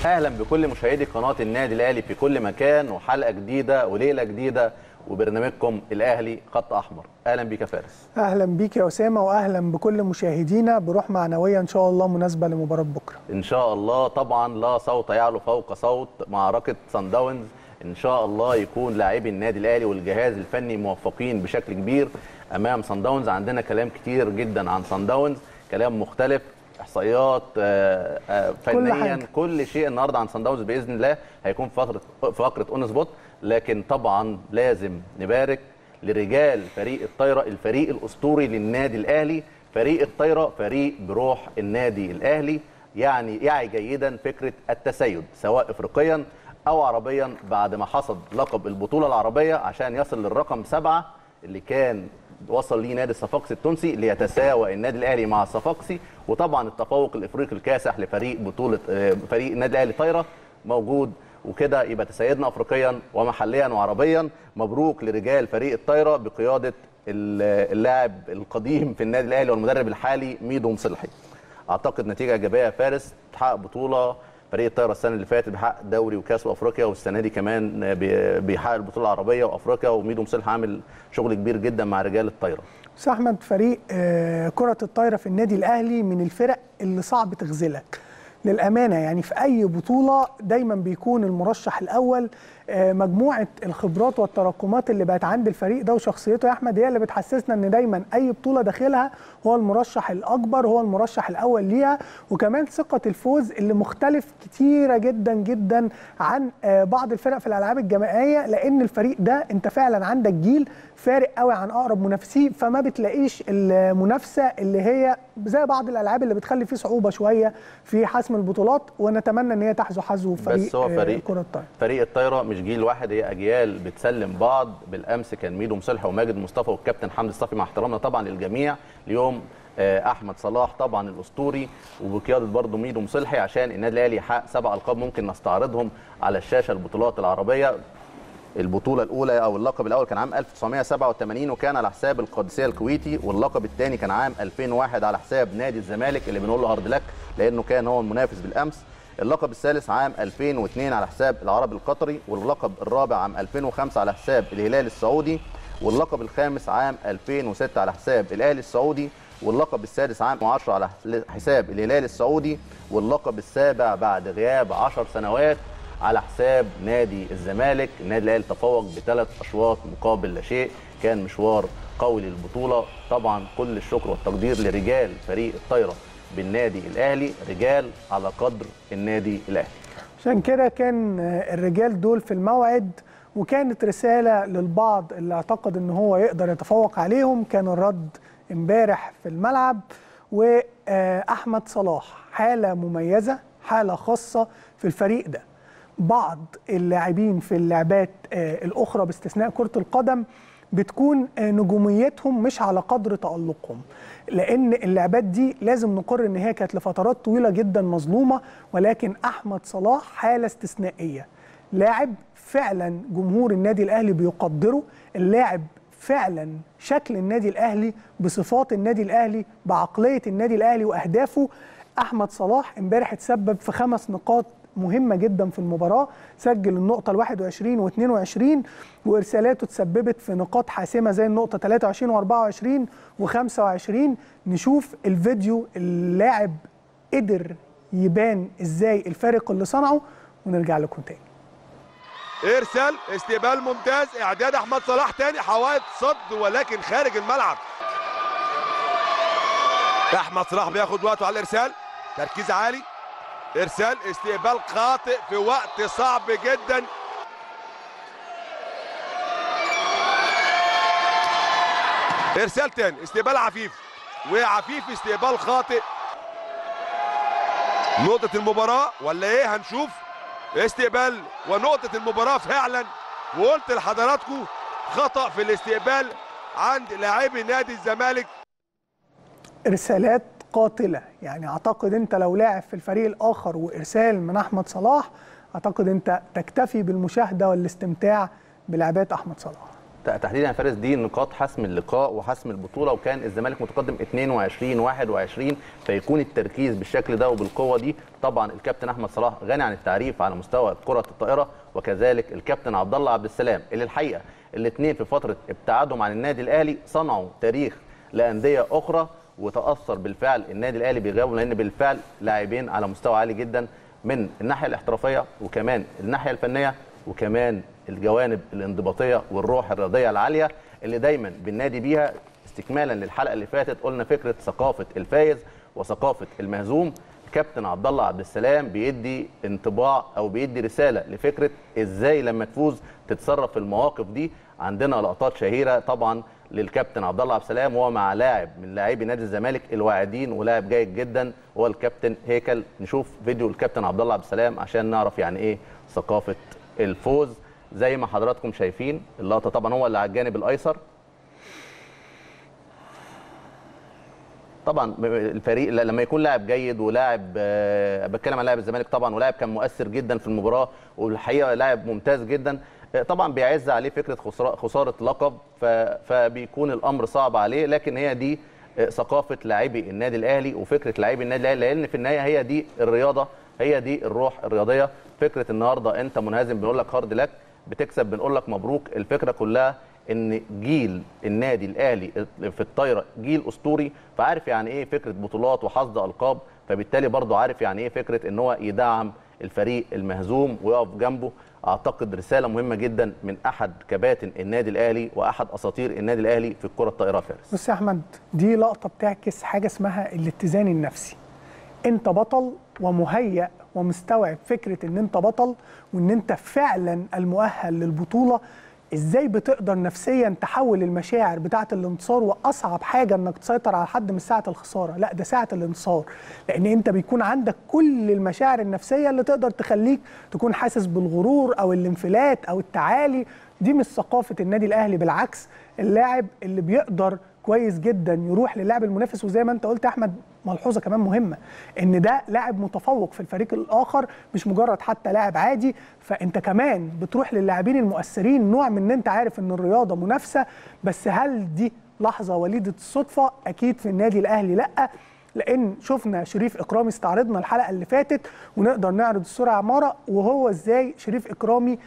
اهلا بكل مشاهدي قناه النادي الاهلي في كل مكان وحلقه جديده وليله جديده وبرنامجكم الاهلي خط احمر اهلا بيك يا فارس اهلا بيك يا اسامه واهلا بكل مشاهدينا بروح معنويه ان شاء الله مناسبه لمباراه بكره ان شاء الله طبعا لا صوت يعلو فوق صوت معركه سان داونز ان شاء الله يكون لاعبي النادي الاهلي والجهاز الفني موفقين بشكل كبير امام سان داونز عندنا كلام كتير جدا عن سان داونز كلام مختلف احصائيات آه، آه، فنيا حاجة. كل شيء النهارده عن سان داونز باذن الله هيكون في فقره فقره اون سبوت لكن طبعا لازم نبارك لرجال فريق الطايره الفريق الاسطوري للنادي الاهلي فريق الطايره فريق بروح النادي الاهلي يعني يعي جيدا فكره التسيد سواء افريقيا او عربيا بعد ما حصد لقب البطوله العربيه عشان يصل للرقم سبعه اللي كان وصل ليه نادي الصفاقسي التونسي ليتساوى النادي الاهلي مع الصفاقسي وطبعا التفوق الافريقي الكاسح لفريق بطوله آه، فريق النادي الاهلي طايره موجود وكده يبقى تسيدنا افريقيا ومحليا وعربيا مبروك لرجال فريق الطايره بقياده ال- اللاعب القديم في النادي الاهلي والمدرب الحالي ميدو مصلحي اعتقد نتيجه ايجابيه يا فارس تحقق بطوله فريق الطايره السنه اللي فاتت بيحقق دوري وكاس وافريقيا والسنه دي كمان بي- بيحقق البطوله العربيه وافريقيا وميدو مصلحي عامل شغل كبير جدا مع رجال الطايره بس احمد فريق آه، كره الطايره في النادي الاهلي من الفرق اللي صعب تغزلك للامانه يعني في اي بطوله دايما بيكون المرشح الاول آه، مجموعه الخبرات والتراكمات اللي بقت عند الفريق ده وشخصيته يا احمد هي اللي بتحسسنا ان دايما اي بطوله داخلها هو المرشح الاكبر هو المرشح الاول ليها وكمان ثقه الفوز اللي مختلف كتيره جدا جدا عن آه، بعض الفرق في الالعاب الجماعيه لان الفريق ده انت فعلا عندك جيل فارق قوي عن اقرب منافسيه فما بتلاقيش المنافسه اللي هي زي بعض الالعاب اللي بتخلي فيه صعوبه شويه في حسم البطولات ونتمنى ان هي تحذو حذو فريق بس هو آه، فريق كره الطايره فريق الطايره مش جيل واحد هي اجيال بتسلم بعض بالامس كان ميدو مصلحي وماجد مصطفى والكابتن حمدي الصافي مع احترامنا طبعا للجميع اليوم آه، احمد صلاح طبعا الاسطوري وبقياده برضه ميدو مصلحي عشان النادي الاهلي يحقق سبع القاب ممكن نستعرضهم على الشاشه البطولات العربيه البطوله الاولى او اللقب الاول كان عام 1987 وكان على حساب القادسيه الكويتي واللقب الثاني كان عام 2001 على حساب نادي الزمالك اللي بنقول له هارد لك لانه كان هو المنافس بالامس اللقب الثالث عام 2002 على حساب العربي القطري واللقب الرابع عام 2005 على حساب الهلال السعودي واللقب الخامس عام 2006 على حساب الاهلي السعودي واللقب السادس عام 10 على حساب الهلال السعودي واللقب السابع بعد غياب 10 سنوات على حساب نادي الزمالك النادي الاهلي تفوق بثلاث اشواط مقابل لا شيء كان مشوار قوي للبطوله طبعا كل الشكر والتقدير لرجال فريق الطايره بالنادي الاهلي رجال على قدر النادي الاهلي عشان كده كان آه، الرجال دول في الموعد وكانت رسالة للبعض اللي اعتقد ان هو يقدر يتفوق عليهم كان الرد امبارح في الملعب واحمد صلاح حالة مميزة حالة خاصة في الفريق ده بعض اللاعبين في اللعبات آه، الاخرى باستثناء كرة القدم بتكون آه، نجوميتهم مش على قدر تألقهم لان اللعبات دي لازم نقر ان هي كانت لفترات طويله جدا مظلومه ولكن احمد صلاح حاله استثنائيه لاعب فعلا جمهور النادي الاهلي بيقدره اللاعب فعلا شكل النادي الاهلي بصفات النادي الاهلي بعقليه النادي الاهلي واهدافه احمد صلاح امبارح اتسبب في خمس نقاط مهمه جدا في المباراه سجل النقطه ال 21 و22 وارسالاته تسببت في نقاط حاسمه زي النقطه 23 و24 و25 نشوف الفيديو اللاعب قدر يبان ازاي الفارق اللي صنعه ونرجع لكم تاني ارسال استقبال ممتاز اعداد احمد صلاح تاني حوائط صد ولكن خارج الملعب احمد صلاح بياخد وقته على الارسال تركيز عالي ارسال استقبال خاطئ في وقت صعب جدا ارسال تاني استقبال عفيف وعفيف استقبال خاطئ نقطة المباراة ولا ايه هنشوف استقبال ونقطة المباراة فعلا وقلت لحضراتكم خطأ في الاستقبال عند لاعبي نادي الزمالك ارسالات قاتله يعني اعتقد انت لو لاعب في الفريق الاخر وارسال من احمد صلاح اعتقد انت تكتفي بالمشاهده والاستمتاع بلعبات احمد صلاح تحديدا يا فارس دي نقاط حسم اللقاء وحسم البطوله وكان الزمالك متقدم 22 21 فيكون التركيز بالشكل ده وبالقوه دي طبعا الكابتن احمد صلاح غني عن التعريف على مستوى كره الطائره وكذلك الكابتن عبد الله عبد السلام اللي الحقيقه الاثنين في فتره ابتعادهم عن النادي الاهلي صنعوا تاريخ لانديه اخرى وتاثر بالفعل النادي الاهلي بيغيبهم لان بالفعل لاعبين على مستوى عالي جدا من الناحيه الاحترافيه وكمان الناحيه الفنيه وكمان الجوانب الانضباطيه والروح الرياضيه العاليه اللي دايما بننادي بيها استكمالا للحلقه اللي فاتت قلنا فكره ثقافه الفايز وثقافه المهزوم كابتن عبد الله عبد السلام بيدي انطباع او بيدي رساله لفكره ازاي لما تفوز تتصرف في المواقف دي عندنا لقطات شهيره طبعا للكابتن عبد الله عبد السلام وهو مع لاعب من لاعبي نادي الزمالك الواعدين ولاعب جيد جدا هو الكابتن هيكل نشوف فيديو الكابتن عبد الله عبد السلام عشان نعرف يعني ايه ثقافه الفوز زي ما حضراتكم شايفين اللقطه طبعا هو اللي على الجانب الايسر طبعا الفريق لما يكون لاعب جيد ولاعب أه بتكلم عن لاعب الزمالك طبعا ولاعب كان مؤثر جدا في المباراه والحقيقه لاعب ممتاز جدا طبعا بيعز عليه فكره خساره لقب فبيكون الامر صعب عليه لكن هي دي ثقافه لاعبي النادي الاهلي وفكره لاعبي النادي الاهلي لان في النهايه هي دي الرياضه هي دي الروح الرياضيه فكره النهارده انت منهزم بنقول لك هارد لك بتكسب بنقول لك مبروك الفكره كلها ان جيل النادي الاهلي في الطايره جيل اسطوري فعارف يعني ايه فكره بطولات وحصد القاب فبالتالي برضه عارف يعني ايه فكره ان هو يدعم الفريق المهزوم ويقف جنبه اعتقد رساله مهمه جدا من احد كباتن النادي الاهلي واحد اساطير النادي الاهلي في الكره الطائره فارس بص يا احمد دي لقطه بتعكس حاجه اسمها الاتزان النفسي انت بطل ومهيأ ومستوعب فكره ان انت بطل وان انت فعلا المؤهل للبطوله ازاي بتقدر نفسيا تحول المشاعر بتاعه الانتصار واصعب حاجه انك تسيطر على حد من ساعه الخساره لا ده ساعه الانتصار لان انت بيكون عندك كل المشاعر النفسيه اللي تقدر تخليك تكون حاسس بالغرور او الانفلات او التعالي دي مش ثقافه النادي الاهلي بالعكس اللاعب اللي بيقدر كويس جدا يروح للاعب المنافس وزي ما انت قلت يا احمد ملحوظه كمان مهمه ان ده لاعب متفوق في الفريق الاخر مش مجرد حتى لاعب عادي فانت كمان بتروح للاعبين المؤثرين نوع من ان انت عارف ان الرياضه منافسه بس هل دي لحظه وليده الصدفه اكيد في النادي الاهلي لا لان شفنا شريف اكرامي استعرضنا الحلقه اللي فاتت ونقدر نعرض الصوره عماره وهو ازاي شريف اكرامي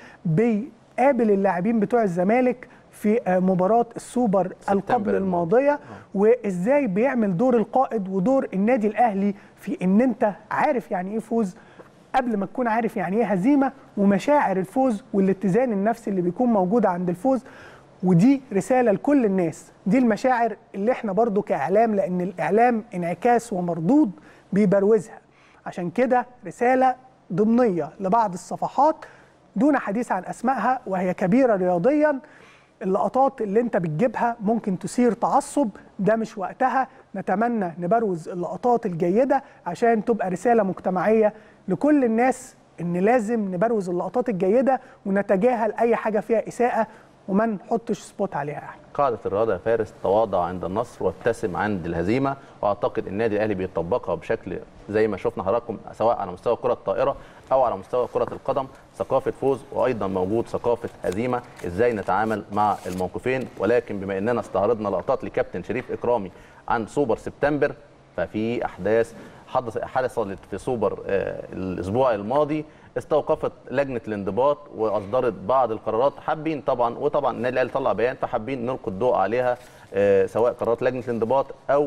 بيقابل اللاعبين بتوع الزمالك في مباراة السوبر القبل الماضية وازاي بيعمل دور القائد ودور النادي الاهلي في ان انت عارف يعني ايه فوز قبل ما تكون عارف يعني ايه هزيمة ومشاعر الفوز والاتزان النفسي اللي بيكون موجود عند الفوز ودي رسالة لكل الناس دي المشاعر اللي احنا برضو كإعلام لأن الإعلام انعكاس ومردود بيبروزها عشان كده رسالة ضمنية لبعض الصفحات دون حديث عن أسمائها وهي كبيرة رياضياً اللقطات اللي انت بتجيبها ممكن تثير تعصب ده مش وقتها نتمنى نبروز اللقطات الجيدة عشان تبقى رسالة مجتمعية لكل الناس ان لازم نبروز اللقطات الجيدة ونتجاهل اي حاجة فيها اساءة وما نحطش سبوت عليها احنا قاعدة الرياضة يا فارس تواضع عند النصر وابتسم عند الهزيمة واعتقد النادي الاهلي بيطبقها بشكل زي ما شفنا حضراتكم سواء على مستوى كرة الطائرة او على مستوى كرة القدم ثقافة فوز وايضا موجود ثقافة هزيمة ازاي نتعامل مع الموقفين ولكن بما اننا استعرضنا لقطات لكابتن شريف اكرامي عن سوبر سبتمبر ففي احداث حدث حدثت في سوبر الاسبوع الماضي استوقفت لجنه الانضباط واصدرت بعض القرارات حابين طبعا وطبعا النادي الاهلي طلع بيان فحابين نلقي الضوء عليها سواء قرارات لجنه الانضباط او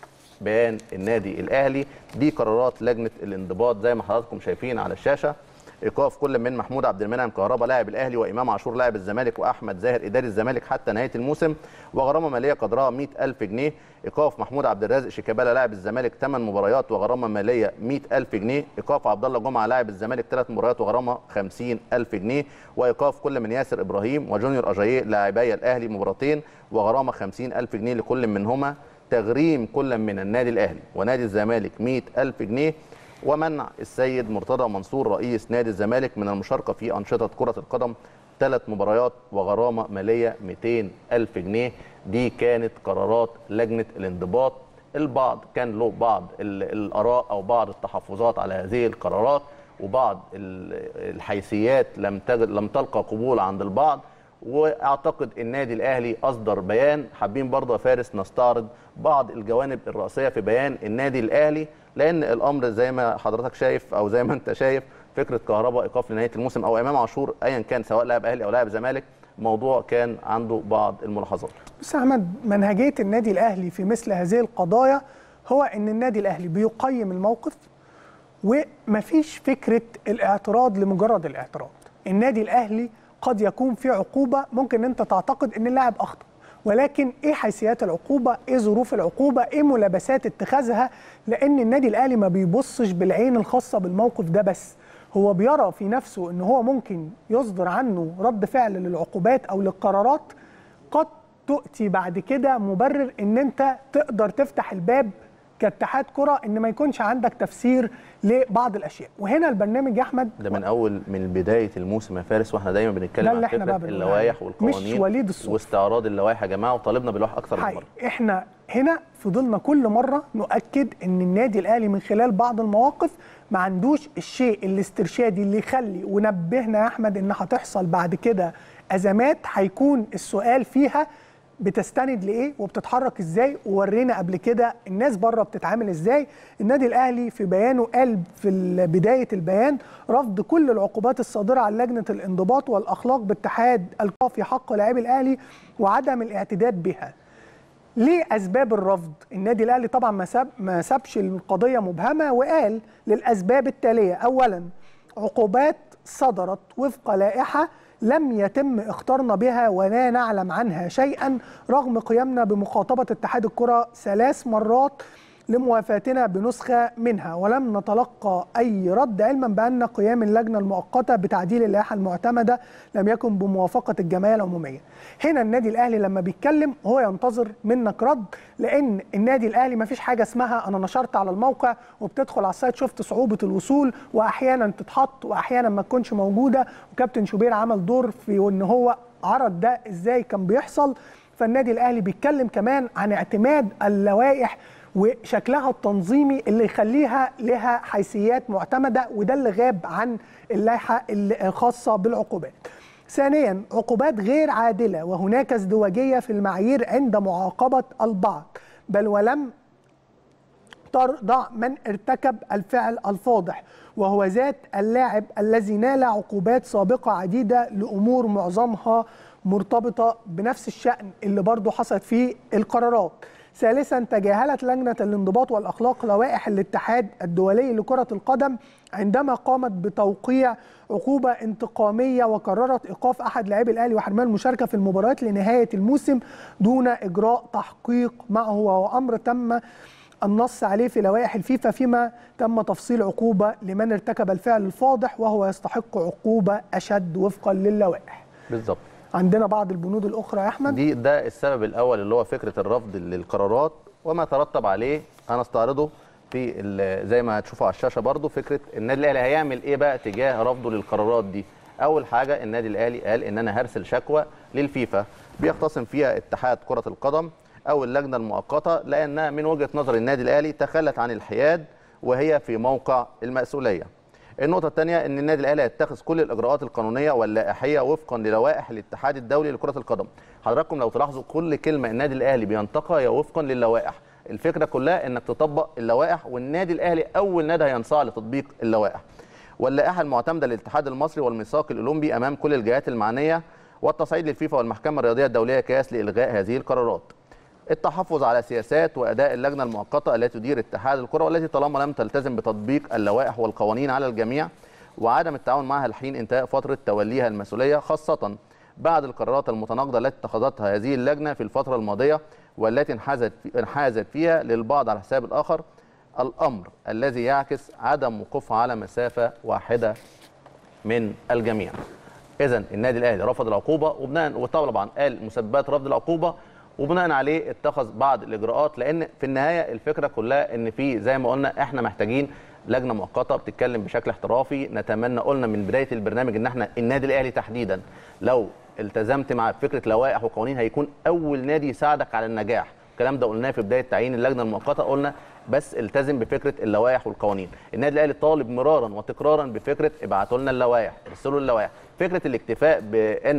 بيان النادي الاهلي دي قرارات لجنه الانضباط زي ما حضراتكم شايفين على الشاشه ايقاف كل من محمود عبد المنعم كهربا لاعب الاهلي وامام عاشور لاعب الزمالك واحمد زاهر اداري الزمالك حتى نهايه الموسم وغرامه ماليه قدرها 100000 جنيه ايقاف محمود عبد الرازق شيكابالا لاعب الزمالك 8 مباريات وغرامه ماليه 100000 جنيه ايقاف عبد الله جمعه لاعب الزمالك 3 مباريات وغرامه 50000 جنيه وايقاف كل من ياسر ابراهيم وجونيور اجاييه لاعبي الاهلي مباراتين وغرامه 50000 جنيه لكل منهما تغريم كل من النادي الاهلي ونادي الزمالك 100000 جنيه ومنع السيد مرتضى منصور رئيس نادي الزمالك من المشاركه في انشطه كره القدم ثلاث مباريات وغرامه ماليه 200 الف جنيه دي كانت قرارات لجنه الانضباط البعض كان له بعض الاراء او بعض التحفظات على هذه القرارات وبعض الحيثيات لم تجد لم تلقى قبول عند البعض واعتقد النادي الاهلي اصدر بيان حابين برضه يا فارس نستعرض بعض الجوانب الرئيسيه في بيان النادي الاهلي لان الامر زي ما حضرتك شايف او زي ما انت شايف فكره كهرباء ايقاف لنهايه الموسم او امام عاشور ايا كان سواء لاعب اهلي او لاعب زمالك موضوع كان عنده بعض الملاحظات بس احمد منهجيه النادي الاهلي في مثل هذه القضايا هو ان النادي الاهلي بيقيم الموقف ومفيش فكره الاعتراض لمجرد الاعتراض النادي الاهلي قد يكون في عقوبه ممكن انت تعتقد ان اللاعب اخطا ولكن ايه حيثيات العقوبه ايه ظروف العقوبه ايه ملابسات اتخاذها لان النادي الاهلي ما بيبصش بالعين الخاصه بالموقف ده بس هو بيرى في نفسه ان هو ممكن يصدر عنه رد فعل للعقوبات او للقرارات قد تؤتي بعد كده مبرر ان انت تقدر تفتح الباب كاتحاد كره ان ما يكونش عندك تفسير لبعض الاشياء وهنا البرنامج يا احمد ده من اول من بدايه الموسم يا فارس واحنا دايما ده بنتكلم اللي عن احنا بقى فكره بنقول اللوائح عليه. والقوانين مش وليد الصوت. واستعراض اللوائح يا جماعه وطالبنا باللوائح اكثر من مره حقيقي احنا هنا فضلنا كل مره نؤكد ان النادي الاهلي من خلال بعض المواقف ما عندوش الشيء الاسترشادي اللي يخلي ونبهنا يا احمد ان هتحصل بعد كده ازمات هيكون السؤال فيها بتستند لايه وبتتحرك ازاي وورينا قبل كده الناس بره بتتعامل ازاي النادي الاهلي في بيانه قال في بدايه البيان رفض كل العقوبات الصادره عن لجنه الانضباط والاخلاق باتحاد القاء في حق لاعبي الاهلي وعدم الاعتداد بها ليه اسباب الرفض النادي الاهلي طبعا ما ساب ما سابش القضيه مبهمه وقال للاسباب التاليه اولا عقوبات صدرت وفق لائحه لم يتم اختارنا بها ولا نعلم عنها شيئا رغم قيامنا بمخاطبه اتحاد الكره ثلاث مرات لموافاتنا بنسخه منها ولم نتلقى اي رد علما بان قيام اللجنه المؤقته بتعديل اللائحه المعتمده لم يكن بموافقه الجمعيه العموميه. هنا النادي الاهلي لما بيتكلم هو ينتظر منك رد لان النادي الاهلي ما فيش حاجه اسمها انا نشرت على الموقع وبتدخل على السايت شفت صعوبه الوصول واحيانا تتحط واحيانا ما تكونش موجوده وكابتن شوبير عمل دور في ان هو عرض ده ازاي كان بيحصل فالنادي الاهلي بيتكلم كمان عن اعتماد اللوائح وشكلها التنظيمي اللي يخليها لها حيثيات معتمده وده اللي غاب عن اللائحه الخاصه بالعقوبات. ثانيا عقوبات غير عادله وهناك ازدواجيه في المعايير عند معاقبه البعض بل ولم ترضع من ارتكب الفعل الفاضح وهو ذات اللاعب الذي نال عقوبات سابقه عديده لامور معظمها مرتبطه بنفس الشان اللي برضه حصلت فيه القرارات. ثالثا تجاهلت لجنه الانضباط والاخلاق لوائح الاتحاد الدولي لكره القدم عندما قامت بتوقيع عقوبه انتقاميه وقررت ايقاف احد لاعبي الاهلي وحرمان المشاركه في المباريات لنهايه الموسم دون اجراء تحقيق معه وهو امر تم النص عليه في لوائح الفيفا فيما تم تفصيل عقوبه لمن ارتكب الفعل الفاضح وهو يستحق عقوبه اشد وفقا للوائح. بالظبط عندنا بعض البنود الاخرى يا احمد دي ده السبب الاول اللي هو فكره الرفض للقرارات وما ترتب عليه هنستعرضه في ال- زي ما هتشوفوا على الشاشه برضو فكره النادي الاهلي هيعمل ايه بقى تجاه رفضه للقرارات دي اول حاجه النادي الاهلي قال ان انا هرسل شكوى للفيفا بيختصم فيها اتحاد كره القدم او اللجنه المؤقته لانها من وجهه نظر النادي الاهلي تخلت عن الحياد وهي في موقع المسؤوليه النقطة الثانية أن النادي الأهلي يتخذ كل الإجراءات القانونية واللائحية وفقا للوائح الاتحاد الدولي لكرة القدم. حضراتكم لو تلاحظوا كل كلمة النادي الأهلي بينطقها هي وفقا للوائح. الفكرة كلها أنك تطبق اللوائح والنادي الأهلي أول نادي هينصاع لتطبيق اللوائح. واللائحة المعتمدة للاتحاد المصري والميثاق الأولمبي أمام كل الجهات المعنية والتصعيد للفيفا والمحكمة الرياضية الدولية كياس لإلغاء هذه القرارات. التحفظ على سياسات واداء اللجنه المؤقته التي تدير اتحاد الكره والتي طالما لم تلتزم بتطبيق اللوائح والقوانين على الجميع وعدم التعاون معها لحين انتهاء فتره توليها المسؤوليه خاصه بعد القرارات المتناقضه التي اتخذتها هذه اللجنه في الفتره الماضيه والتي انحازت انحازت فيها للبعض على حساب الاخر الامر الذي يعكس عدم وقوفها على مسافه واحده من الجميع. اذا النادي الاهلي رفض العقوبه وبناء وطبعا قال مسببات رفض العقوبه وبناء عليه اتخذ بعض الاجراءات لان في النهايه الفكره كلها ان في زي ما قلنا احنا محتاجين لجنه مؤقته بتتكلم بشكل احترافي نتمنى قلنا من بدايه البرنامج ان احنا النادي الاهلي تحديدا لو التزمت مع فكره لوائح وقوانين هيكون اول نادي يساعدك على النجاح الكلام ده قلناه في بدايه تعيين اللجنه المؤقته قلنا بس التزم بفكره اللوائح والقوانين النادي الاهلي طالب مرارا وتكرارا بفكره ابعتوا لنا اللوائح ارسلوا اللوائح فكره الاكتفاء بانك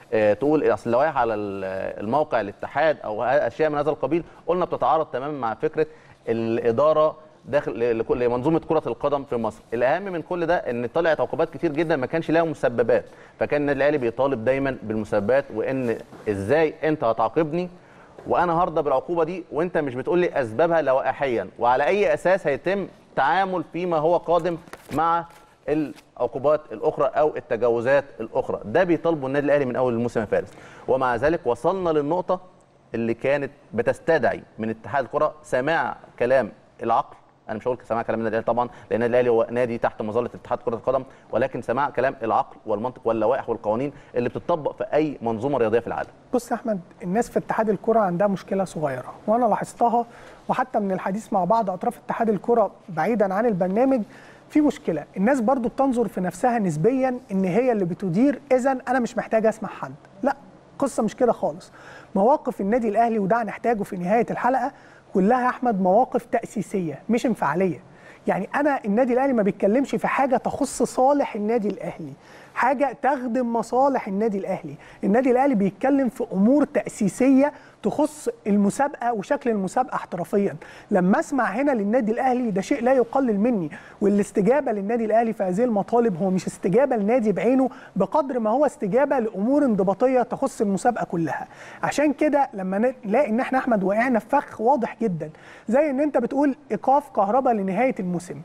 آه، تقول اصل اللوائح على ال- الموقع الاتحاد او اشياء من هذا القبيل قلنا بتتعارض تماما مع فكره الاداره داخل لكل لمنظومه كره القدم في مصر الاهم من كل ده ان طلعت عقوبات كتير جدا ما كانش لها مسببات فكان النادي الاهلي بيطالب دايما بالمسببات وان ازاي انت هتعاقبني وانا هرضى بالعقوبه دي وانت مش بتقول لي اسبابها لوائحيا وعلى اي اساس هيتم تعامل فيما هو قادم مع العقوبات الاخرى او التجاوزات الاخرى ده بيطالبه النادي الاهلي من اول الموسم يا فارس ومع ذلك وصلنا للنقطه اللي كانت بتستدعي من اتحاد الكره سماع كلام العقل انا مش هقول سماع كلام النادي الاهلي طبعا لان النادي الاهلي هو نادي تحت مظله اتحاد كره القدم ولكن سماع كلام العقل والمنطق واللوائح والقوانين اللي بتطبق في اي منظومه رياضيه في العالم بص يا احمد الناس في اتحاد الكره عندها مشكله صغيره وانا لاحظتها وحتى من الحديث مع بعض اطراف اتحاد الكره بعيدا عن البرنامج في مشكله الناس برضو بتنظر في نفسها نسبيا ان هي اللي بتدير اذا انا مش محتاج اسمع حد لا قصه مش كده خالص مواقف النادي الاهلي وده هنحتاجه في نهايه الحلقه كلها يا احمد مواقف تاسيسيه مش انفعاليه يعني انا النادي الاهلي ما بيتكلمش في حاجه تخص صالح النادي الاهلي حاجه تخدم مصالح النادي الاهلي النادي الاهلي بيتكلم في امور تاسيسيه تخص المسابقه وشكل المسابقه احترافيا لما اسمع هنا للنادي الاهلي ده شيء لا يقلل مني والاستجابه للنادي الاهلي في هذه المطالب هو مش استجابه لنادي بعينه بقدر ما هو استجابه لامور انضباطيه تخص المسابقه كلها عشان كده لما نلاقي ان احنا احمد وقعنا في فخ واضح جدا زي ان انت بتقول ايقاف كهرباء لنهايه الموسم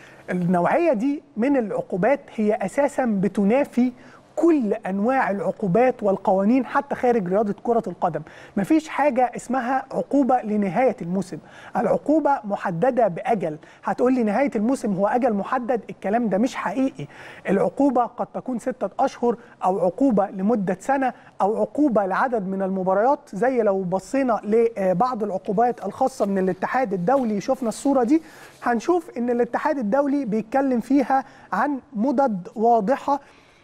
النوعيه دي من العقوبات هي اساسا بتنافي كل انواع العقوبات والقوانين حتى خارج رياضه كره القدم مفيش حاجه اسمها عقوبه لنهايه الموسم العقوبه محدده باجل هتقول لي نهايه الموسم هو اجل محدد الكلام ده مش حقيقي العقوبه قد تكون ستة اشهر او عقوبه لمده سنه او عقوبه لعدد من المباريات زي لو بصينا لبعض العقوبات الخاصه من الاتحاد الدولي شفنا الصوره دي هنشوف ان الاتحاد الدولي بيتكلم فيها عن مدد واضحه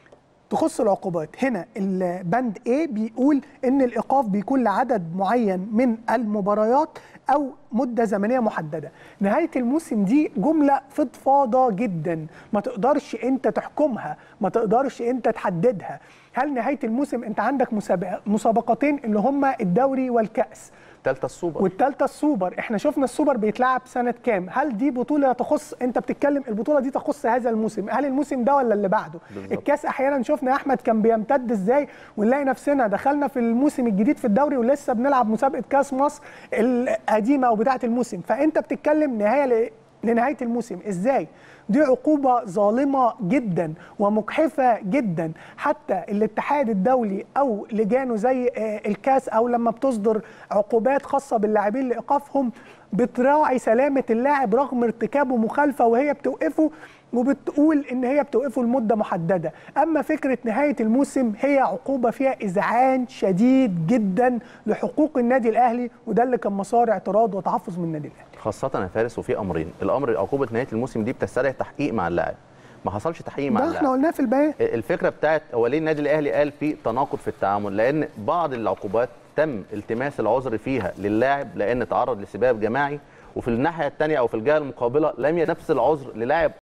تخص العقوبات هنا البند A بيقول ان الايقاف بيكون لعدد معين من المباريات او مده زمنيه محدده نهايه الموسم دي جمله فضفاضه جدا ما تقدرش انت تحكمها ما تقدرش انت تحددها هل نهايه الموسم انت عندك مسابقة مسابقتين اللي هما الدوري والكاس الثالثه السوبر والثالثه السوبر احنا شفنا السوبر بيتلعب سنه كام هل دي بطوله تخص انت بتتكلم البطوله دي تخص هذا الموسم هل الموسم ده ولا اللي بعده بالظبط. الكاس احيانا شفنا يا احمد كان بيمتد ازاي ونلاقي نفسنا دخلنا في الموسم الجديد في الدوري ولسه بنلعب مسابقه كاس مصر القديمه او بتاعه الموسم فانت بتتكلم نهايه ل... لنهايه الموسم ازاي دي عقوبة ظالمة جدا ومجحفة جدا حتى الاتحاد الدولي أو لجانه زي آه، الكاس أو لما بتصدر عقوبات خاصة باللاعبين لإيقافهم بتراعي سلامة اللاعب رغم ارتكابه مخالفة وهي بتوقفه وبتقول ان هي بتوقفه لمده محدده اما فكره نهايه الموسم هي عقوبه فيها اذعان شديد جدا لحقوق النادي الاهلي وده اللي كان مسار اعتراض وتحفظ من النادي الاهلي خاصه يا فارس وفي امرين الامر عقوبه نهايه الموسم دي بتستدعي تحقيق مع اللاعب ما حصلش تحقيق مع ده احنا اللاعب قلناه في البيان الفكره بتاعت هو ليه النادي الاهلي قال في تناقض في التعامل لان بعض العقوبات تم التماس العذر فيها للاعب لان تعرض لسباب جماعي وفي الناحيه الثانيه او في الجهه المقابله لم ينفس العذر للاعب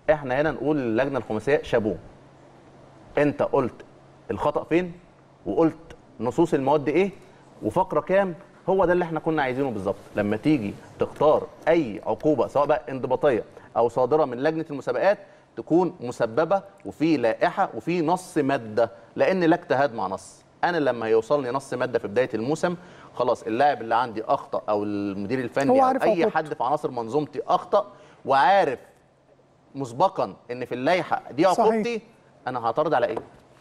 احنا هنا نقول للجنه الخماسيه شابوه انت قلت الخطا فين وقلت نصوص المواد ايه وفقره كام هو ده اللي احنا كنا عايزينه بالظبط لما تيجي تختار اي عقوبه سواء بقى انضباطيه او صادره من لجنه المسابقات تكون مسببه وفي لائحه وفي نص ماده لان لا اجتهاد مع نص انا لما هيوصلني نص ماده في بدايه الموسم خلاص اللاعب اللي عندي اخطا او المدير هو الفني او عارف اي عقوبته. حد في عناصر منظومتي اخطا وعارف مسبقا ان في اللائحه دي صحيح. عقوبتي انا هعترض على ايه؟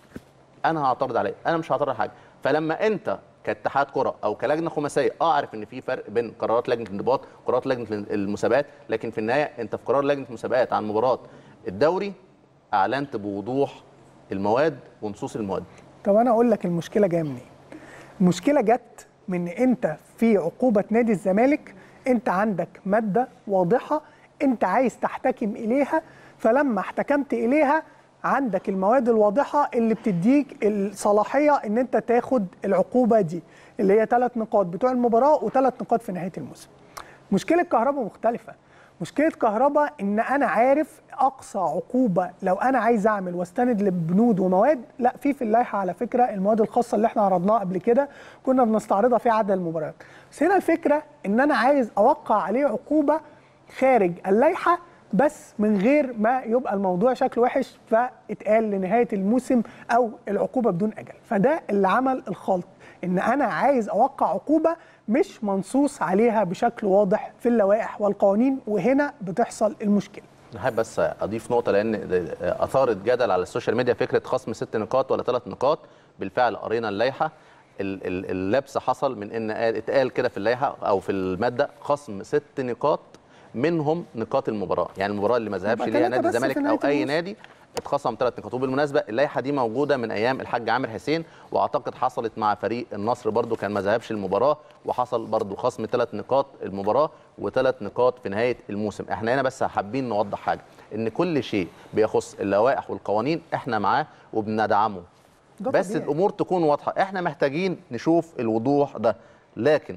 انا هعترض على ايه؟ انا مش هعترض على حاجه فلما انت كاتحاد كره او كلجنه خماسيه اه عارف ان في فرق بين قرارات لجنه الانضباط وقرارات لجنه المسابقات لكن في النهايه انت في قرار لجنه المسابقات عن مباراه الدوري اعلنت بوضوح المواد ونصوص المواد طب انا اقول لك المشكله جايه منين المشكله جت من انت في عقوبه نادي الزمالك انت عندك ماده واضحه انت عايز تحتكم اليها فلما احتكمت اليها عندك المواد الواضحه اللي بتديك الصلاحيه ان انت تاخد العقوبه دي اللي هي ثلاث نقاط بتوع المباراه وثلاث نقاط في نهايه الموسم مشكله كهرباء مختلفه مشكله كهرباء ان انا عارف اقصى عقوبه لو انا عايز اعمل واستند لبنود ومواد لا في في اللائحه على فكره المواد الخاصه اللي احنا عرضناها قبل كده كنا بنستعرضها في عدد المباريات بس هنا الفكره ان انا عايز اوقع عليه عقوبه خارج اللائحه بس من غير ما يبقى الموضوع شكله وحش فاتقال لنهايه الموسم او العقوبه بدون اجل فده اللي عمل الخلط ان انا عايز اوقع عقوبه مش منصوص عليها بشكل واضح في اللوائح والقوانين وهنا بتحصل المشكله أنا حابب بس اضيف نقطه لان اثارت جدل على السوشيال ميديا فكره خصم ست نقاط ولا ثلاث نقاط بالفعل قرينا اللائحه ال- ال- اللبس حصل من ان قال- اتقال كده في اللائحه او في الماده خصم ست نقاط منهم نقاط المباراه يعني المباراه اللي ما ذهبش يبقى ليها تلاتة نادي بس في الزمالك نهاية او اي الموسم. نادي اتخصم ثلاث نقاط وبالمناسبه اللائحه دي موجوده من ايام الحاج عامر حسين واعتقد حصلت مع فريق النصر برضو كان ما ذهبش المباراه وحصل برضو خصم ثلاث نقاط المباراه وثلاث نقاط في نهايه الموسم احنا هنا بس حابين نوضح حاجه ان كل شيء بيخص اللوائح والقوانين احنا معاه وبندعمه ده بس طبيعي. الامور تكون واضحه احنا محتاجين نشوف الوضوح ده لكن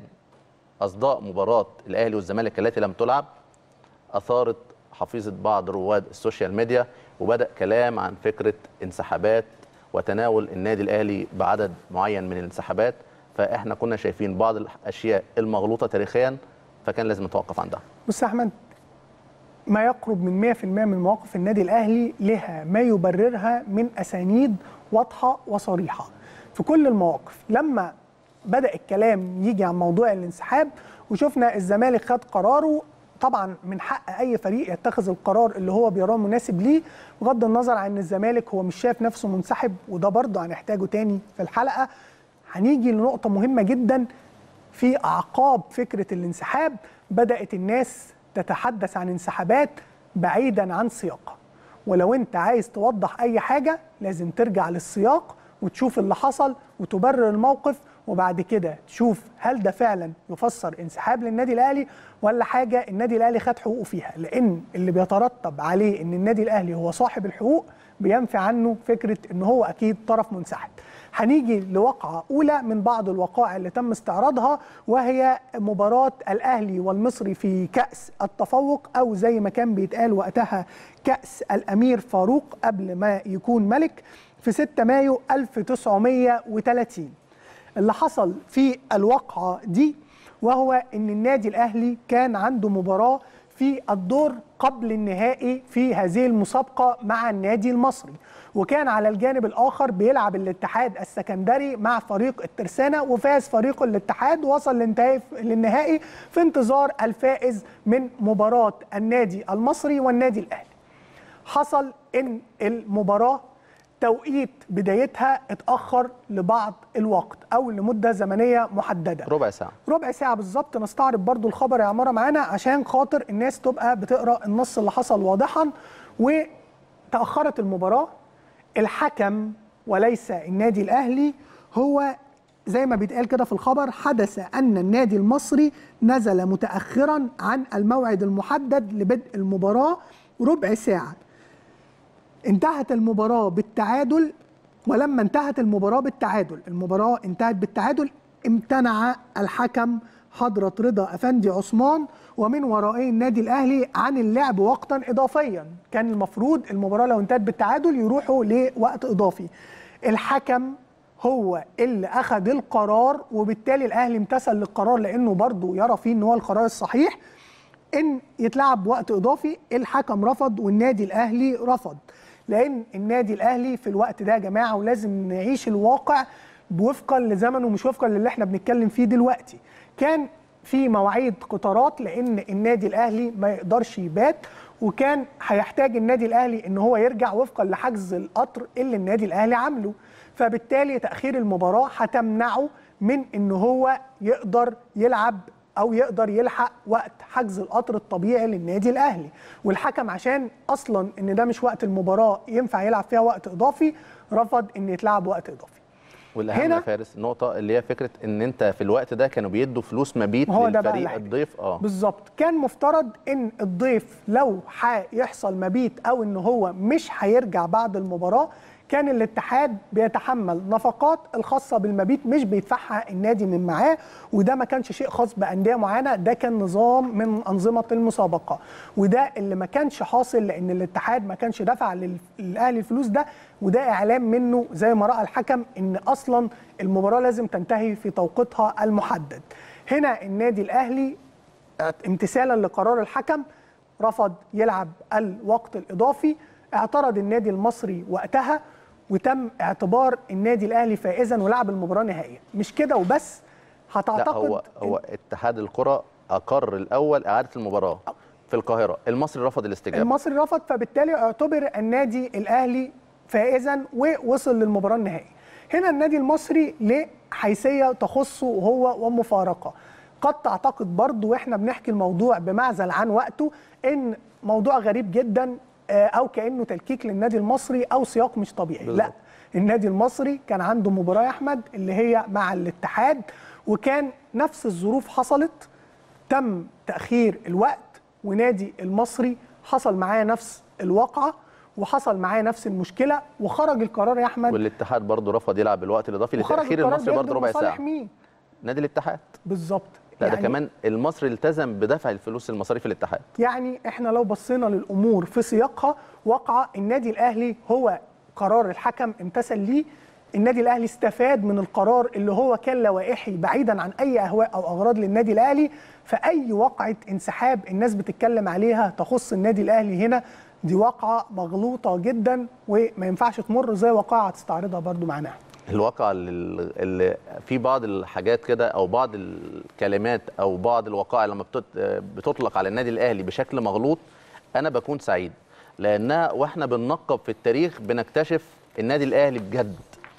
اصداء مباراه الاهلي والزمالك التي لم تلعب اثارت حفيظه بعض رواد السوشيال ميديا وبدا كلام عن فكره انسحابات وتناول النادي الاهلي بعدد معين من الانسحابات فاحنا كنا شايفين بعض الاشياء المغلوطه تاريخيا فكان لازم نتوقف عندها بص يا احمد ما يقرب من 100% من مواقف النادي الاهلي لها ما يبررها من اسانيد واضحه وصريحه في كل المواقف لما بدا الكلام يجي عن موضوع الانسحاب وشفنا الزمالك خد قراره طبعا من حق اي فريق يتخذ القرار اللي هو بيراه مناسب ليه بغض النظر عن ان الزمالك هو مش شايف نفسه منسحب وده برضه هنحتاجه تاني في الحلقه هنيجي لنقطه مهمه جدا في اعقاب فكره الانسحاب بدات الناس تتحدث عن انسحابات بعيدا عن سياقها ولو انت عايز توضح اي حاجه لازم ترجع للسياق وتشوف اللي حصل وتبرر الموقف وبعد كده تشوف هل ده فعلا يفسر انسحاب للنادي الاهلي ولا حاجه النادي الاهلي خد حقوقه فيها لان اللي بيترتب عليه ان النادي الاهلي هو صاحب الحقوق بينفي عنه فكره ان هو اكيد طرف منسحب هنيجي لواقعة أولى من بعض الوقائع اللي تم استعراضها وهي مباراة الأهلي والمصري في كأس التفوق أو زي ما كان بيتقال وقتها كأس الأمير فاروق قبل ما يكون ملك في 6 مايو 1930 اللي حصل في الواقعة دي وهو أن النادي الأهلي كان عنده مباراة في الدور قبل النهائي في هذه المسابقة مع النادي المصري وكان على الجانب الآخر بيلعب الاتحاد السكندري مع فريق الترسانة وفاز فريق الاتحاد وصل للنهائي للنهائي في انتظار الفائز من مباراة النادي المصري والنادي الأهلي حصل ان المباراه توقيت بدايتها اتاخر لبعض الوقت او لمده زمنيه محدده ربع ساعه ربع ساعه بالظبط نستعرض برضو الخبر يا عماره معانا عشان خاطر الناس تبقى بتقرا النص اللي حصل واضحا وتاخرت المباراه الحكم وليس النادي الاهلي هو زي ما بيتقال كده في الخبر حدث ان النادي المصري نزل متاخرا عن الموعد المحدد لبدء المباراه ربع ساعه انتهت المباراة بالتعادل ولما انتهت المباراة بالتعادل المباراة انتهت بالتعادل امتنع الحكم حضرة رضا أفندي عثمان ومن ورائه النادي الأهلي عن اللعب وقتا إضافيا كان المفروض المباراة لو انتهت بالتعادل يروحوا لوقت إضافي الحكم هو اللي أخذ القرار وبالتالي الأهلي امتثل للقرار لأنه برضه يرى فيه أن هو القرار الصحيح ان يتلعب وقت اضافي الحكم رفض والنادي الاهلي رفض لان النادي الاهلي في الوقت ده يا جماعه ولازم نعيش الواقع وفقا لزمنه مش وفقا للي احنا بنتكلم فيه دلوقتي كان في مواعيد قطارات لان النادي الاهلي ما يقدرش يبات وكان هيحتاج النادي الاهلي ان هو يرجع وفقا لحجز القطر اللي النادي الاهلي عامله فبالتالي تاخير المباراه هتمنعه من ان هو يقدر يلعب او يقدر يلحق وقت حجز القطر الطبيعي للنادي الاهلي والحكم عشان اصلا ان ده مش وقت المباراه ينفع يلعب فيها وقت اضافي رفض ان يتلعب وقت اضافي والاهم هنا- يا فارس النقطه اللي هي فكره ان انت في الوقت ده كانوا بيدوا فلوس مبيت هو ده بقى للفريق العيب. الضيف اه بالظبط كان مفترض ان الضيف لو هيحصل مبيت او ان هو مش هيرجع بعد المباراه كان الاتحاد بيتحمل نفقات الخاصه بالمبيت مش بيدفعها النادي من معاه وده ما كانش شيء خاص بانديه معينه ده كان نظام من انظمه المسابقه وده اللي ما كانش حاصل لان الاتحاد ما كانش دفع لل- للاهلي الفلوس ده وده اعلام منه زي ما راى الحكم ان اصلا المباراه لازم تنتهي في توقيتها المحدد هنا النادي الاهلي امتثالا لقرار الحكم رفض يلعب الوقت الاضافي اعترض النادي المصري وقتها وتم اعتبار النادي الاهلي فائزا ولعب المباراه نهائيا مش كده وبس لا هتعتقد هو هو اتحاد الكره اقر الاول اعاده المباراه في القاهره المصري رفض الاستجابه المصري رفض فبالتالي اعتبر النادي الاهلي فائزا ووصل للمباراه النهائيه هنا النادي المصري ليه حيثيه تخصه هو ومفارقه قد تعتقد برضو واحنا بنحكي الموضوع بمعزل عن وقته ان موضوع غريب جدا آه، او كانه تلكيك للنادي المصري او سياق مش طبيعي لا بالظبط. النادي المصري كان عنده مباراه يا احمد اللي هي مع الاتحاد وكان نفس الظروف حصلت تم تأخير الوقت ونادي المصري حصل معاه نفس الواقعة وحصل معاه نفس المشكلة وخرج القرار يا أحمد والاتحاد برضه رفض يلعب الوقت الاضافي وخرج لتاخير القرار المصري برضه بيخدم ربع مصالح ساعه مين؟ نادي الاتحاد بالظبط لا ده كمان المصري التزم بدفع الفلوس المصاريف الاتحاد يعني احنا لو بصينا للامور في سياقها واقعه النادي الاهلي هو قرار الحكم امتثل ليه النادي الاهلي استفاد من القرار اللي هو كان لوائحي بعيدا عن اي اهواء او اغراض للنادي الاهلي فاي واقعه انسحاب الناس بتتكلم عليها تخص النادي الاهلي هنا دي واقعه مغلوطه جدا وما ينفعش تمر زي واقعه هتستعرضها برضو معانا الواقع اللي, اللي في بعض الحاجات كده او بعض الكلمات او بعض الوقائع لما بتط- بتطلق على النادي الاهلي بشكل مغلوط انا بكون سعيد لانها واحنا بننقب في التاريخ بنكتشف النادي الاهلي بجد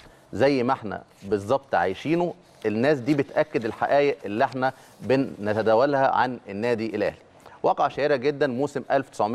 زي ما احنا بالظبط عايشينه الناس دي بتاكد الحقائق اللي احنا بنتداولها عن النادي الاهلي واقعة شهيرة جدا موسم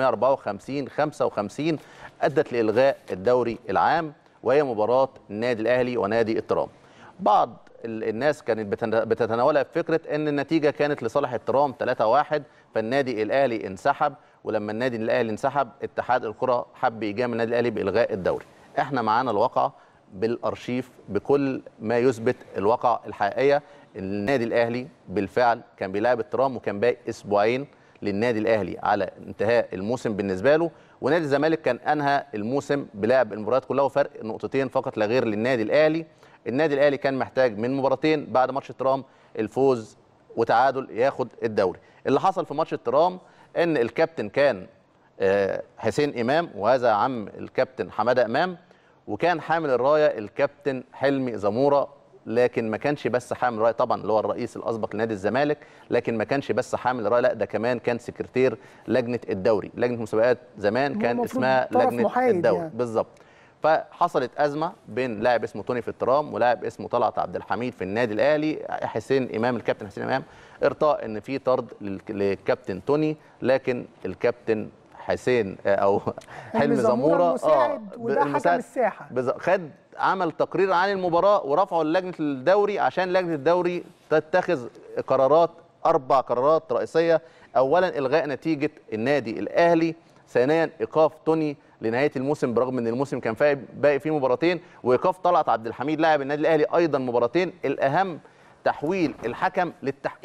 1954 55 ادت لالغاء الدوري العام وهي مباراة النادي الاهلي ونادي الترام. بعض ال- الناس كانت بتن- بتتناولها بفكرة ان النتيجة كانت لصالح الترام 3-1 فالنادي الاهلي انسحب ولما النادي الاهلي انسحب اتحاد الكرة حب يجامل النادي الاهلي بالغاء الدوري. احنا معانا الواقعة بالارشيف بكل ما يثبت الواقع الحقيقيه النادي الاهلي بالفعل كان بيلعب الترام وكان باقي اسبوعين للنادي الاهلي على انتهاء الموسم بالنسبه له ونادي الزمالك كان انهى الموسم بلعب المباريات كلها وفرق نقطتين فقط لا غير للنادي الاهلي النادي الاهلي كان محتاج من مباراتين بعد ماتش الترام الفوز وتعادل ياخد الدوري اللي حصل في ماتش الترام ان الكابتن كان آه، حسين امام وهذا عم الكابتن حماده امام وكان حامل الرايه الكابتن حلمي زموره لكن ما كانش بس حامل رايه طبعا اللي هو الرئيس الاسبق لنادي الزمالك لكن ما كانش بس حامل رايه لا ده كمان كان سكرتير لجنه الدوري لجنه مسابقات زمان هو كان المفروض اسمها طرف لجنه محايد الدوري يعني. بالظبط فحصلت ازمه بين لاعب اسمه توني في الترام ولاعب اسمه طلعت عبد الحميد في النادي الاهلي حسين امام الكابتن حسين امام ارتاء ان في طرد لل- للكابتن توني لكن الكابتن حسين آه، او حلمي زموره المساعد وده حكم المساعد الساحه بز- خد عمل تقرير عن المباراه ورفعه للجنه الدوري عشان لجنه الدوري تتخذ قرارات اربع قرارات رئيسيه اولا الغاء نتيجه النادي الاهلي ثانيا ايقاف توني لنهايه الموسم برغم ان الموسم كان فاي- باقي فيه مباراتين وايقاف طلعت عبد الحميد لاعب النادي الاهلي ايضا مباراتين الاهم تحويل الحكم للتحقيق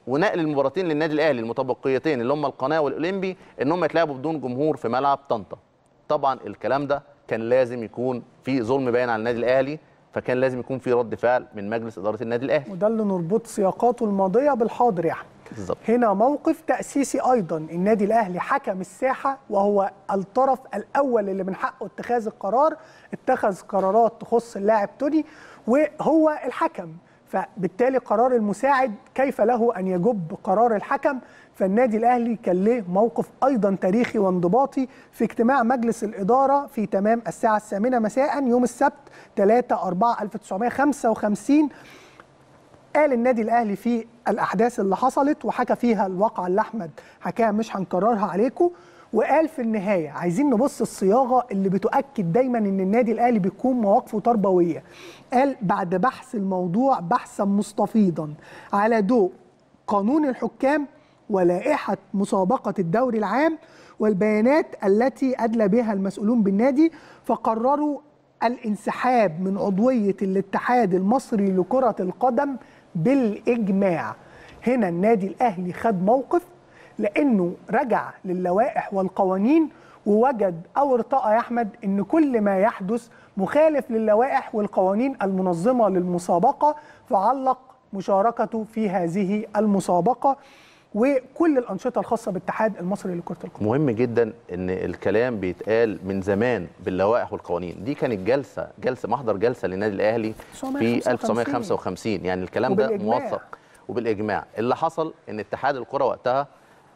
ونقل المباراتين للنادي الاهلي المتبقيتين اللي هم القناه والاولمبي ان هم يتلعبوا بدون جمهور في ملعب طنطا طبعا الكلام ده كان لازم يكون في ظلم باين على النادي الاهلي فكان لازم يكون في رد فعل من مجلس اداره النادي الاهلي وده اللي نربط سياقاته الماضيه بالحاضر يا احمد بالظبط هنا موقف تأسيسي أيضا النادي الأهلي حكم الساحة وهو الطرف الأول اللي من حقه اتخاذ القرار اتخذ قرارات تخص اللاعب توني وهو الحكم فبالتالي قرار المساعد كيف له أن يجب قرار الحكم فالنادي الأهلي كان له موقف أيضا تاريخي وانضباطي في اجتماع مجلس الإدارة في تمام الساعة الثامنة مساء يوم السبت 3 4 1955 قال النادي الاهلي في الاحداث اللي حصلت وحكى فيها الواقعه اللي احمد حكاها مش هنكررها عليكم وقال في النهايه عايزين نبص الصياغه اللي بتؤكد دايما ان النادي الاهلي بيكون مواقفه تربويه قال بعد بحث الموضوع بحثا مستفيضا على ضوء قانون الحكام ولائحه مسابقه الدوري العام والبيانات التي ادلى بها المسؤولون بالنادي فقرروا الانسحاب من عضويه الاتحاد المصري لكره القدم بالاجماع هنا النادي الاهلي خد موقف لانه رجع للوائح والقوانين ووجد او ارتأى يا احمد ان كل ما يحدث مخالف للوائح والقوانين المنظمه للمسابقه فعلق مشاركته في هذه المسابقه وكل الانشطه الخاصه بالاتحاد المصري لكره القدم مهم جدا ان الكلام بيتقال من زمان باللوائح والقوانين دي كانت جلسه جلسه محضر جلسه للنادي الاهلي في 1955. 1955 يعني الكلام ده وبالإجماع. موثق وبالاجماع اللي حصل ان اتحاد الكره وقتها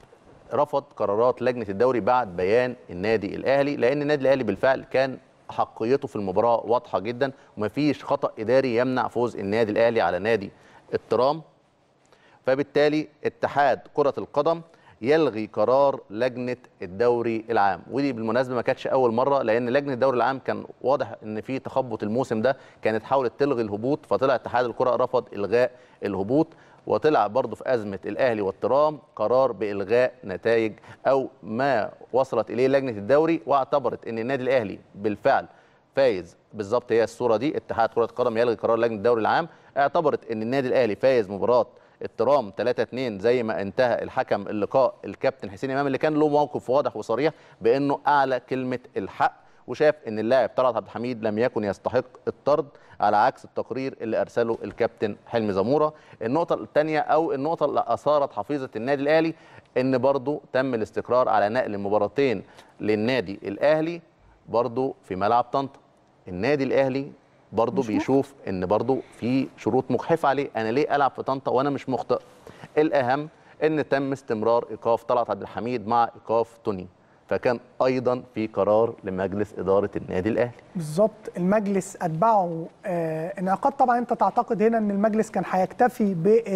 رفض قرارات لجنه الدوري بعد بيان النادي الاهلي لان النادي الاهلي بالفعل كان حقيته في المباراه واضحه جدا ومفيش خطا اداري يمنع فوز النادي الاهلي على نادي الترام فبالتالي اتحاد كرة القدم يلغي قرار لجنة الدوري العام ودي بالمناسبة ما كانتش أول مرة لأن لجنة الدوري العام كان واضح إن في تخبط الموسم ده كانت حاولت تلغي الهبوط فطلع اتحاد الكرة رفض إلغاء الهبوط وطلع برضه في أزمة الأهلي والترام قرار بإلغاء نتائج أو ما وصلت إليه لجنة الدوري واعتبرت إن النادي الأهلي بالفعل فايز بالظبط هي الصورة دي اتحاد كرة القدم يلغي قرار لجنة الدوري العام اعتبرت إن النادي الأهلي فايز مباراة الترام 3 2 زي ما انتهى الحكم اللقاء الكابتن حسين امام اللي كان له موقف واضح وصريح بانه اعلى كلمه الحق وشاف ان اللاعب طلعت عبد الحميد لم يكن يستحق الطرد على عكس التقرير اللي ارسله الكابتن حلمي زموره النقطه الثانيه او النقطه اللي اثارت حفيظه النادي الاهلي ان برضو تم الاستقرار على نقل مباراتين للنادي الاهلي برضو في ملعب طنطا النادي الاهلي برضه بيشوف ان برضه في شروط مجحفه عليه انا ليه العب في طنطا وانا مش مخطئ الاهم ان تم استمرار ايقاف طلعت عبد الحميد مع ايقاف توني فكان ايضا في قرار لمجلس اداره النادي الاهلي بالظبط المجلس اتبعه آه انعقاد طبعا انت تعتقد هنا ان المجلس كان هيكتفي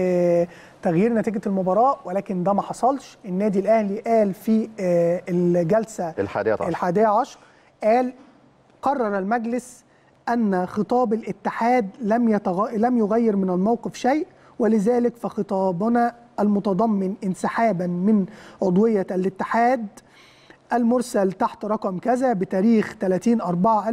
بتغيير نتيجه المباراه ولكن ده ما حصلش النادي الاهلي قال في آه الجلسه الحادية عشر. الحادية عشر قال قرر المجلس ان خطاب الاتحاد لم يتغ... لم يغير من الموقف شيء ولذلك فخطابنا المتضمن انسحابا من عضويه الاتحاد المرسل تحت رقم كذا بتاريخ 30 4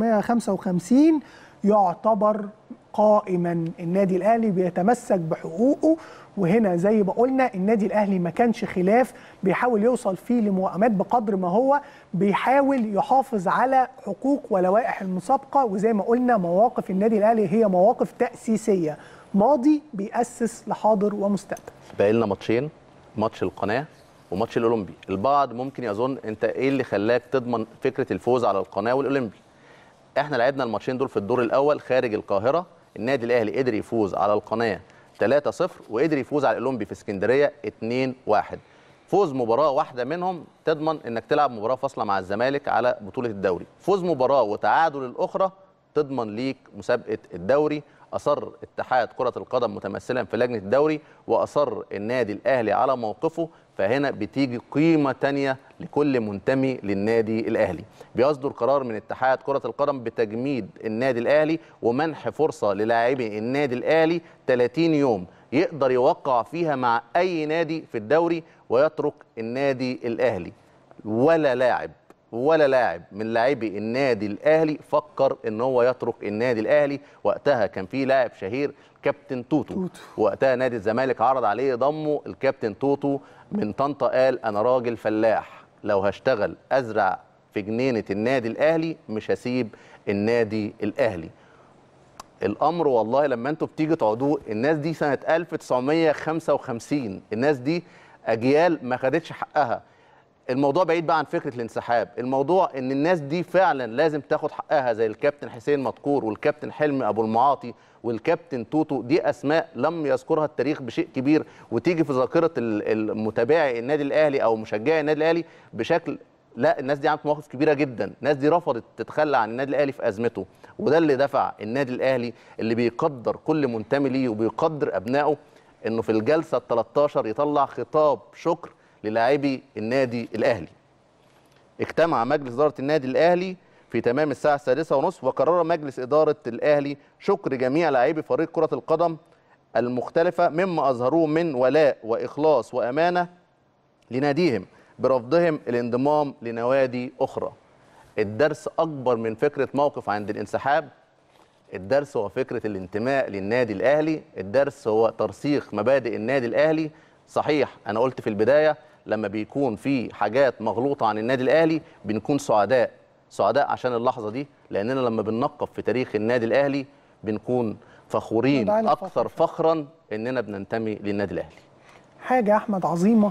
1955 يعتبر قائما النادي الاهلي بيتمسك بحقوقه وهنا زي ما قلنا النادي الاهلي ما كانش خلاف بيحاول يوصل فيه لموائمات بقدر ما هو بيحاول يحافظ على حقوق ولوائح المسابقه وزي ما قلنا مواقف النادي الاهلي هي مواقف تاسيسيه ماضي بيأسس لحاضر ومستقبل باقي لنا ماتشين ماتش القناه وماتش الاولمبي البعض ممكن يظن انت ايه اللي خلاك تضمن فكره الفوز على القناه والاولمبي احنا لعبنا الماتشين دول في الدور الاول خارج القاهره النادي الاهلي قدر يفوز على القناه 3-0 وقدر يفوز على الاولمبي في اسكندريه 2-1 فوز مباراه واحده منهم تضمن انك تلعب مباراه فاصله مع الزمالك على بطوله الدوري فوز مباراه وتعادل الاخرى تضمن ليك مسابقه الدوري اصر اتحاد كره القدم متمثلا في لجنه الدوري واصر النادي الاهلي على موقفه فهنا بتيجي قيمه تانية لكل منتمي للنادي الاهلي بيصدر قرار من اتحاد كره القدم بتجميد النادي الاهلي ومنح فرصه للاعبي النادي الاهلي 30 يوم يقدر يوقع فيها مع اي نادي في الدوري ويترك النادي الاهلي ولا لاعب ولا لاعب من لاعبي النادي الاهلي فكر ان هو يترك النادي الاهلي وقتها كان في لاعب شهير كابتن توتو, توتو. وقتها نادي الزمالك عرض عليه ضمه الكابتن توتو من طنطا قال انا راجل فلاح لو هشتغل ازرع في جنينه النادي الاهلي مش هسيب النادي الاهلي الامر والله لما انتوا بتيجي تقعدوا الناس دي سنه 1955 الناس دي اجيال ما خدتش حقها الموضوع بعيد بقى عن فكره الانسحاب الموضوع ان الناس دي فعلا لازم تاخد حقها زي الكابتن حسين مدكور والكابتن حلمي ابو المعاطي والكابتن توتو دي اسماء لم يذكرها التاريخ بشيء كبير وتيجي في ذاكره ال- المتابعي النادي الاهلي او مشجعي النادي الاهلي بشكل لا الناس دي عملت مواقف كبيره جدا الناس دي رفضت تتخلى عن النادي الاهلي في ازمته وده اللي دفع النادي الاهلي اللي بيقدر كل منتمي ليه وبيقدر ابنائه انه في الجلسه ال 13 يطلع خطاب شكر للاعبي النادي الاهلي اجتمع مجلس إدارة النادي الأهلي في تمام الساعة السادسة ونصف وقرر مجلس إدارة الأهلي شكر جميع لاعبي فريق كرة القدم المختلفة مما أظهروه من ولاء وإخلاص وأمانة لناديهم برفضهم الانضمام لنوادي أخرى الدرس أكبر من فكرة موقف عند الانسحاب الدرس هو فكرة الانتماء للنادي الأهلي الدرس هو ترسيخ مبادئ النادي الأهلي صحيح أنا قلت في البداية لما بيكون في حاجات مغلوطة عن النادي الأهلي بنكون سعداء سعداء عشان اللحظة دي لأننا لما بننقب في تاريخ النادي الأهلي بنكون فخورين ندعي أكثر فخر. فخرا إننا بننتمي للنادي الأهلي حاجه يا احمد عظيمه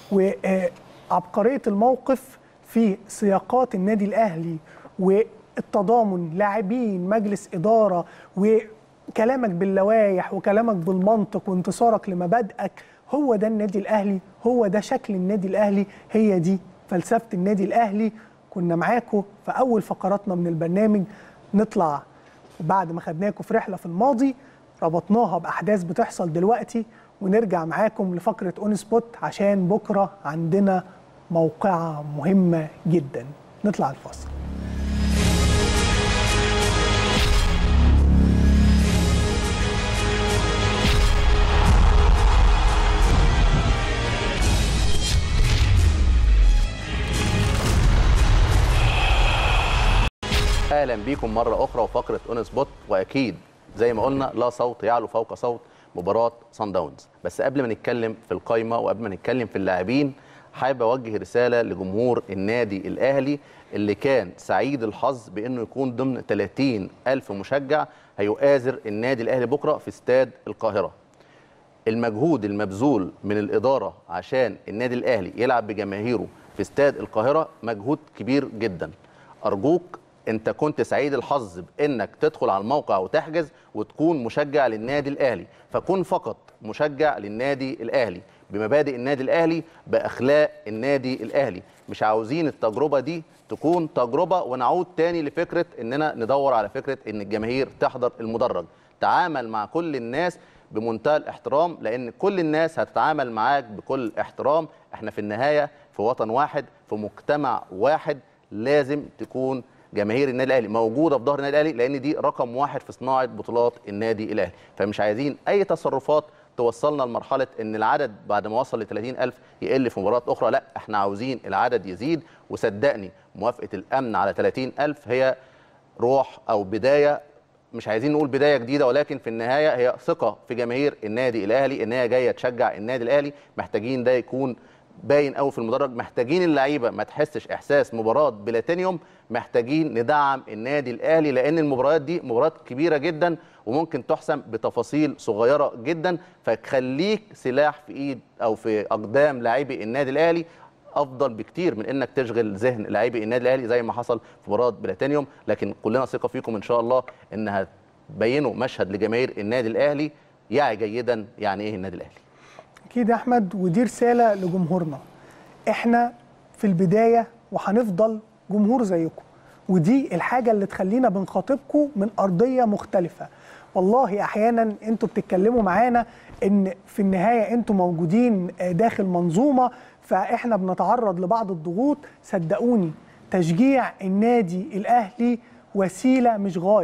وعبقريه الموقف في سياقات النادي الاهلي والتضامن لاعبين مجلس اداره وكلامك باللوائح وكلامك بالمنطق وانتصارك لمبادئك هو ده النادي الاهلي هو ده شكل النادي الاهلي هي دي فلسفه النادي الاهلي كنا معاكم في اول فقراتنا من البرنامج نطلع بعد ما خدناكم في رحله في الماضي ربطناها باحداث بتحصل دلوقتي ونرجع معاكم لفقره اون سبوت عشان بكره عندنا موقعه مهمه جدا نطلع الفاصل اهلا بيكم مره اخرى وفقره اون سبوت واكيد زي ما قلنا لا صوت يعلو فوق صوت مباراه سان داونز بس قبل ما نتكلم في القايمه وقبل ما نتكلم في اللاعبين حابب اوجه رساله لجمهور النادي الاهلي اللي كان سعيد الحظ بانه يكون ضمن 30 الف مشجع هيؤازر النادي الاهلي بكره في استاد القاهره المجهود المبذول من الاداره عشان النادي الاهلي يلعب بجماهيره في استاد القاهره مجهود كبير جدا ارجوك انت كنت سعيد الحظ بانك تدخل على الموقع وتحجز وتكون مشجع للنادي الاهلي فكن فقط مشجع للنادي الاهلي بمبادئ النادي الاهلي باخلاق النادي الاهلي مش عاوزين التجربه دي تكون تجربه ونعود تاني لفكره اننا ندور على فكره ان الجماهير تحضر المدرج تعامل مع كل الناس بمنتهى الاحترام لان كل الناس هتتعامل معاك بكل احترام احنا في النهايه في وطن واحد في مجتمع واحد لازم تكون جماهير النادي الاهلي موجوده في ظهر النادي الاهلي لان دي رقم واحد في صناعه بطولات النادي الاهلي فمش عايزين اي تصرفات توصلنا لمرحله ان العدد بعد ما وصل ل 30000 يقل في مباريات اخرى لا احنا عاوزين العدد يزيد وصدقني موافقه الامن على 30000 هي روح او بدايه مش عايزين نقول بدايه جديده ولكن في النهايه هي ثقه في جماهير النادي الاهلي ان هي جايه تشجع النادي الاهلي محتاجين ده يكون باين قوي في المدرج محتاجين اللعيبه ما تحسش احساس مباراه بلاتينيوم محتاجين ندعم النادي الاهلي لان المباريات دي مباريات كبيره جدا وممكن تحسم بتفاصيل صغيره جدا فخليك سلاح في ايد او في اقدام لاعبي النادي الاهلي افضل بكتير من انك تشغل ذهن لاعبي النادي الاهلي زي ما حصل في مباراه بلاتينيوم لكن كلنا ثقه فيكم ان شاء الله ان هتبينوا مشهد لجماهير النادي الاهلي يعي جيدا يعني ايه النادي الاهلي اكيد يا احمد ودي رساله لجمهورنا احنا في البدايه وهنفضل جمهور زيكم ودي الحاجه اللي تخلينا بنخاطبكم من ارضيه مختلفه والله احيانا انتوا بتتكلموا معانا ان في النهايه انتوا موجودين داخل منظومه فاحنا بنتعرض لبعض الضغوط صدقوني تشجيع النادي الاهلي وسيله مش غايه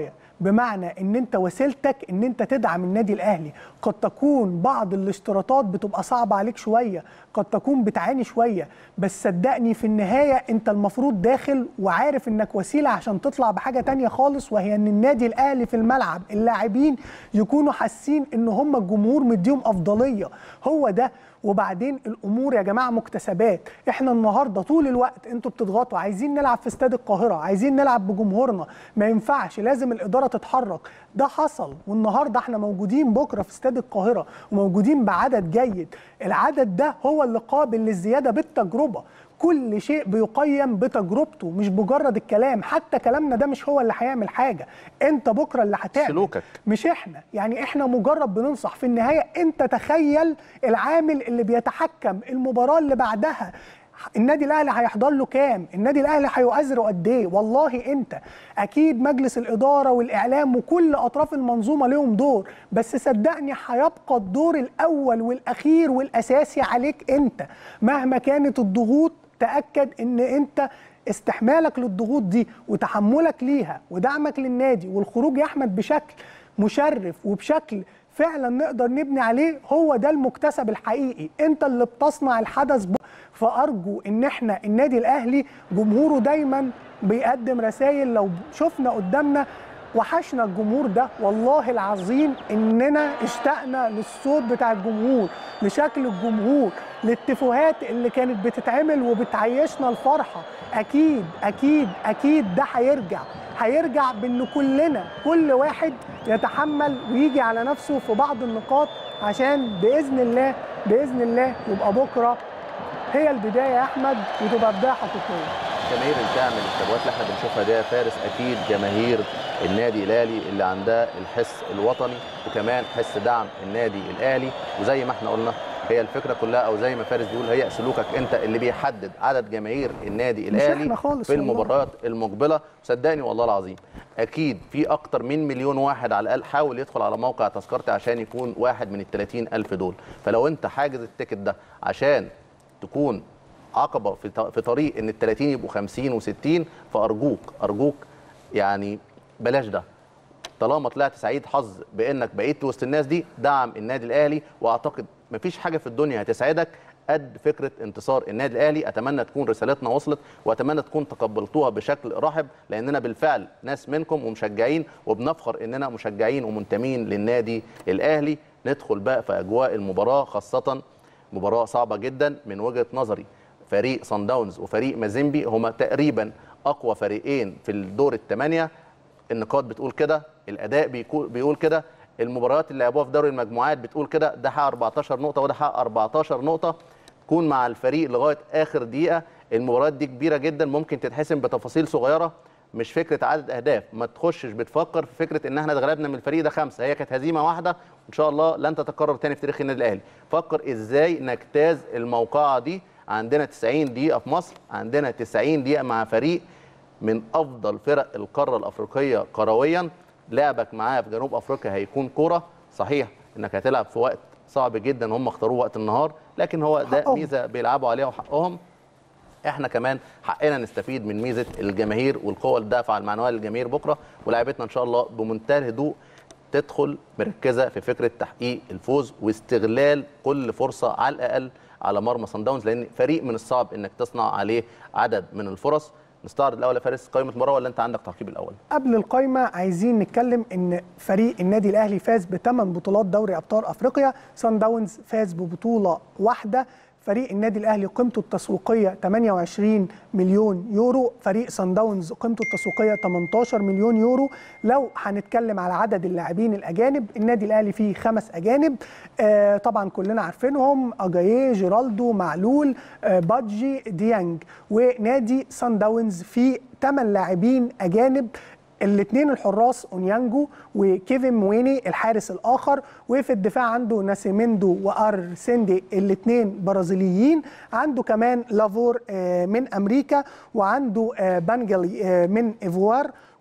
بمعنى ان انت وسيلتك ان انت تدعم النادي الاهلي قد تكون بعض الاشتراطات بتبقى صعبه عليك شويه قد تكون بتعاني شويه بس صدقني في النهايه انت المفروض داخل وعارف انك وسيله عشان تطلع بحاجه تانية خالص وهي ان النادي الاهلي في الملعب اللاعبين يكونوا حاسين ان هم الجمهور مديهم افضليه هو ده وبعدين الامور يا جماعه مكتسبات احنا النهارده طول الوقت انتوا بتضغطوا عايزين نلعب في استاد القاهره عايزين نلعب بجمهورنا ما ينفعش لازم الاداره تتحرك ده حصل والنهارده احنا موجودين بكره في استاد القاهره وموجودين بعدد جيد العدد ده هو اللي قابل للزياده بالتجربه كل شيء بيقيم بتجربته مش بمجرد الكلام حتى كلامنا ده مش هو اللي هيعمل حاجه انت بكره اللي هتعمل سلوكك. مش احنا يعني احنا مجرد بننصح في النهايه انت تخيل العامل اللي بيتحكم المباراه اللي بعدها النادي الاهلي هيحضر له كام النادي الاهلي هيؤازره قد ايه والله انت اكيد مجلس الاداره والاعلام وكل اطراف المنظومه ليهم دور بس صدقني هيبقى الدور الاول والاخير والاساسي عليك انت مهما كانت الضغوط تاكد ان انت استحمالك للضغوط دي وتحملك ليها ودعمك للنادي والخروج يا احمد بشكل مشرف وبشكل فعلا نقدر نبني عليه هو ده المكتسب الحقيقي انت اللي بتصنع الحدث ب... فارجو ان احنا النادي الاهلي جمهوره دايما بيقدم رسائل لو شفنا قدامنا وحشنا الجمهور ده والله العظيم اننا اشتقنا للصوت بتاع الجمهور لشكل الجمهور للتفوهات اللي كانت بتتعمل وبتعيشنا الفرحه اكيد اكيد اكيد ده هيرجع هيرجع بان كلنا كل واحد يتحمل ويجي على نفسه في بعض النقاط عشان باذن الله باذن الله يبقى بكره هي البدايه يا احمد وتبقى بدايه حقيقيه الجماهير اللي بتعمل الكبوات اللي احنا بنشوفها دي يا فارس اكيد جماهير النادي الاهلي اللي عندها الحس الوطني وكمان حس دعم النادي الاهلي وزي ما احنا قلنا هي الفكره كلها او زي ما فارس بيقول هي سلوكك انت اللي بيحدد عدد جماهير النادي مش الاهلي إحنا خالص في والله. المباريات المقبله صدقني والله العظيم اكيد في اكتر من مليون واحد على الاقل حاول يدخل على موقع تذكرتي عشان يكون واحد من ال 30 الف دول فلو انت حاجز التيكت ده عشان تكون عقبه في ط- في طريق ان ال 30 يبقوا 50 و60 فارجوك ارجوك يعني بلاش ده طالما طلعت سعيد حظ بانك بقيت وسط الناس دي دعم النادي الاهلي واعتقد مفيش حاجه في الدنيا هتسعدك قد فكره انتصار النادي الاهلي اتمنى تكون رسالتنا وصلت واتمنى تكون تقبلتوها بشكل رحب لاننا بالفعل ناس منكم ومشجعين وبنفخر اننا مشجعين ومنتمين للنادي الاهلي ندخل بقى في اجواء المباراه خاصه مباراه صعبه جدا من وجهه نظري فريق صن داونز وفريق مازيمبي هما تقريبا اقوى فريقين في الدور الثمانيه النقاط بتقول كده الاداء بيكو- بيقول كده المباريات اللي لعبوها في دوري المجموعات بتقول كده ده حقق 14 نقطه وده حقق 14 نقطه تكون مع الفريق لغايه اخر دقيقه المباريات دي كبيره جدا ممكن تتحسم بتفاصيل صغيره مش فكره عدد اهداف ما تخشش بتفكر في فكره ان احنا اتغلبنا من الفريق ده خمسه هي كانت هزيمه واحده ان شاء الله لن تتكرر تاني في تاريخ النادي الاهلي فكر ازاي نجتاز الموقعه دي عندنا 90 دقيقه في مصر عندنا 90 دقيقه مع فريق من افضل فرق القاره الافريقيه كرويا لعبك معاه في جنوب افريقيا هيكون كوره صحيح انك هتلعب في وقت صعب جدا هم اختاروه وقت النهار لكن هو ده حقهم. ميزه بيلعبوا عليها وحقهم احنا كمان حقنا نستفيد من ميزه الجماهير والقوه الدافعه المعنويه للجماهير بكره ولاعيبتنا ان شاء الله بمنتهى الهدوء تدخل مركزه في فكره تحقيق الفوز واستغلال كل فرصه على الاقل على مرمى صن داونز لان فريق من الصعب انك تصنع عليه عدد من الفرص نستعرض الاول يا فارس قائمه المباراه ولا انت عندك تعقيب الاول؟ قبل القايمه عايزين نتكلم ان فريق النادي الاهلي فاز بثمان بطولات دوري ابطال افريقيا سان داونز فاز ببطوله واحده فريق النادي الاهلي قيمته التسويقيه 28 مليون يورو فريق سان داونز قيمته التسويقيه 18 مليون يورو لو هنتكلم على عدد اللاعبين الاجانب النادي الاهلي فيه خمس اجانب آه طبعا كلنا عارفينهم اجاييه جيرالدو معلول آه بادجي ديانج ونادي سان داونز فيه 8 لاعبين اجانب الاثنين الحراس اونيانجو وكيفن مويني الحارس الاخر وفي الدفاع عنده ناسيميندو وار سيندي الاثنين برازيليين عنده كمان لافور آه، من امريكا وعنده آه، بانجلي آه، من ايفوار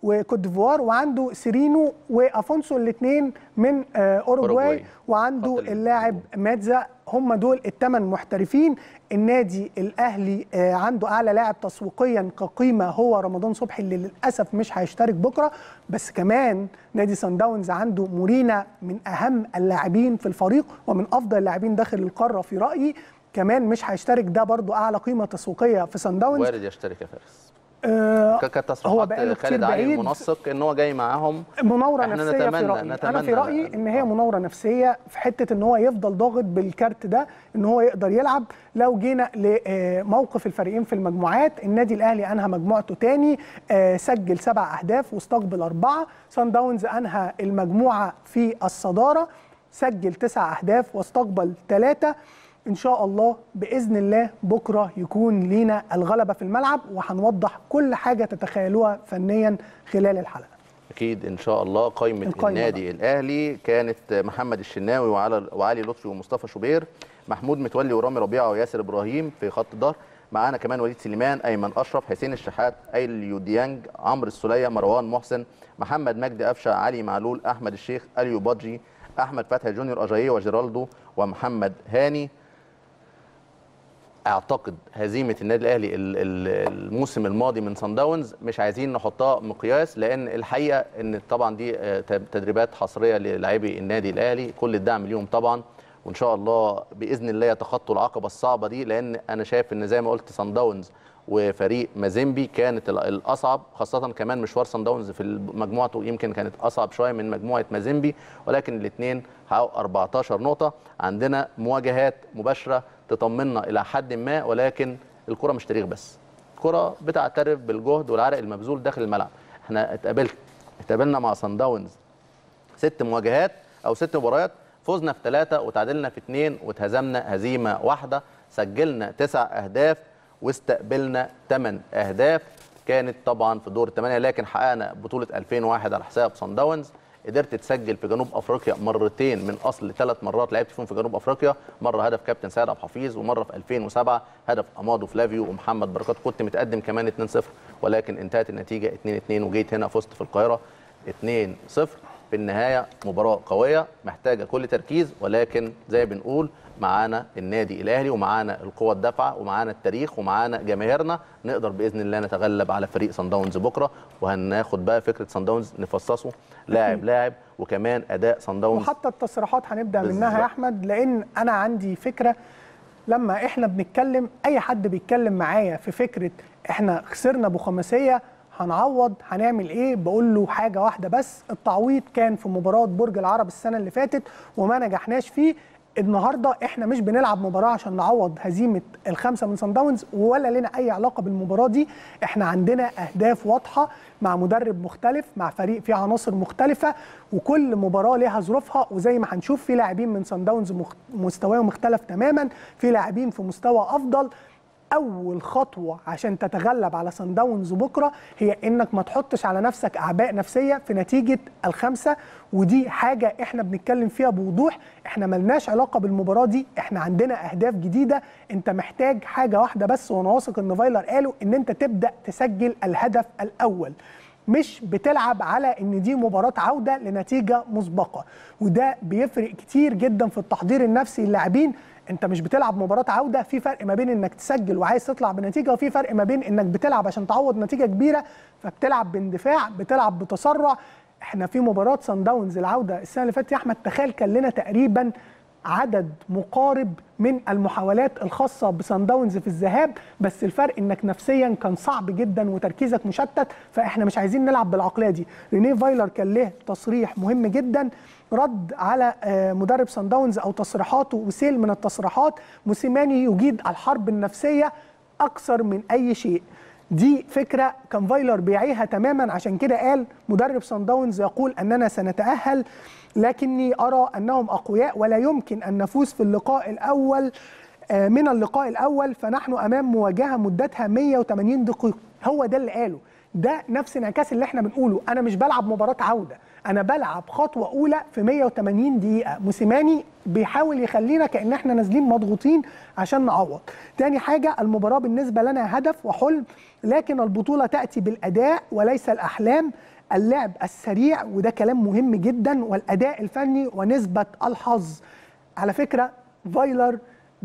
وكوت ديفوار وعنده سيرينو وافونسو الاثنين من آه، اوروجواي أوروجواي. وعنده خط ال- اللاعب ماتزا هم دول الثمان محترفين النادي الاهلي آه، عنده اعلى لاعب تسويقيا كقيمه هو رمضان صبحي اللي للاسف مش هيشترك بكره بس كمان نادي سان داونز عنده مورينا من اهم اللاعبين في الفريق ومن افضل اللاعبين داخل القاره في رايي كمان مش هيشترك ده برضو اعلى قيمه تسويقيه في سان داونز وارد يشترك يا فارس آه ك- كانت هو بقاله تصريحات كتير خالد علي بعيد. المنسق ان هو جاي معاهم مناوره إحنا نفسيه في نتمنى- رايي انا نتمنى في رايي لا- ان هي آه. مناوره نفسيه في حته ان هو يفضل ضاغط بالكارت ده ان هو يقدر يلعب لو جينا لموقف الفريقين في المجموعات النادي الاهلي انهى مجموعته تاني آه، سجل سبع اهداف واستقبل اربعه سان داونز انهى المجموعه في الصداره سجل تسع اهداف واستقبل ثلاثه ان شاء الله باذن الله بكره يكون لينا الغلبه في الملعب وهنوضح كل حاجه تتخيلوها فنيا خلال الحلقه اكيد ان شاء الله قائمه القايمة النادي الاهلي كانت محمد الشناوي وعلى وعلي لطفي ومصطفى شوبير محمود متولي ورامي ربيعه وياسر ابراهيم في خط الظهر معانا كمان وليد سليمان ايمن اشرف حسين الشحات ايليو ديانج عمرو السوليه مروان محسن محمد مجدي قفشه علي معلول احمد الشيخ اليو بادجي احمد فتحي جونيور اجاييه وجيرالدو ومحمد هاني اعتقد هزيمه النادي الاهلي ال- ال- الموسم الماضي من صن داونز مش عايزين نحطها مقياس لان الحقيقه ان طبعا دي آه، ت- تدريبات حصريه للاعبي النادي الاهلي كل الدعم ليهم طبعا وان شاء الله باذن الله يتخطوا العقبه الصعبه دي لان انا شايف ان زي ما قلت صن داونز وفريق مازيمبي كانت ال- الاصعب خاصه كمان مشوار صن داونز في مجموعته يمكن كانت اصعب شويه من مجموعه مازيمبي ولكن الاثنين حققوا 14 نقطه عندنا مواجهات مباشره تطمنا الى حد ما ولكن الكره مش تاريخ بس الكره بتعترف بالجهد والعرق المبذول داخل الملعب احنا اتقابلت اتقابلنا مع صن داونز ست مواجهات او ست مباريات فزنا في ثلاثه وتعادلنا في اثنين واتهزمنا هزيمه واحده سجلنا تسع اهداف واستقبلنا ثمان اهداف كانت طبعا في دور الثمانيه لكن حققنا بطوله 2001 على حساب صن داونز قدرت تسجل في جنوب افريقيا مرتين من اصل ثلاث مرات لعبت فيهم في جنوب افريقيا مره هدف كابتن سيد عبد الحفيظ ومره في 2007 هدف امادو فلافيو ومحمد بركات كنت متقدم كمان 2-0 ولكن انتهت النتيجه 2-2 وجيت هنا فزت في القاهره 2-0 في النهايه مباراه قويه محتاجه كل تركيز ولكن زي ما بنقول معانا النادي الاهلي ومعانا القوه الدافعه ومعانا التاريخ ومعانا جماهيرنا نقدر باذن الله نتغلب على فريق صن داونز بكره وهناخد بقى فكره صن داونز نفصصه لاعب لاعب وكمان اداء صن داونز وحتى التصريحات هنبدا منها بالظبط. يا احمد لان انا عندي فكره لما احنا بنتكلم اي حد بيتكلم معايا في فكره احنا خسرنا بخماسيه هنعوض هنعمل ايه بقول له حاجه واحده بس التعويض كان في مباراه برج العرب السنه اللي فاتت وما نجحناش فيه النهارده احنا مش بنلعب مباراه عشان نعوض هزيمه الخمسه من صن داونز ولا لنا اي علاقه بالمباراه دي احنا عندنا اهداف واضحه مع مدرب مختلف مع فريق فيه عناصر مختلفه وكل مباراه ليها ظروفها وزي ما هنشوف في لاعبين من صن داونز مخ- مستواهم مختلف تماما في لاعبين في مستوى افضل اول خطوه عشان تتغلب على صن داونز بكره هي انك ما تحطش على نفسك اعباء نفسيه في نتيجه الخمسه ودي حاجه احنا بنتكلم فيها بوضوح احنا ملناش علاقه بالمباراه دي احنا عندنا اهداف جديده انت محتاج حاجه واحده بس وانا واثق ان فايلر قالوا ان انت تبدا تسجل الهدف الاول مش بتلعب على ان دي مباراه عوده لنتيجه مسبقه وده بيفرق كتير جدا في التحضير النفسي للاعبين انت مش بتلعب مباراه عوده في فرق ما بين انك تسجل وعايز تطلع بنتيجه وفي فرق ما بين انك بتلعب عشان تعوض نتيجه كبيره فبتلعب باندفاع بتلعب بتسرع احنا في مباراه سان داونز العوده السنه اللي فاتت يا احمد تخيل كان لنا تقريبا عدد مقارب من المحاولات الخاصه بسان داونز في الذهاب بس الفرق انك نفسيا كان صعب جدا وتركيزك مشتت فاحنا مش عايزين نلعب بالعقليه دي رينيه فايلر كان له تصريح مهم جدا رد على آه، مدرب سان داونز او تصريحاته وسيل من التصريحات موسيماني يجيد الحرب النفسيه اكثر من اي شيء دي فكره كان فايلر بيعيها تماما عشان كده قال مدرب سان داونز يقول اننا سنتاهل لكني ارى انهم اقوياء ولا يمكن ان نفوز في اللقاء الاول آه، من اللقاء الاول فنحن امام مواجهه مدتها 180 دقيقه هو ده اللي قاله ده نفس انعكاس اللي احنا بنقوله انا مش بلعب مباراه عوده انا بلعب خطوه اولى في 180 دقيقه موسيماني بيحاول يخلينا كان احنا نازلين مضغوطين عشان نعوض تاني حاجه المباراه بالنسبه لنا هدف وحلم لكن البطوله تاتي بالاداء وليس الاحلام اللعب السريع وده كلام مهم جدا والاداء الفني ونسبه الحظ على فكره فايلر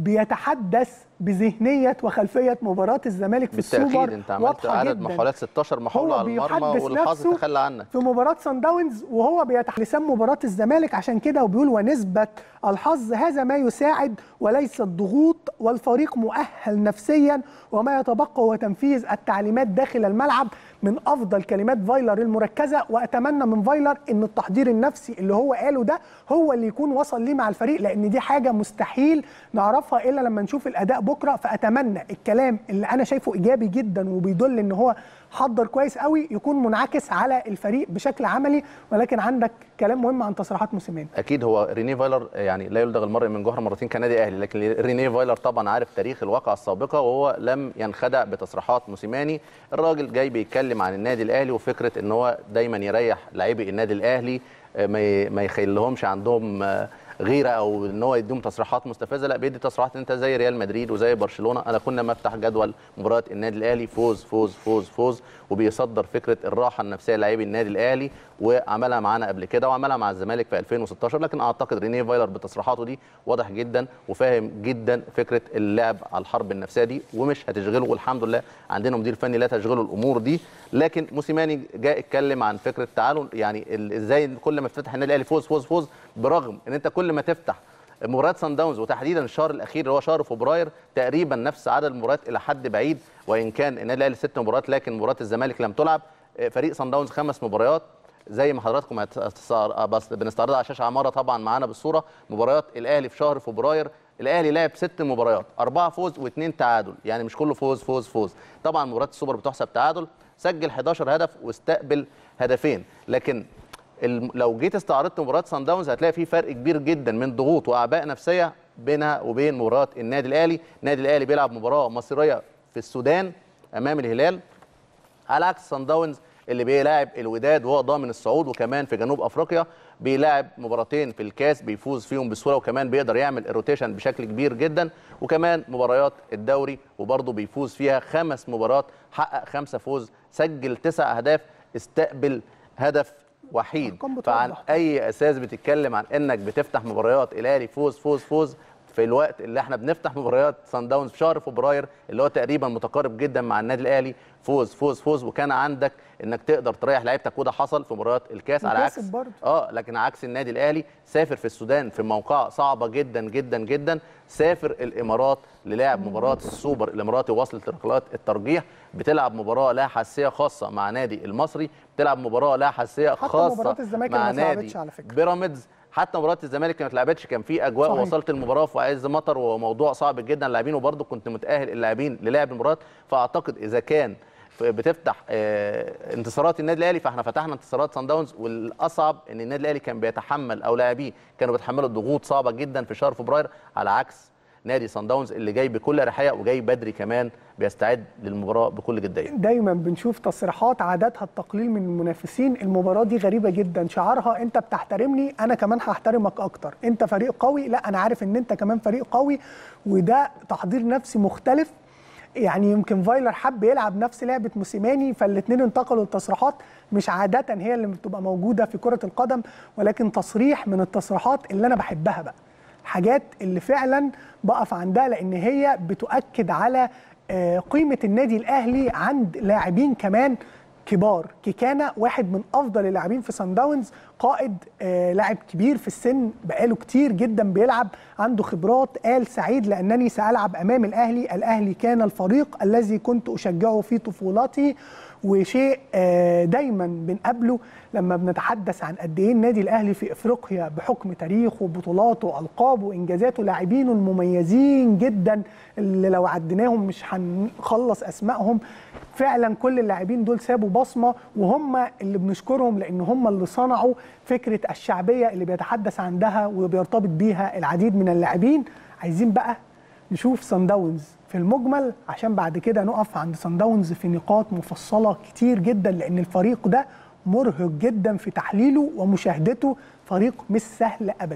بيتحدث بذهنيه وخلفيه مباراه الزمالك في بالتاكيد السوبر انت عملت واضحة عدد جداً. محاولات 16 محاوله هو على المرمى بيحدث والحظ نفسه تخلى عنك في مباراة سان داونز وهو بيتح لسان مباراة الزمالك عشان كده وبيقول ونسبة الحظ هذا ما يساعد وليس الضغوط والفريق مؤهل نفسيا وما يتبقى هو تنفيذ التعليمات داخل الملعب من افضل كلمات فايلر المركزه واتمنى من فايلر ان التحضير النفسي اللي هو قاله ده هو اللي يكون وصل ليه مع الفريق لان دي حاجه مستحيل نعرفها الا لما نشوف الاداء بكره فاتمنى الكلام اللي انا شايفه ايجابي جدا وبيدل ان هو حضر كويس قوي يكون منعكس على الفريق بشكل عملي ولكن عندك كلام مهم عن تصريحات موسيماني اكيد هو ريني فايلر يعني لا يلدغ المرء من جوهر مرتين كنادي اهلي لكن ريني فايلر طبعا عارف تاريخ الواقعه السابقه وهو لم ينخدع بتصريحات موسيماني الراجل جاي بيتكلم عن النادي الاهلي وفكره ان هو دايما يريح لاعبي النادي الاهلي آه، ما ي- ما يخليهمش عندهم آه، غيره او ان هو يديهم تصريحات مستفزه لا بيدي تصريحات انت زي ريال مدريد وزي برشلونه انا كنا ما افتح جدول مباريات النادي الاهلي فوز فوز فوز فوز وبيصدر فكره الراحه النفسيه للاعبي النادي الاهلي وعملها معانا قبل كده وعملها مع الزمالك في 2016 لكن اعتقد رينيه فايلر بتصريحاته دي واضح جدا وفاهم جدا فكره اللعب على الحرب النفسيه دي ومش هتشغله والحمد لله عندنا مدير فني لا تشغله الامور دي لكن موسيماني جاء اتكلم عن فكره تعالوا يعني ال- ازاي كل ما افتتح النادي الاهلي فوز فوز فوز برغم ان انت كل ما تفتح مباراه سان داونز وتحديدا الشهر الاخير اللي هو شهر فبراير تقريبا نفس عدد المباريات الى حد بعيد وان كان النادي الاهلي ست مباريات لكن مباراه الزمالك لم تلعب فريق سان داونز خمس مباريات زي ما حضراتكم هتستعر- بس بنستعرضها على شاشه عماره طبعا معانا بالصوره مباريات الاهلي في شهر فبراير الاهلي لعب ست مباريات اربعه فوز واثنين تعادل يعني مش كله فوز فوز فوز طبعا مباراه السوبر بتحسب تعادل سجل 11 هدف واستقبل هدفين لكن الم- لو جيت استعرضت مباراه سان داونز هتلاقي في فرق كبير جدا من ضغوط واعباء نفسيه بينها وبين مباراه النادي الاهلي النادي الاهلي بيلعب مباراه مصيريه في السودان امام الهلال على عكس سان داونز اللي بيلاعب الوداد وهو ضامن الصعود وكمان في جنوب افريقيا بيلاعب مباراتين في الكاس بيفوز فيهم بسهوله وكمان بيقدر يعمل الروتيشن بشكل كبير جدا وكمان مباريات الدوري وبرضه بيفوز فيها خمس مباريات حقق خمسه فوز سجل تسع اهداف استقبل هدف وحيد أرقام بتوضح. فعن اي اساس بتتكلم عن انك بتفتح مباريات الاهلي فوز فوز فوز في الوقت اللي احنا بنفتح مباريات سان داونز في شهر فبراير اللي هو تقريبا متقارب جدا مع النادي الاهلي فوز فوز فوز وكان عندك انك تقدر تريح لعيبتك وده حصل في مباريات الكاس على وكسب عكس برضه. اه لكن عكس النادي الاهلي سافر في السودان في موقعة صعبه جدا جدا جدا سافر الامارات للعب مباراه السوبر الاماراتي وصلت لركلات الترجيح بتلعب مباراه لها حساسيه خاصه مع نادي المصري بتلعب مباراه لها حساسيه حتى خاصه مباراة الزمالك مع اللي ما اتلعبتش نادي على فكرة. بيراميدز حتى مباراه الزمالك ما اتلعبتش كان في اجواء صحيح. وصلت المباراه في عز مطر وموضوع صعب جدا اللاعبين وبرضه كنت متاهل اللاعبين للعب المباراه فاعتقد اذا كان ف- بتفتح آه، انتصارات النادي الاهلي فاحنا فتحنا انتصارات سان داونز والاصعب ان النادي الاهلي كان بيتحمل او لاعبيه كانوا بيتحملوا ضغوط صعبه جدا في شهر فبراير على عكس نادي سان داونز اللي جاي بكل اريحيه وجاي بدري كمان بيستعد للمباراه بكل جديه دايما بنشوف تصريحات عاداتها التقليل من المنافسين المباراه دي غريبه جدا شعارها انت بتحترمني انا كمان هحترمك اكتر انت فريق قوي لا انا عارف ان انت كمان فريق قوي وده تحضير نفسي مختلف يعني يمكن فايلر حب يلعب نفس لعبه موسيماني فالاثنين انتقلوا لتصريحات مش عاده هي اللي بتبقى موجوده في كره القدم ولكن تصريح من التصريحات اللي انا بحبها بقى حاجات اللي فعلا بقف عندها لان هي بتؤكد على آه، قيمه النادي الاهلي عند لاعبين كمان كبار كيكانا واحد من افضل اللاعبين في سان داونز قائد آه لاعب كبير في السن بقاله كتير جدا بيلعب عنده خبرات قال سعيد لانني سالعب امام الاهلي الاهلي كان الفريق الذي كنت اشجعه في طفولتي وشيء آه دايما بنقابله لما بنتحدث عن قد ايه النادي الاهلي في افريقيا بحكم تاريخه وبطولاته والقابه وانجازاته لاعبينه المميزين جدا اللي لو عديناهم مش هنخلص اسمائهم فعلا كل اللاعبين دول سابوا بصمه وهم اللي بنشكرهم لان هم اللي صنعوا فكره الشعبيه اللي بيتحدث عندها وبيرتبط بيها العديد من اللاعبين عايزين بقى نشوف سان داونز في المجمل عشان بعد كده نقف عند سان داونز في نقاط مفصله كتير جدا لان الفريق ده مرهق جدا في تحليله ومشاهدته فريق مش سهل ابدا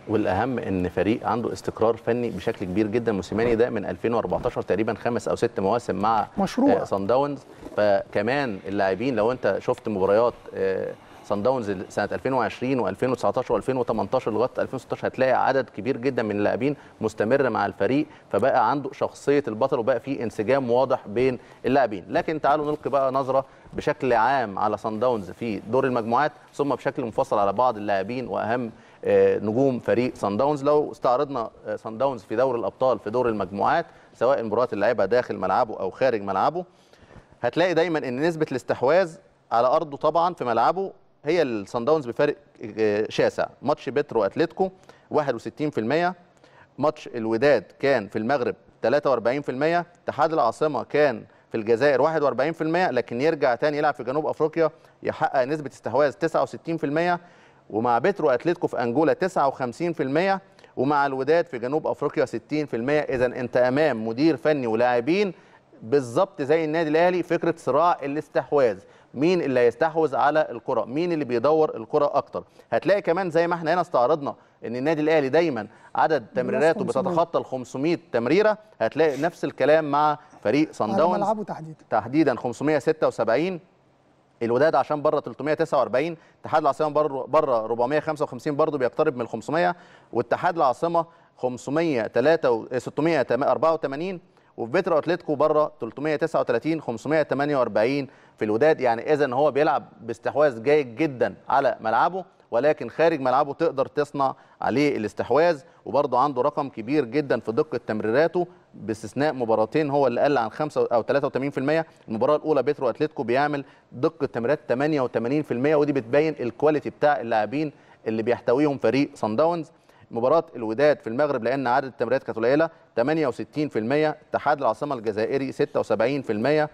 والاهم ان فريق عنده استقرار فني بشكل كبير جدا موسيماني ده من 2014 تقريبا خمس او ست مواسم مع مشروع. سان داونز فكمان اللاعبين لو انت شفت مباريات آه، سان داونز سنه 2020 و2019 و2018 لغايه 2016 هتلاقي عدد كبير جدا من اللاعبين مستمر مع الفريق فبقى عنده شخصيه البطل وبقى في انسجام واضح بين اللاعبين لكن تعالوا نلقي بقى نظره بشكل عام على سان داونز في دور المجموعات ثم بشكل منفصل على بعض اللاعبين واهم آه، نجوم فريق سان داونز لو استعرضنا آه، سان داونز في دوري الابطال في دور المجموعات سواء المباريات اللي لعبها داخل ملعبه او خارج ملعبه هتلاقي دايما ان نسبه الاستحواذ على ارضه طبعا في ملعبه هي الصن داونز بفارق آه، شاسع ماتش بيترو اتلتيكو 61% ماتش الوداد كان في المغرب 43% اتحاد العاصمه كان في الجزائر 41% لكن يرجع تاني يلعب في جنوب افريقيا يحقق نسبه استحواذ 69% ومع بيترو اتلتيكو في انجولا 59% ومع الوداد في جنوب افريقيا 60% اذا انت امام مدير فني ولاعبين بالظبط زي النادي الاهلي فكره صراع الاستحواذ مين اللي هيستحوذ على الكره مين اللي بيدور الكره اكتر هتلاقي كمان زي ما احنا هنا استعرضنا ان النادي الاهلي دايما عدد تمريراته 500. بتتخطى ال 500 تمريره هتلاقي نفس الكلام مع فريق صن على داونز ملعبه تحديدا تحديدا 576 الوداد عشان بره 349 اتحاد العاصمه بره بره 455 برضه بيقترب من ال 500 واتحاد العاصمه 503 684 وفي بيترو اتلتيكو بره 339 548 في الوداد يعني اذا هو بيلعب باستحواذ جيد جدا على ملعبه ولكن خارج ملعبه تقدر تصنع عليه الاستحواذ وبرضه عنده رقم كبير جدا في دقه تمريراته باستثناء مباراتين هو اللي قل عن 5 او 83% المباراه الاولى بيترو اتلتيكو بيعمل دقه تمريرات 88% ودي بتبين الكواليتي بتاع اللاعبين اللي بيحتويهم فريق صن داونز مباراة الوداد في المغرب لأن عدد التمريرات كانت قليلة 68% اتحاد العاصمة الجزائري 76%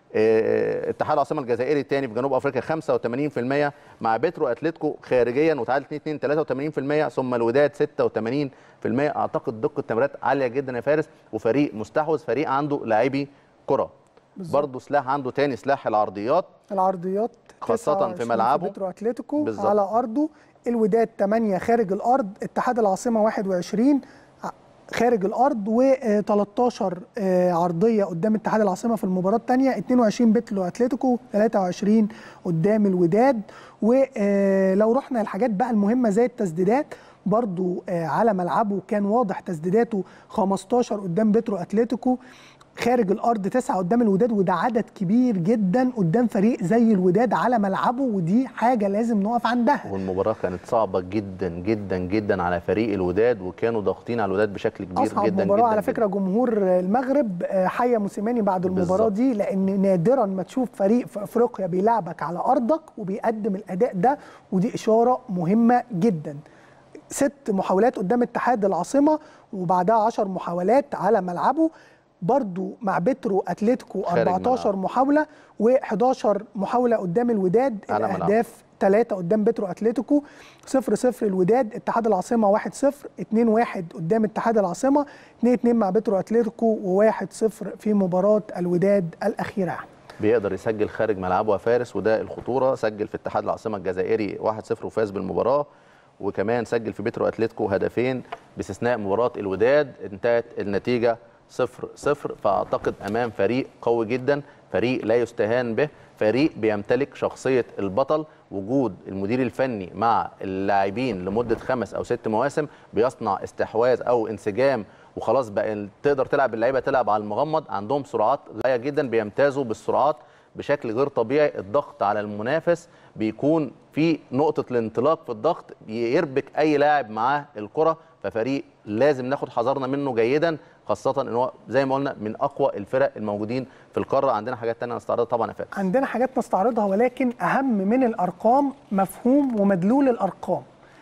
آه، اتحاد العاصمة الجزائري الثاني في جنوب أفريقيا 85% مع بيترو أتلتيكو خارجيا وتعادل 2 2 83% ثم الوداد 86% أعتقد دقة تمريرات عالية جدا يا فارس وفريق مستحوذ فريق عنده لاعبي كرة برضه سلاح عنده تاني سلاح العرضيات العرضيات خاصة في 29 ملعبه. بيترو اتلتيكو بالظبط. على ارضه الوداد 8 خارج الارض اتحاد العاصمه 21 ع- خارج الارض و13 عرضيه قدام اتحاد العاصمه في المباراه الثانيه 22 بيترو اتلتيكو 23 قدام الوداد ولو رحنا الحاجات بقى المهمه زي التسديدات برضو آه، على ملعبه كان واضح تسديداته 15 قدام بيترو اتلتيكو خارج الارض تسعه قدام الوداد وده عدد كبير جدا قدام فريق زي الوداد على ملعبه ودي حاجه لازم نقف عندها والمباراة كانت صعبة جدا جدا جدا على فريق الوداد وكانوا ضاغطين على الوداد بشكل كبير اصعب جدا مباراه جدا على جداً. فكره جمهور المغرب آه، حيا موسيماني بعد المباراه بالظبط. دي لان نادرا ما تشوف فريق في افريقيا بيلعبك على ارضك وبيقدم الاداء ده ودي اشاره مهمه جدا ست محاولات قدام اتحاد العاصمه وبعدها 10 محاولات على ملعبه برضو مع بيترو اتلتيكو خارج 14 محاوله و11 محاوله قدام الوداد على ملعبه. الاهداف ثلاثة قدام بيترو اتلتيكو 0 0 الوداد اتحاد العاصمة 1 0 2 1 قدام اتحاد العاصمة 2 2 مع بيترو اتلتيكو و1 0 في مباراة الوداد الأخيرة بيقدر يسجل خارج ملعبه يا فارس وده الخطوره سجل في اتحاد العاصمه الجزائري 1-0 وفاز بالمباراه وكمان سجل في بيترو اتلتيكو هدفين باستثناء مباراه الوداد انتهت النتيجه 0-0 فاعتقد امام فريق قوي جدا فريق لا يستهان به فريق بيمتلك شخصيه البطل وجود المدير الفني مع اللاعبين لمده خمس او ست مواسم بيصنع استحواذ او انسجام وخلاص بقى تقدر تلعب اللعيبه تلعب على المغمض عندهم سرعات غايه جدا بيمتازوا بالسرعات بشكل غير طبيعي الضغط على المنافس بيكون في نقطه الانطلاق في الضغط يربك اي لاعب معاه الكره ففريق لازم ناخد حذرنا منه جيدا خاصه ان هو زي ما قلنا من اقوى الفرق الموجودين في القاره عندنا حاجات تانية نستعرضها طبعا يا فارس عندنا حاجات نستعرضها ولكن أهم من الأرقام مفهوم ومدلول الأرقام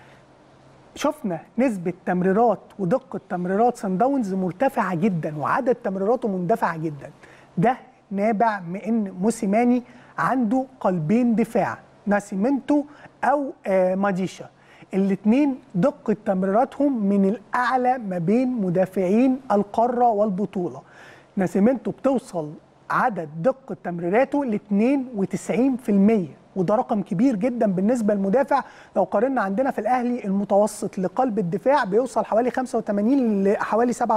شفنا نسبة تمريرات ودقة تمريرات سان داونز مرتفعة جدا وعدد تمريراته مندفعة جدا ده نابع من ان موسيماني عنده قلبين دفاع ناسيمنتو او آه ماديشا الاثنين دقة تمريراتهم من الأعلى ما بين مدافعين القارة والبطولة ناسيمنتو بتوصل عدد دقة تمريراته ل 92% وده رقم كبير جدا بالنسبه للمدافع لو قارنا عندنا في الاهلي المتوسط لقلب الدفاع بيوصل حوالي 85 لحوالي 87%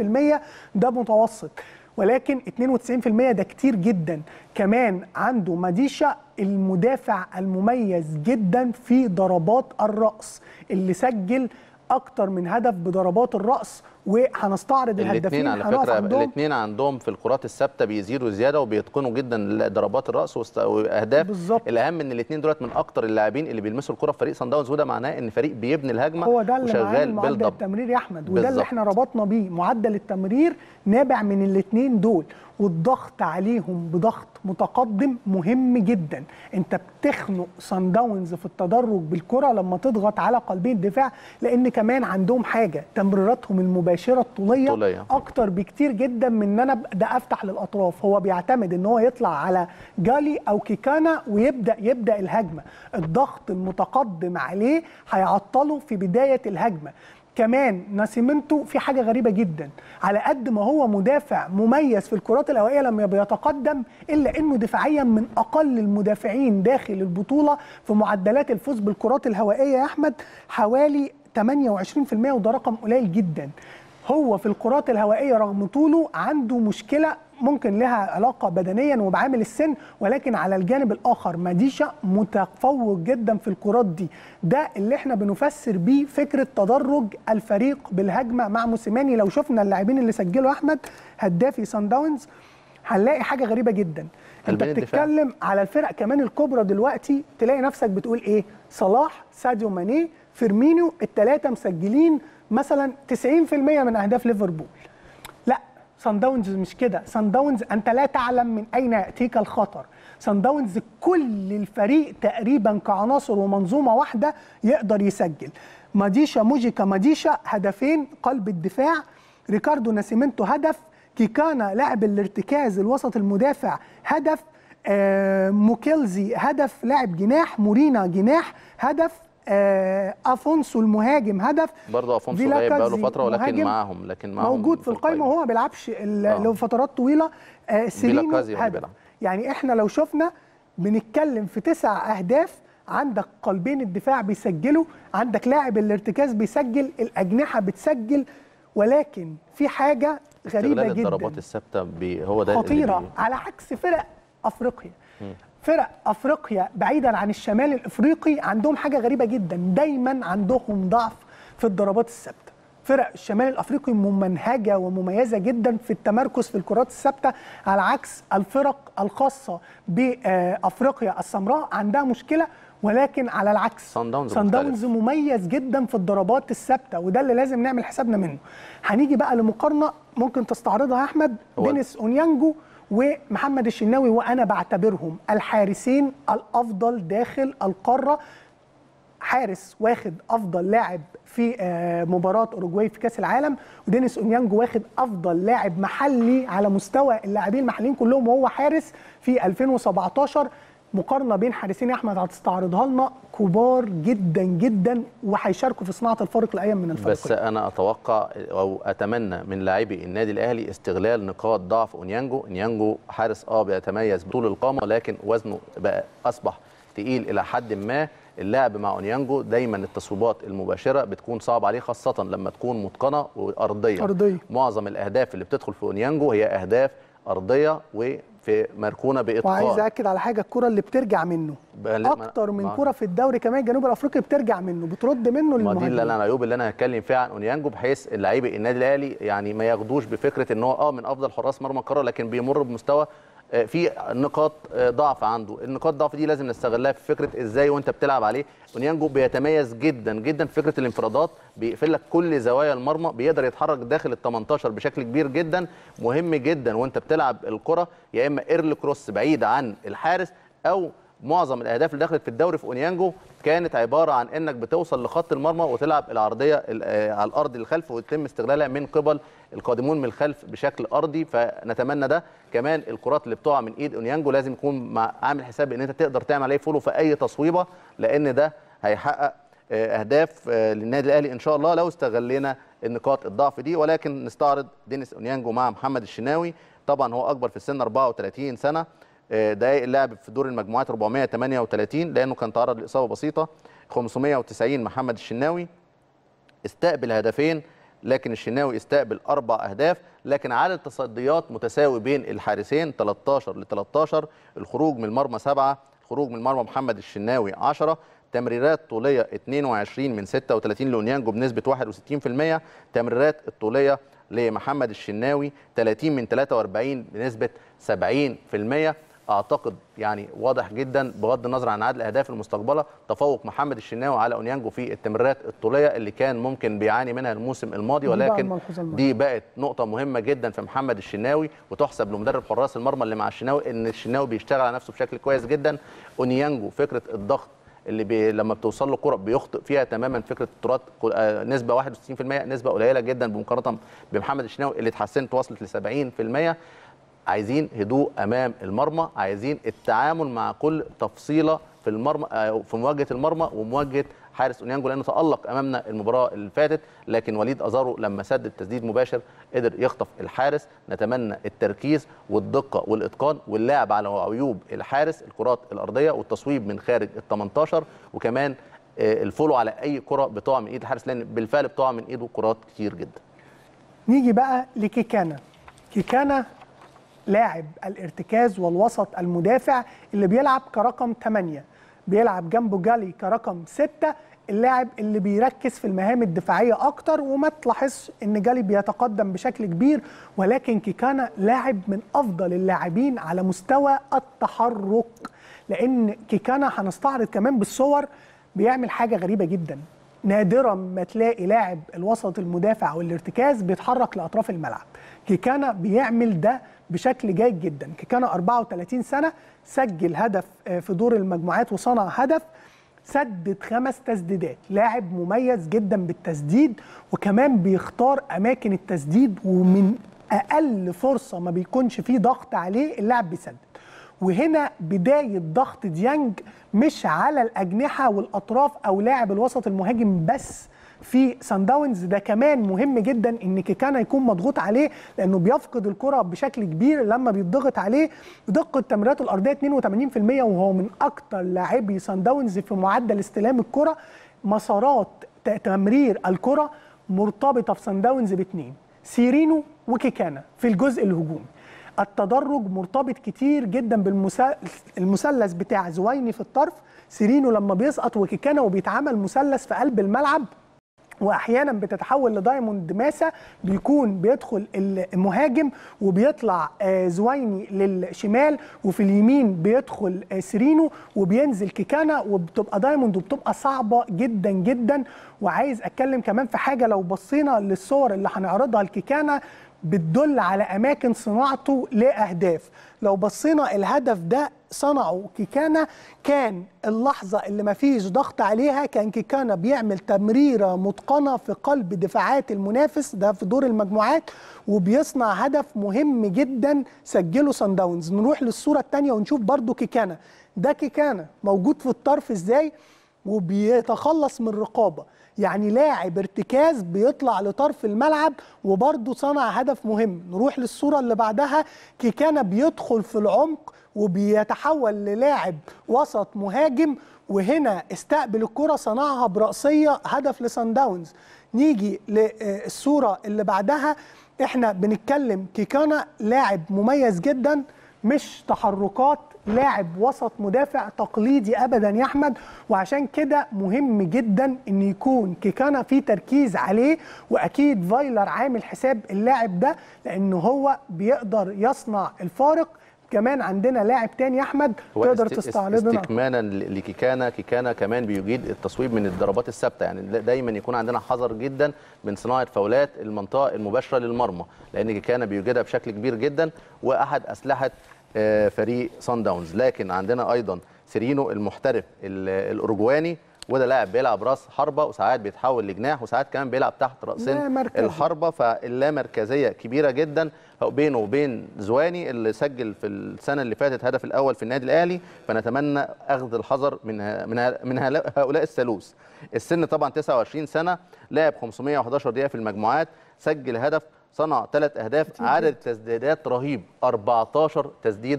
ده متوسط ولكن 92% ده كتير جدا كمان عنده مديشة المدافع المميز جدا في ضربات الرأس اللي سجل اكتر من هدف بضربات الراس وهنستعرض الاثنين الهدافين على هنقف فكره عندهم الاثنين عندهم في الكرات الثابته بيزيدوا زياده وبيتقنوا جدا ضربات الراس واست- واهداف بالظبط. الاهم ان الاثنين دولت من اكتر اللاعبين اللي بيلمسوا الكره في فريق صن داونز وده معناه ان فريق بيبني الهجمه هو ده اللي معانا وشغال معدل بيلد اب التمرير يا احمد وده اللي بالظبط. احنا ربطنا بيه معدل التمرير نابع من الاثنين دول والضغط عليهم بضغط متقدم مهم جدا انت بتخنق صن داونز في التدرج بالكره لما تضغط على قلبين الدفاع لان كمان عندهم حاجه تمريراتهم المباشره الطوليه طولية. اكتر بكتير جدا من ان انا ابدا افتح للاطراف هو بيعتمد ان هو يطلع على جالي او كيكانا ويبدا يبدا الهجمه الضغط المتقدم عليه هيعطله في بدايه الهجمه كمان ناسيمنتو في حاجه غريبه جدا على قد ما هو مدافع مميز في الكرات الهوائيه لما بيتقدم الا انه دفاعيا من اقل المدافعين داخل البطوله في معدلات الفوز بالكرات الهوائيه يا احمد حوالي 28% وده رقم قليل جدا هو في الكرات الهوائيه رغم طوله عنده مشكله ممكن لها علاقه بدنيا وبعامل السن ولكن على الجانب الاخر ماديشا متفوق جدا في الكرات دي ده اللي احنا بنفسر بيه فكره تدرج الفريق بالهجمه مع موسيماني لو شفنا اللاعبين اللي سجلوا احمد هدافي سان داونز هنلاقي حاجه غريبه جدا انت قلبين الدفاع. بتتكلم على الفرق كمان الكبرى دلوقتي تلاقي نفسك بتقول ايه صلاح ساديو ماني فيرمينيو الثلاثه مسجلين مثلا 90% من اهداف ليفربول لا سان داونز مش كده سان داونز انت لا تعلم من اين ياتيك الخطر سان داونز كل الفريق تقريبا كعناصر ومنظومه واحده يقدر يسجل ماديشا موجيكا ماديشا هدفين قلب الدفاع ريكاردو ناسيمنتو هدف كيكانا لاعب الارتكاز الوسط المدافع هدف آه موكيلزي هدف لاعب جناح مورينا جناح هدف آه افونسو المهاجم هدف برضه افونسو فيلا غايب بقاله كازي فتره ولكن مهاجم معاهم لكن معاهم موجود في القائمه وهو ما بيلعبش ال- آه. لفترات طويله آه سيرينو كازي هو اللي هدف بيلعب. يعني احنا لو شفنا بنتكلم في تسع اهداف عندك قلبين الدفاع بيسجلوا عندك لاعب الارتكاز بيسجل الاجنحه بتسجل ولكن في حاجه غريبه استغلال جدا الضربات الثابته بي- هو ده اللي خطيره بي- على عكس فرق افريقيا فرق افريقيا بعيدا عن الشمال الافريقي عندهم حاجه غريبه جدا دايما عندهم ضعف في الضربات الثابته فرق الشمال الافريقي ممنهجه ومميزه جدا في التمركز في الكرات الثابته على عكس الفرق الخاصه بافريقيا السمراء عندها مشكله ولكن على العكس صن داونز صن مختلف. داونز مميز جدا في الضربات الثابته وده اللي لازم نعمل حسابنا منه هنيجي بقى لمقارنه ممكن تستعرضها يا احمد هو- دينيس اونيانجو ومحمد الشناوي وانا بعتبرهم الحارسين الافضل داخل القاره حارس واخد افضل لاعب في آه، مباراه اوروجواي في كاس العالم ودينيس اونيانجو واخد افضل لاعب محلي على مستوى اللاعبين المحليين كلهم وهو حارس في 2017 مقارنه بين حارسين يا احمد هتستعرضها لنا كبار جدا جدا وهيشاركوا في صناعه الفارق لايام من الفريقين بس انا اتوقع او اتمنى من لاعبي النادي الاهلي استغلال نقاط ضعف اونيانجو اونيانجو حارس اه بيتميز بطول القامه ولكن وزنه بقى اصبح تقيل الى حد ما اللعب مع اونيانجو دايما التصويبات المباشره بتكون صعب عليه خاصه لما تكون متقنه وارضيه أرضية. معظم الاهداف اللي بتدخل في اونيانجو هي اهداف ارضيه وفي مركونه باتقان وعايز اكد على حاجه الكره اللي بترجع منه بل- ما- اكتر من ما- كره في الدوري كمان الجنوب الافريقي بترجع منه بترد منه ما دي اللي للمهاجمين انا العيوب اللي انا هتكلم فيها عن اونيانجو بحيث اللعيبه النادي الاهلي يعني ما ياخدوش بفكره ان هو اه من افضل حراس مرمى القاره لكن بيمر بمستوى آه، في نقاط آه، ضعف عنده النقاط ضعف دي لازم نستغلها في فكره ازاي وانت بتلعب عليه اونيانجو بيتميز جدا جدا في فكره الانفرادات بيقفل لك كل زوايا المرمى بيقدر يتحرك داخل ال 18 بشكل كبير جدا مهم جدا وانت بتلعب الكره يا اما ايرل كروس بعيد عن الحارس او معظم الاهداف اللي دخلت في الدوري في اونيانجو كانت عباره عن انك بتوصل لخط المرمى وتلعب العرضيه ال- آه، على الارض للخلف ويتم استغلالها من قبل القادمون من الخلف بشكل ارضي فنتمنى ده كمان الكرات اللي بتقع من ايد اونيانجو لازم يكون مع عامل حساب ان انت تقدر تعمل عليه فولو في اي تصويبه لان ده هيحقق آه، اهداف آه، للنادي الاهلي ان شاء الله لو استغلينا النقاط الضعف دي ولكن نستعرض دينيس اونيانجو مع محمد الشناوي طبعا هو اكبر في السن 34 سنه آه، دقائق اللعب في دور المجموعات 438 لانه كان تعرض لاصابه بسيطه 590 محمد الشناوي استقبل هدفين لكن الشناوي استقبل اربع اهداف لكن عدد تصديات متساوي بين الحارسين 13 ل 13 الخروج من المرمى 7 خروج من المرمى محمد الشناوي 10 تمريرات طوليه 22 من 36 لونيانجو بنسبه 61% تمريرات الطوليه لمحمد الشناوي 30 من 43 بنسبه 70% اعتقد يعني واضح جدا بغض النظر عن عدد الاهداف المستقبله تفوق محمد الشناوي على اونيانجو في التمريرات الطوليه اللي كان ممكن بيعاني منها الموسم الماضي دي بقى ولكن الملحوظة المهمة. دي بقت نقطه مهمه جدا في محمد الشناوي وتحسب لمدرب حراس المرمى اللي مع الشناوي ان الشناوي بيشتغل على نفسه بشكل كويس جدا اونيانجو فكره الضغط اللي بي لما بتوصل له كره بيخطئ فيها تماما فكره الترات كل- آه، نسبه 61% نسبه قليله جدا بمقارنه بمحمد الشناوي اللي اتحسنت وصلت ل 70% عايزين هدوء امام المرمى عايزين التعامل مع كل تفصيله في المرمى آه، في مواجهه المرمى ومواجهه حارس اونيانجو لانه تالق امامنا المباراه اللي فاتت لكن وليد ازارو لما سدد تسديد مباشر قدر يخطف الحارس نتمنى التركيز والدقه والاتقان واللعب على عيوب الحارس الكرات الارضيه والتصويب من خارج ال 18 وكمان آه، الفولو على اي كره بتقع من ايد الحارس لان بالفعل بتقع من ايده كرات كتير جدا نيجي بقى لكيكانا كيكانا لاعب الارتكاز والوسط المدافع اللي بيلعب كرقم 8 بيلعب جنبه جالي كرقم 6 اللاعب اللي بيركز في المهام الدفاعية أكتر وما تلاحظش إن جالي بيتقدم بشكل كبير ولكن كيكانا لاعب من أفضل اللاعبين على مستوى التحرك لأن كيكانا هنستعرض كمان بالصور بيعمل حاجة غريبة جدا نادرا ما تلاقي لاعب الوسط المدافع او الارتكاز بيتحرك لاطراف الملعب كيكانا بيعمل ده بشكل جيد جدا كيكانا 34 سنه سجل هدف آه، في دور المجموعات وصنع هدف سدد خمس تسديدات لاعب مميز جدا بالتسديد وكمان بيختار اماكن التسديد ومن اقل فرصه ما بيكونش فيه ضغط عليه اللاعب بيسدد وهنا بداية ضغط ديانج مش على الأجنحة والأطراف أو لاعب الوسط المهاجم بس في سان داونز ده كمان مهم جدا ان كيكانا يكون مضغوط عليه لانه بيفقد الكره بشكل كبير لما بيضغط عليه دقه تمريراته الارضيه 82% وهو من اكتر لاعبي سان داونز في معدل استلام الكره مسارات ت- تمرير الكره مرتبطه في سان داونز باثنين سيرينو وكيكانا في الجزء الهجومي التدرج مرتبط كتير جدا بالمثلث بتاع زويني في الطرف سيرينو لما بيسقط وكيكانا وبيتعمل مثلث في قلب الملعب واحيانا بتتحول لدايموند ماسا بيكون بيدخل المهاجم وبيطلع آه، زويني للشمال وفي اليمين بيدخل آه، سيرينو وبينزل كيكانا وبتبقى دايموند وبتبقى صعبه جدا جدا وعايز اتكلم كمان في حاجه لو بصينا للصور اللي هنعرضها لكيكانا بتدل على اماكن صناعته لاهداف لو بصينا الهدف ده صنعه كيكانا كان اللحظه اللي ما فيش ضغط عليها كان كيكانا بيعمل تمريره متقنه في قلب دفاعات المنافس ده في دور المجموعات وبيصنع هدف مهم جدا سجله سان داونز نروح للصوره الثانيه ونشوف برضو كيكانا ده كيكانا موجود في الطرف ازاي وبيتخلص من الرقابه يعني لاعب ارتكاز بيطلع لطرف الملعب وبرضه صنع هدف مهم نروح للصورة اللي بعدها كيكانا بيدخل في العمق وبيتحول للاعب وسط مهاجم وهنا استقبل الكرة صنعها برأسية هدف لسان داونز نيجي للصورة اللي بعدها احنا بنتكلم كيكانا لاعب مميز جدا مش تحركات لاعب وسط مدافع تقليدي ابدا يا احمد وعشان كده مهم جدا ان يكون كيكانا في تركيز عليه واكيد فايلر عامل حساب اللاعب ده لانه هو بيقدر يصنع الفارق كمان عندنا لاعب تاني يا احمد هو تقدر است- تستعرضنا استكمالا ل- لكيكانا كيكانا كمان بيجيد التصويب من الضربات الثابته يعني دا- دايما يكون عندنا حذر جدا من صناعه فاولات المنطقه المباشره للمرمى لان كيكانا بيوجدها بشكل كبير جدا واحد اسلحه آه، فريق سان داونز لكن عندنا ايضا سيرينو المحترف ال- الاورجواني وده لاعب بيلعب راس حربه وساعات بيتحول لجناح وساعات كمان بيلعب تحت لا راسين مركزي. الحربه فاللامركزيه كبيره جدا بينه وبين زواني اللي سجل في السنه اللي فاتت هدف الاول في النادي الاهلي فنتمنى اخذ الحذر من ه- من ه- من هلا- هؤلاء الثالوث السن طبعا 29 سنه لعب 511 دقيقه في المجموعات سجل هدف صنع ثلاث اهداف عدد التسديدات رهيب 14 تسديده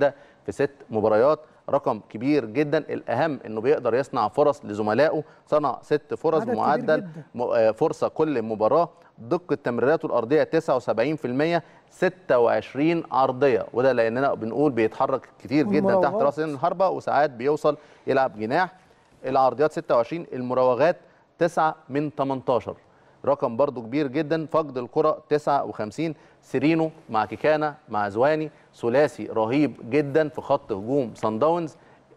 في ست مباريات رقم كبير جدا الاهم انه بيقدر يصنع فرص لزملائه صنع ست فرص عدد كبير معدل جداً. م- آه، فرصه كل مباراه دقه تمريراته الارضيه 79% 26 عرضيه وده لاننا بنقول بيتحرك كتير جدا تحت والمراوغات. راس الحربه وساعات بيوصل يلعب جناح العرضيات 26 المراوغات 9 من 18 رقم برضو كبير جدا فقد الكرة 59 سيرينو مع كيكانا مع زواني ثلاثي رهيب جدا في خط هجوم سان داونز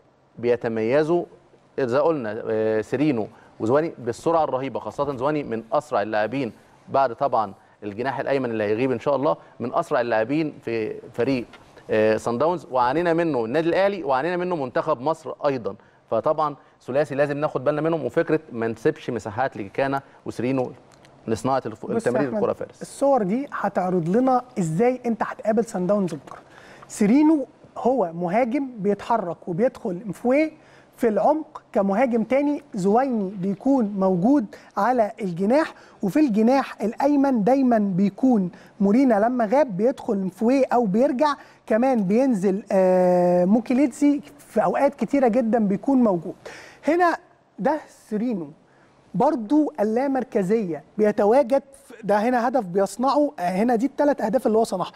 بيتميزوا اذا قلنا آه، سيرينو وزواني بالسرعه الرهيبه خاصه زواني من اسرع اللاعبين بعد طبعا الجناح الايمن اللي هيغيب ان شاء الله من اسرع اللاعبين في فريق آه، سان داونز وعانينا منه النادي الاهلي وعانينا منه منتخب مصر ايضا فطبعا ثلاثي لازم ناخد بالنا منهم وفكره ما نسيبش مساحات لكيكانا وسيرينو لصناعه الف- بص يا التمرير أحمد، الكره فارس الصور دي هتعرض لنا ازاي انت هتقابل سان داونز بكره سيرينو هو مهاجم بيتحرك وبيدخل مفويه في العمق كمهاجم تاني زويني بيكون موجود على الجناح وفي الجناح الايمن دايما بيكون مورينا لما غاب بيدخل مفويه او بيرجع كمان بينزل آه موكيليتسي في اوقات كتيره جدا بيكون موجود هنا ده سيرينو برضو اللامركزيه بيتواجد في- ده هنا هدف بيصنعه آه، هنا دي الثلاث اهداف اللي هو صنعها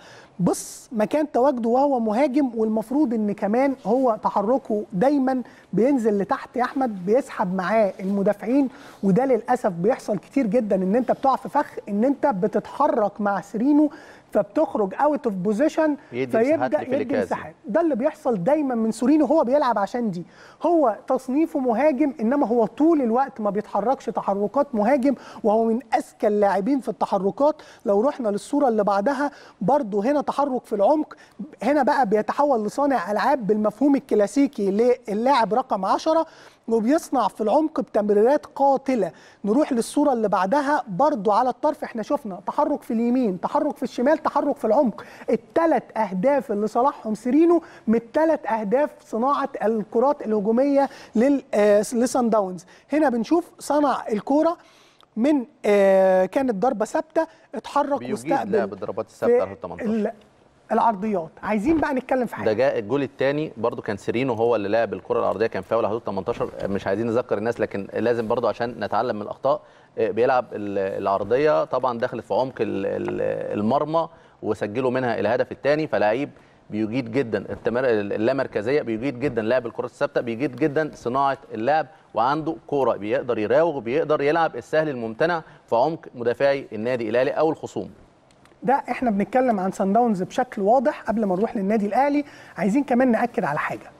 بص مكان تواجده وهو مهاجم والمفروض ان كمان هو تحركه دايما بينزل لتحت يا احمد بيسحب معاه المدافعين وده للاسف بيحصل كتير جدا ان انت بتقع في فخ ان انت بتتحرك مع سيرينو فبتخرج اوت اوف بوزيشن يدي مساحات فيبدا يدي لفيليكازي. مساحات ده اللي بيحصل دايما من سورينو هو بيلعب عشان دي هو تصنيفه مهاجم انما هو طول الوقت ما بيتحركش تحركات مهاجم وهو من اذكى اللاعبين في التحركات لو رحنا للصوره اللي بعدها برضو هنا تحرك في العمق هنا بقى بيتحول لصانع العاب بالمفهوم الكلاسيكي للاعب رقم 10 وبيصنع في العمق بتمريرات قاتله نروح للصوره اللي بعدها برضو على الطرف احنا شفنا تحرك في اليمين تحرك في الشمال تحرك في العمق الثلاث اهداف اللي صلاحهم سيرينو من الثلاث اهداف صناعه الكرات الهجوميه لل آه، لسان داونز هنا بنشوف صنع الكوره من آه، كانت ضربه ثابته اتحرك بيجيد واستقبل لعب الضربات الثابته في على 18 ال- العرضيات عايزين بقى نتكلم في ده حاجه جاء الجول الثاني برضو كان سيرينو هو اللي لعب الكره الارضيه كان فاول على حدود 18 مش عايزين نذكر الناس لكن لازم برضو عشان نتعلم من الاخطاء آه، بيلعب ال- العرضيه طبعا دخلت في عمق ال- ال- المرمى وسجلوا منها الهدف الثاني فلعيب بيجيد جدا التمر... اللامركزيه بيجيد جدا لعب الكرات الثابته بيجيد جدا صناعه اللعب وعنده كوره بيقدر يراوغ وبيقدر يلعب السهل الممتنع في عمق مدافعي النادي الاهلي او الخصوم ده احنا بنتكلم عن سان داونز بشكل واضح قبل ما نروح للنادي الاهلي عايزين كمان ناكد على حاجه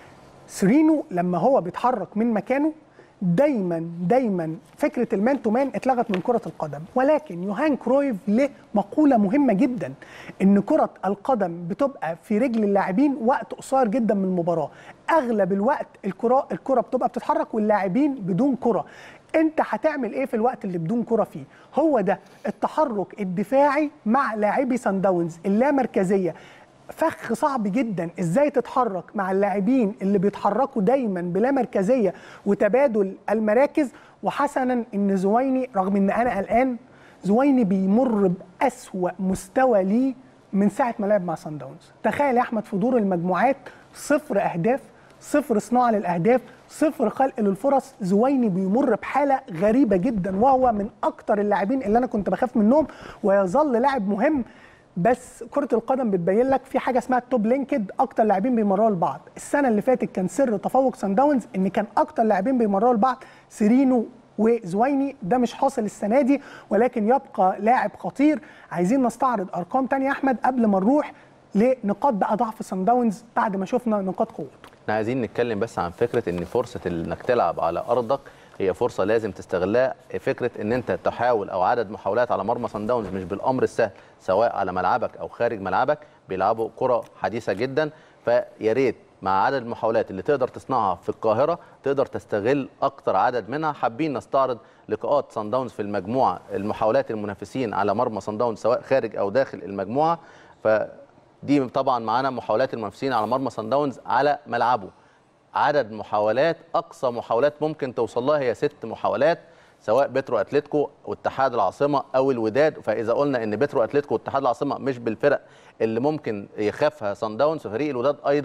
سيرينو لما هو بيتحرك من مكانه دايما دايما فكره المان تو مان اتلغت من كره القدم ولكن يوهان كرويف له مقوله مهمه جدا ان كره القدم بتبقى في رجل اللاعبين وقت قصير جدا من المباراه اغلب الوقت الكره الكره بتبقى بتتحرك واللاعبين بدون كره انت هتعمل ايه في الوقت اللي بدون كره فيه هو ده التحرك الدفاعي مع لاعبي سان داونز اللامركزيه فخ صعب جدا ازاي تتحرك مع اللاعبين اللي بيتحركوا دايما بلا مركزيه وتبادل المراكز وحسنا ان زويني رغم ان انا قلقان زويني بيمر باسوا مستوى ليه من ساعه ما لعب مع سان داونز تخيل يا احمد في دور المجموعات صفر اهداف صفر صناعه للاهداف صفر خلق للفرص زويني بيمر بحاله غريبه جدا وهو من اكتر اللاعبين اللي انا كنت بخاف منهم ويظل لاعب مهم بس كره القدم بتبين لك في حاجه اسمها التوب لينكد اكتر لاعبين بيمرروا لبعض السنه اللي فاتت كان سر تفوق سان داونز ان كان اكتر لاعبين بيمرروا لبعض سيرينو وزويني ده مش حاصل السنه دي ولكن يبقى لاعب خطير عايزين نستعرض ارقام تانية يا احمد قبل ما نروح لنقاط بقى ضعف سان داونز بعد ما شفنا نقاط قوته احنا عايزين نتكلم بس عن فكره ان فرصه انك تلعب على ارضك هي فرصه لازم تستغلها فكره ان انت تحاول او عدد محاولات على مرمى سان داونز مش بالامر السهل سواء على ملعبك او خارج ملعبك بيلعبوا كره حديثه جدا فيا ريت مع عدد المحاولات اللي تقدر تصنعها في القاهره تقدر تستغل اكتر عدد منها حابين نستعرض لقاءات سان داونز في المجموعه المحاولات المنافسين على مرمى سان داونز سواء خارج او داخل المجموعه ف دي طبعا معانا محاولات المنافسين على مرمى سان داونز على ملعبه عدد محاولات اقصى محاولات ممكن توصل لها هي ست محاولات سواء بترو اتلتيكو واتحاد العاصمه او الوداد فاذا قلنا ان بترو اتلتيكو واتحاد العاصمه مش بالفرق اللي ممكن يخافها سان داونز ففريق الوداد ايضا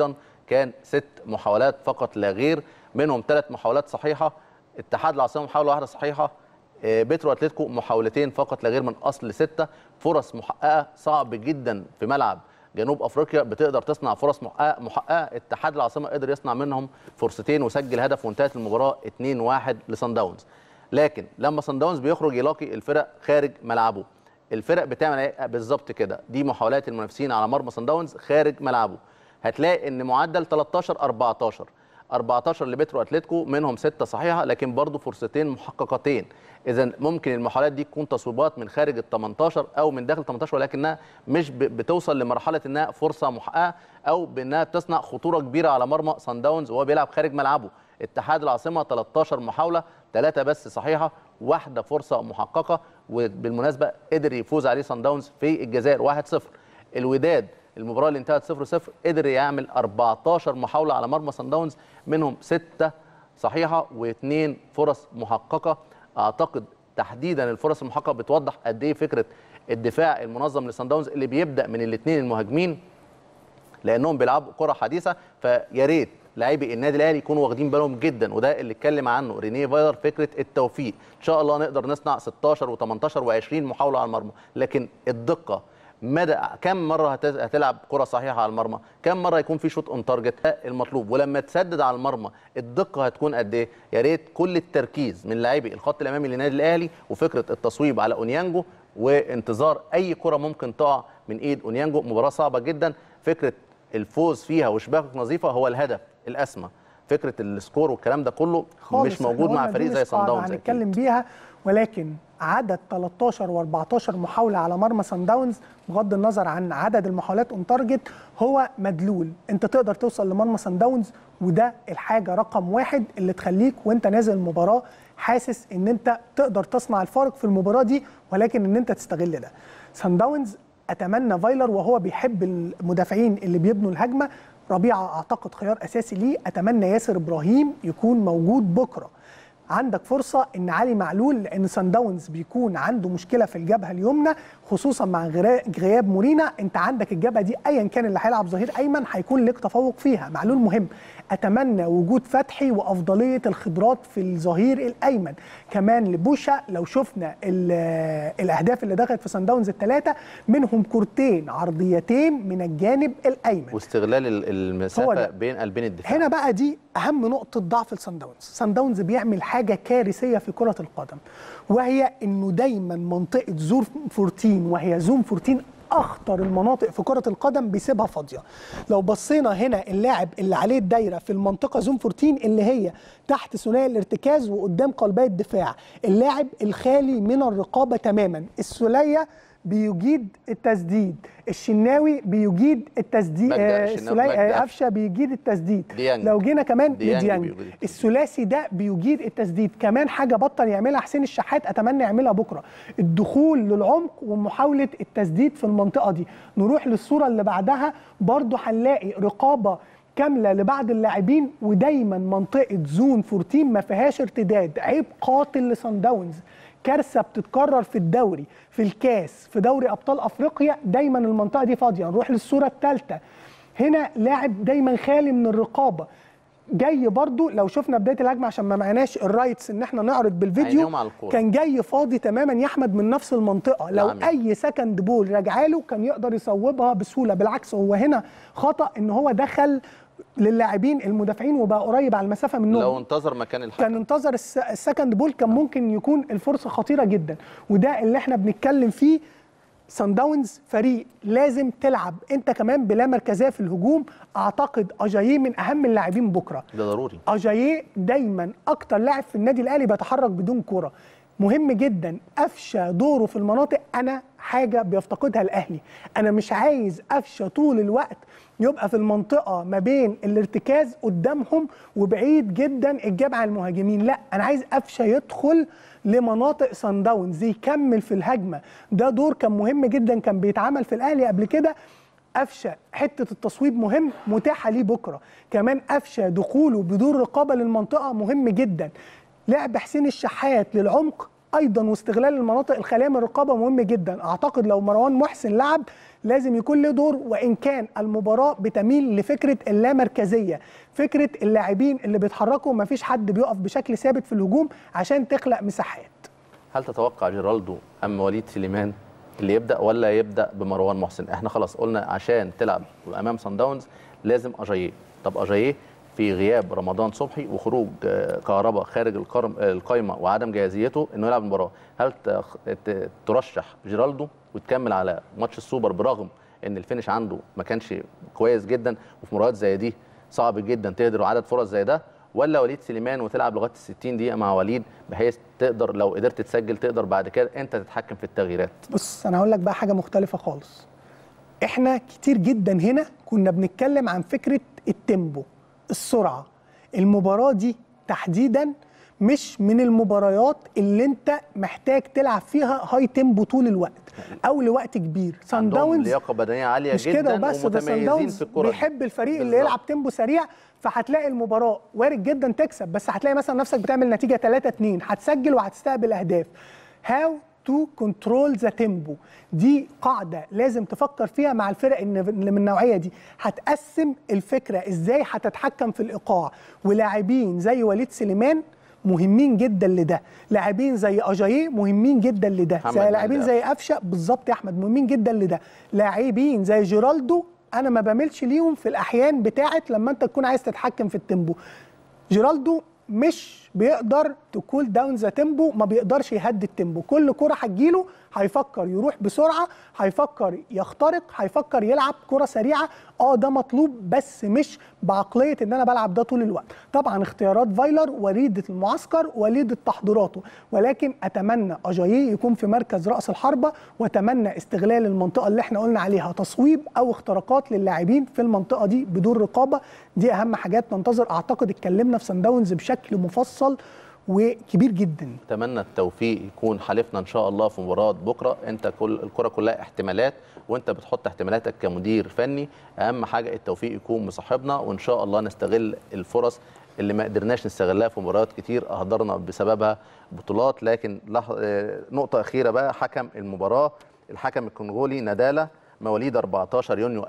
كان ست محاولات فقط لا غير منهم ثلاث محاولات صحيحه اتحاد العاصمه محاوله واحده صحيحه آه، بيترو اتلتيكو محاولتين فقط لا غير من اصل سته فرص محققه صعب جدا في ملعب جنوب افريقيا بتقدر تصنع فرص محققه محققه اتحاد العاصمه قدر يصنع منهم فرصتين وسجل هدف وانتهت المباراه 2-1 لصن داونز لكن لما صن داونز بيخرج يلاقي الفرق خارج ملعبه الفرق بتعمل ايه بالظبط كده دي محاولات المنافسين على مرمى صن داونز خارج ملعبه هتلاقي ان معدل 13 14 14 لبترو اتلتيكو منهم ستة صحيحه لكن برضه فرصتين محققتين اذا ممكن المحاولات دي تكون تصويبات من خارج ال 18 او من داخل 18 ولكنها مش ب- بتوصل لمرحله انها فرصه محققه او بانها تصنع خطوره كبيره على مرمى صن داونز وهو بيلعب خارج ملعبه اتحاد العاصمه 13 محاوله ثلاثه بس صحيحه واحده فرصه محققه وبالمناسبه قدر يفوز عليه صن داونز في الجزائر 1-0 الوداد المباراه اللي انتهت 0-0 قدر يعمل 14 محاوله على مرمى صن داونز منهم سته صحيحه واثنين فرص محققه اعتقد تحديدا الفرص المحققه بتوضح قد ايه فكره الدفاع المنظم لصن داونز اللي بيبدا من الاثنين المهاجمين لانهم بيلعبوا كره حديثه فيا ريت لاعبي النادي الاهلي يكونوا واخدين بالهم جدا وده اللي اتكلم عنه رينيه فايلر فكره التوفيق ان شاء الله نقدر نصنع 16 و18 و20 محاوله على المرمى لكن الدقه مدى كم مره هت- هتلعب كره صحيحه على المرمى كم مره يكون في شوط اون تارجت ده المطلوب ولما تسدد على المرمى الدقه هتكون قد ايه يا ريت كل التركيز من لاعبي الخط الامامي للنادي الاهلي وفكره التصويب على اونيانجو وانتظار اي كره ممكن تقع من ايد اونيانجو مباراه صعبه جدا فكره الفوز فيها وشباك نظيفه هو الهدف الاسمى فكره السكور والكلام ده كله خالص مش موجود إحنا مع قلنا فريق دي زي مش صن قاعدة داونز هنتكلم أكيد. بيها ولكن عدد 13 و14 محاوله على مرمى صن داونز بغض النظر عن عدد المحاولات اون تارجت هو مدلول انت تقدر توصل لمرمى صن داونز وده الحاجه رقم واحد اللي تخليك وانت نازل المباراه حاسس ان انت تقدر تصنع الفارق في المباراه دي ولكن ان انت تستغل ده صن داونز اتمنى فايلر وهو بيحب المدافعين اللي بيبنوا الهجمه ربيعه اعتقد خيار اساسي ليه اتمنى ياسر ابراهيم يكون موجود بكره عندك فرصه ان علي معلول لان سان داونز بيكون عنده مشكله في الجبهه اليمنى خصوصا مع غرا- غياب مورينا انت عندك الجبهه دي ايا كان اللي هيلعب ظهير ايمن هيكون لك تفوق فيها معلول مهم اتمنى وجود فتحي وافضليه الخبرات في الظهير الايمن كمان لبوشا لو شفنا ال- الاهداف اللي دخلت في سان داونز الثلاثه منهم كورتين عرضيتين من الجانب الايمن واستغلال ال- هو المسافه ده. بين قلبين الدفاع هنا بقى دي اهم نقطه ضعف لسان داونز سان داونز بيعمل حاجه كارثيه في كره القدم وهي انه دايما منطقه زور 14 وهي زوم 14 اخطر المناطق في كره القدم بيسيبها فاضيه لو بصينا هنا اللاعب اللي عليه الدايره في المنطقه زوم 14 اللي هي تحت ثنائي الارتكاز وقدام قلبي الدفاع اللاعب الخالي من الرقابه تماما السوليه بيجيد التسديد الشناوي بيجيد التسديد مجدي آه، الشناوي، السولية- مجدي آه، قفشة. قفشه بيجيد التسديد ديانج. لو جينا كمان ديانج لديانج بيجيد التسديد. الثلاثي ده بيجيد التسديد كمان حاجه بطل يعملها حسين الشحات اتمنى يعملها بكره الدخول للعمق ومحاوله التسديد في المنطقه دي نروح للصوره اللي بعدها برضو هنلاقي رقابه كامله لبعض اللاعبين ودايما منطقه زون 14 ما فيهاش ارتداد عيب قاتل لصن داونز كارثه بتتكرر في الدوري في الكاس في دوري ابطال افريقيا دايما المنطقه دي فاضيه نروح للصوره الثالثه هنا لاعب دايما خالي من الرقابه جاي برضو لو شفنا بدايه الهجمه عشان ما معناش الرايتس ان احنا نعرض بالفيديو عينيهم على الكورة. كان جاي فاضي تماما يا احمد من نفس المنطقه لو نعم. اي سكند بول راجعه له كان يقدر يصوبها بسهوله بالعكس هو هنا خطا ان هو دخل للاعبين المدافعين وبقى قريب على المسافه منهم لو انتظر مكان الحكم كان انتظر الس- السكند بول كان ممكن يكون الفرصه خطيره جدا وده اللي احنا بنتكلم فيه سان داونز فريق لازم تلعب انت كمان بلا مركزيه في الهجوم اعتقد اجاييه من اهم اللاعبين بكره ده ضروري اجاييه دايما اكتر لاعب في النادي الاهلي بيتحرك بدون كره مهم جدا افشى دوره في المناطق انا حاجه بيفتقدها الاهلي انا مش عايز افشى طول الوقت يبقى في المنطقه ما بين الارتكاز قدامهم وبعيد جدا الجاب على المهاجمين لا انا عايز افشى يدخل لمناطق سان داونز يكمل في الهجمه ده دور كان مهم جدا كان بيتعمل في الاهلي قبل كده قفشه حته التصويب مهم متاحه ليه بكره كمان قفشه دخوله بدون رقابه للمنطقه مهم جدا لعب حسين الشحات للعمق ايضا واستغلال المناطق الخاليه من الرقابه مهم جدا اعتقد لو مروان محسن لعب لازم يكون له دور وان كان المباراه بتميل لفكره اللامركزيه فكره اللاعبين اللي بيتحركوا ما فيش حد بيقف بشكل ثابت في الهجوم عشان تخلق مساحات هل تتوقع جيرالدو ام وليد سليمان اللي يبدا ولا يبدا بمروان محسن احنا خلاص قلنا عشان تلعب امام سان داونز لازم اجاييه طب اجاييه في غياب رمضان صبحي وخروج آه، كهربا خارج القرم- القايمه وعدم جاهزيته انه يلعب المباراه هل تخ- ت- ترشح جيرالدو وتكمل على ماتش السوبر برغم ان الفينش عنده ما كانش كويس جدا وفي مباريات زي دي صعب جدا تهدر عدد فرص زي ده ولا وليد سليمان وتلعب لغايه ال 60 دقيقه مع وليد بحيث تقدر لو قدرت تسجل تقدر بعد كده انت تتحكم في التغييرات بص انا هقول لك بقى حاجه مختلفه خالص احنا كتير جدا هنا كنا بنتكلم عن فكره التيمبو السرعه المباراه دي تحديدا مش من المباريات اللي انت محتاج تلعب فيها هاي تيمبو طول الوقت او لوقت كبير سان عندهم داونز لياقه بدنيه عاليه مش جدا كده وبس ده سان ومتميزين داونز في الكره دي. بيحب الفريق اللي بالظبط. يلعب تيمبو سريع فهتلاقي المباراه وارد جدا تكسب بس هتلاقي مثلا نفسك بتعمل نتيجه 3 2 هتسجل وهتستقبل اهداف هاو تو كنترول ذا تيمبو دي قاعده لازم تفكر فيها مع الفرق الن- اللي من النوعيه دي هتقسم الفكره ازاي هتتحكم في الايقاع ولاعبين زي وليد سليمان مهمين جدا لده لاعبين زي اجاييه مهمين جدا لده محمد زي لاعبين مهدي زي قفشه بالظبط يا احمد مهمين جدا لده لاعبين زي جيرالدو انا ما بميلش ليهم في الاحيان بتاعه لما انت تكون عايز تتحكم في التيمبو جيرالدو مش بيقدر تكول داون ذا تيمبو ما بيقدرش يهدي التيمبو كل كره هتجيله هيفكر يروح بسرعه هيفكر يخترق هيفكر يلعب كره سريعه اه ده مطلوب بس مش بعقليه ان انا بلعب ده طول الوقت طبعا اختيارات فايلر وليده المعسكر وليده تحضيراته ولكن اتمنى اجاييه يكون في مركز راس الحربه واتمنى استغلال المنطقه اللي احنا قلنا عليها تصويب او اختراقات للاعبين في المنطقه دي بدون رقابه دي اهم حاجات ننتظر اعتقد اتكلمنا في سان داونز بشكل مفصل وكبير جدا اتمنى التوفيق يكون حالفنا ان شاء الله في مباراه بكره انت كل الكره كلها احتمالات وانت بتحط احتمالاتك كمدير فني اهم حاجه التوفيق يكون مصاحبنا وان شاء الله نستغل الفرص اللي ما قدرناش نستغلها في مباريات كتير اهدرنا بسببها بطولات لكن لح... آه، نقطه اخيره بقى حكم المباراه الحكم الكونغولي نادالا مواليد 14 يونيو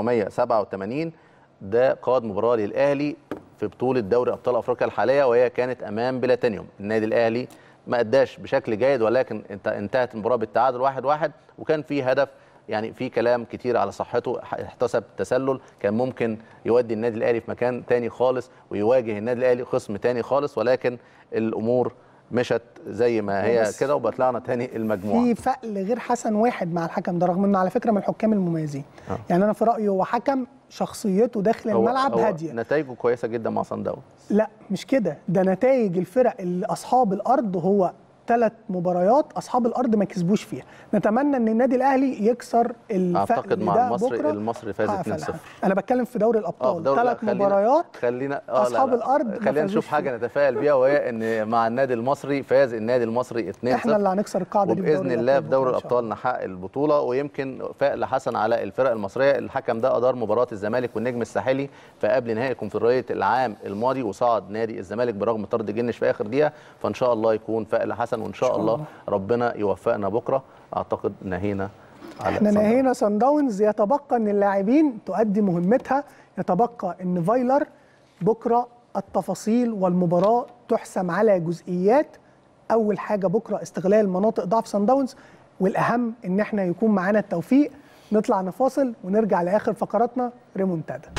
1987 ده قاد مباراه للاهلي في بطوله دوري ابطال افريقيا الحاليه وهي كانت امام بلاتينيوم النادي الاهلي ما اداش بشكل جيد ولكن انت انتهت المباراه بالتعادل واحد واحد وكان في هدف يعني في كلام كتير على صحته احتسب تسلل كان ممكن يودي النادي الاهلي في مكان تاني خالص ويواجه النادي الاهلي خصم تاني خالص ولكن الامور مشت زي ما هي بس كده وبطلعنا تاني المجموعه في فقل غير حسن واحد مع الحكم ده رغم انه على فكره من الحكام المميزين آه. يعني انا في رايي هو حكم شخصيته داخل هو- الملعب هو هاديه نتائجه كويسه جدا مع صن داونز لا مش كده ده نتائج الفرق اللي اصحاب الارض هو ثلاث مباريات اصحاب الارض ما كسبوش فيها نتمنى ان النادي الاهلي يكسر الفقر اعتقد مع ده المصري بكرة. المصري فاز هقفل 2-0 أنا. انا بتكلم في دوري اه في الابطال دوري ثلاث لا، خلينا- مباريات خلينا آه أصحاب لا لا. الأرض ما خلينا فازوش نشوف حاجه فيها. نتفائل بيها وهي ان مع النادي المصري فاز النادي المصري 2-0 احنا اللي هنكسر القاعده دي في وباذن الله في دوري بكرة إن شاء الابطال نحقق البطوله ويمكن فائل حسن على الفرق المصريه الحكم ده ادار مباراه الزمالك والنجم الساحلي في قبل نهائي كونفدراليه العام الماضي وصعد نادي الزمالك برغم طرد جنش في اخر دقيقه فان شاء الله يكون فائل حسن وان شاء, شاء الله الله. ربنا يوفقنا بكره اعتقد نهينا على احنا صن داونز. نهينا سان داونز يتبقى ان اللاعبين تؤدي مهمتها يتبقى ان فايلر بكره التفاصيل والمباراه تحسم على جزئيات اول حاجه بكره استغلال مناطق ضعف سان داونز والاهم ان احنا يكون معانا التوفيق نطلع نفاصل ونرجع لاخر فقراتنا ريمونتادا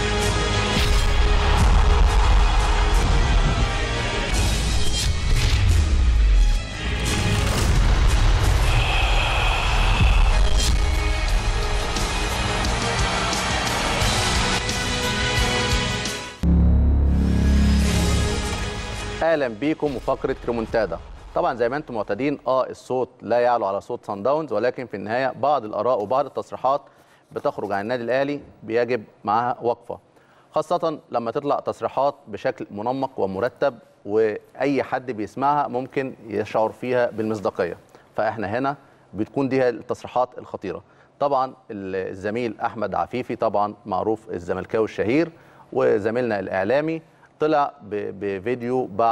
اهلا بيكم وفقره ريمونتادا طبعا زي ما انتم معتادين اه الصوت لا يعلو على صوت سان داونز ولكن في النهايه بعض الاراء وبعض التصريحات بتخرج عن النادي الاهلي بيجب معاها وقفه خاصه لما تطلع تصريحات بشكل منمق ومرتب واي حد بيسمعها ممكن يشعر فيها بالمصداقيه فاحنا هنا بتكون دي التصريحات الخطيره طبعا الزميل احمد عفيفي طبعا معروف الزملكاوي الشهير وزميلنا الاعلامي طلع ب- بفيديو بعد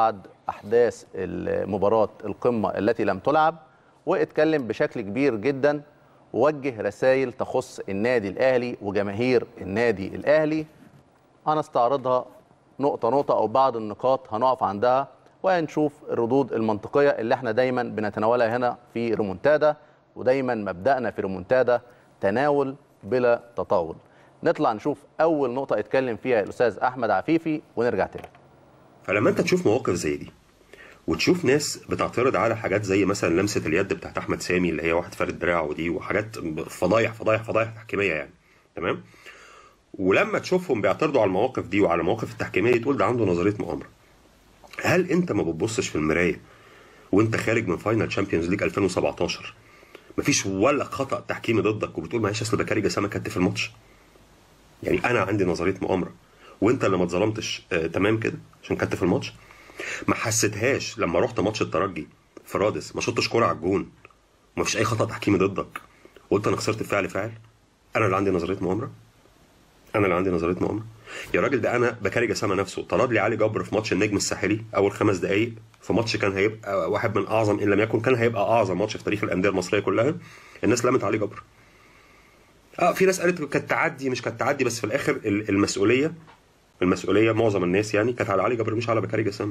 احداث مباراه القمه التي لم تلعب واتكلم بشكل كبير جدا ووجه رسائل تخص النادي الاهلي وجماهير النادي الاهلي هنستعرضها نقطه نقطه او بعض النقاط هنقف عندها وهنشوف الردود المنطقيه اللي احنا دايما بنتناولها هنا في ريمونتادا ودايما مبدانا في ريمونتادا تناول بلا تطاول نطلع نشوف اول نقطه اتكلم فيها الاستاذ احمد عفيفي ونرجع تاني فلما انت تشوف مواقف زي دي وتشوف ناس بتعترض على حاجات زي مثلا لمسه اليد بتاعت احمد سامي اللي هي واحد فارد دراعه دي وحاجات فضايح فضايح فضايح تحكيميه يعني تمام ولما تشوفهم بيعترضوا على المواقف دي وعلى المواقف التحكيميه تقول ده عنده نظريه مؤامره هل انت ما بتبصش في المرايه وانت خارج من فاينل تشامبيونز ليج 2017 مفيش ولا خطا تحكيمي ضدك وبتقول معلش اصل بكاري جسامه كت في الماتش يعني انا عندي نظريه مؤامره وانت اللي ما اتظلمتش آه تمام كده عشان كت في الماتش ما حسيتهاش لما رحت ماتش الترجي في رادس ما شطتش كوره على الجون ومفيش اي خطا تحكيمي ضدك وقلت انا خسرت بفعل فاعل انا اللي عندي نظريه مؤامره انا اللي عندي نظريه مؤامره يا راجل ده انا بكاري جسامه نفسه طرد لي علي جبر في ماتش النجم الساحلي اول خمس دقائق في ماتش كان هيبقى واحد من اعظم ان لم يكن كان هيبقى اعظم ماتش في تاريخ الانديه المصريه كلها الناس لمت علي جبر اه في ناس قالت كانت تعدي مش كانت تعدي بس في الاخر المسؤوليه المسؤوليه معظم الناس يعني كانت على علي جبر مش على بكاري جسامه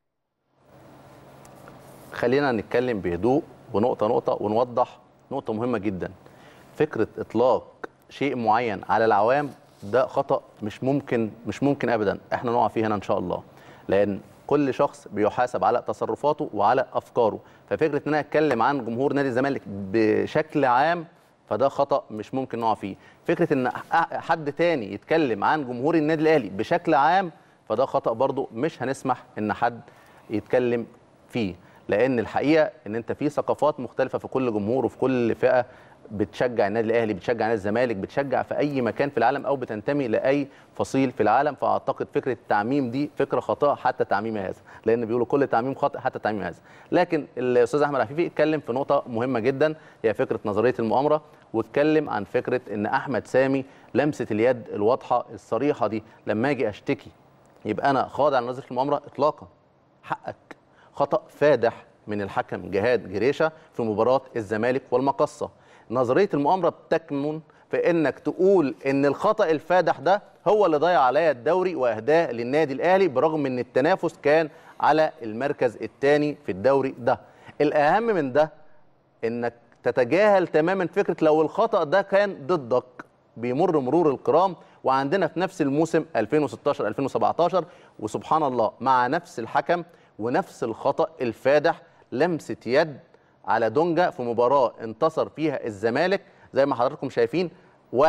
خلينا نتكلم بهدوء ونقطه نقطه ونوضح نقطه مهمه جدا فكره اطلاق شيء معين على العوام ده خطا مش ممكن مش ممكن ابدا احنا نقع فيه هنا ان شاء الله لان كل شخص بيحاسب على تصرفاته وعلى افكاره ففكره ان انا اتكلم عن جمهور نادي الزمالك بشكل عام فده خطا مش ممكن نقع فيه فكره ان حد تاني يتكلم عن جمهور النادي الاهلي بشكل عام فده خطا برضو مش هنسمح ان حد يتكلم فيه لان الحقيقه ان انت في ثقافات مختلفه في كل جمهور وفي كل فئه بتشجع النادي الاهلي بتشجع نادي الزمالك بتشجع في اي مكان في العالم او بتنتمي لاي فصيل في العالم فاعتقد فكره التعميم دي فكره خاطئه حتى تعميم هذا لان بيقولوا كل تعميم خاطئ حتى تعميم هذا لكن الاستاذ احمد عفيفي اتكلم في نقطه مهمه جدا هي فكره نظريه المؤامره واتكلم عن فكره ان احمد سامي لمسه اليد الواضحه الصريحه دي لما اجي اشتكي يبقى انا خاضع لنظريه المؤامره اطلاقا حقك خطا فادح من الحكم جهاد جريشه في مباراه الزمالك والمقصه نظريه المؤامره بتكمن في انك تقول ان الخطا الفادح ده هو اللي ضيع عليا الدوري واهداه للنادي الاهلي برغم ان التنافس كان على المركز الثاني في الدوري ده الاهم من ده انك تتجاهل تماما فكره لو الخطا ده كان ضدك بيمر مرور الكرام وعندنا في نفس الموسم 2016 2017 وسبحان الله مع نفس الحكم ونفس الخطا الفادح لمسه يد على دونجا في مباراه انتصر فيها الزمالك زي ما حضراتكم شايفين 1-0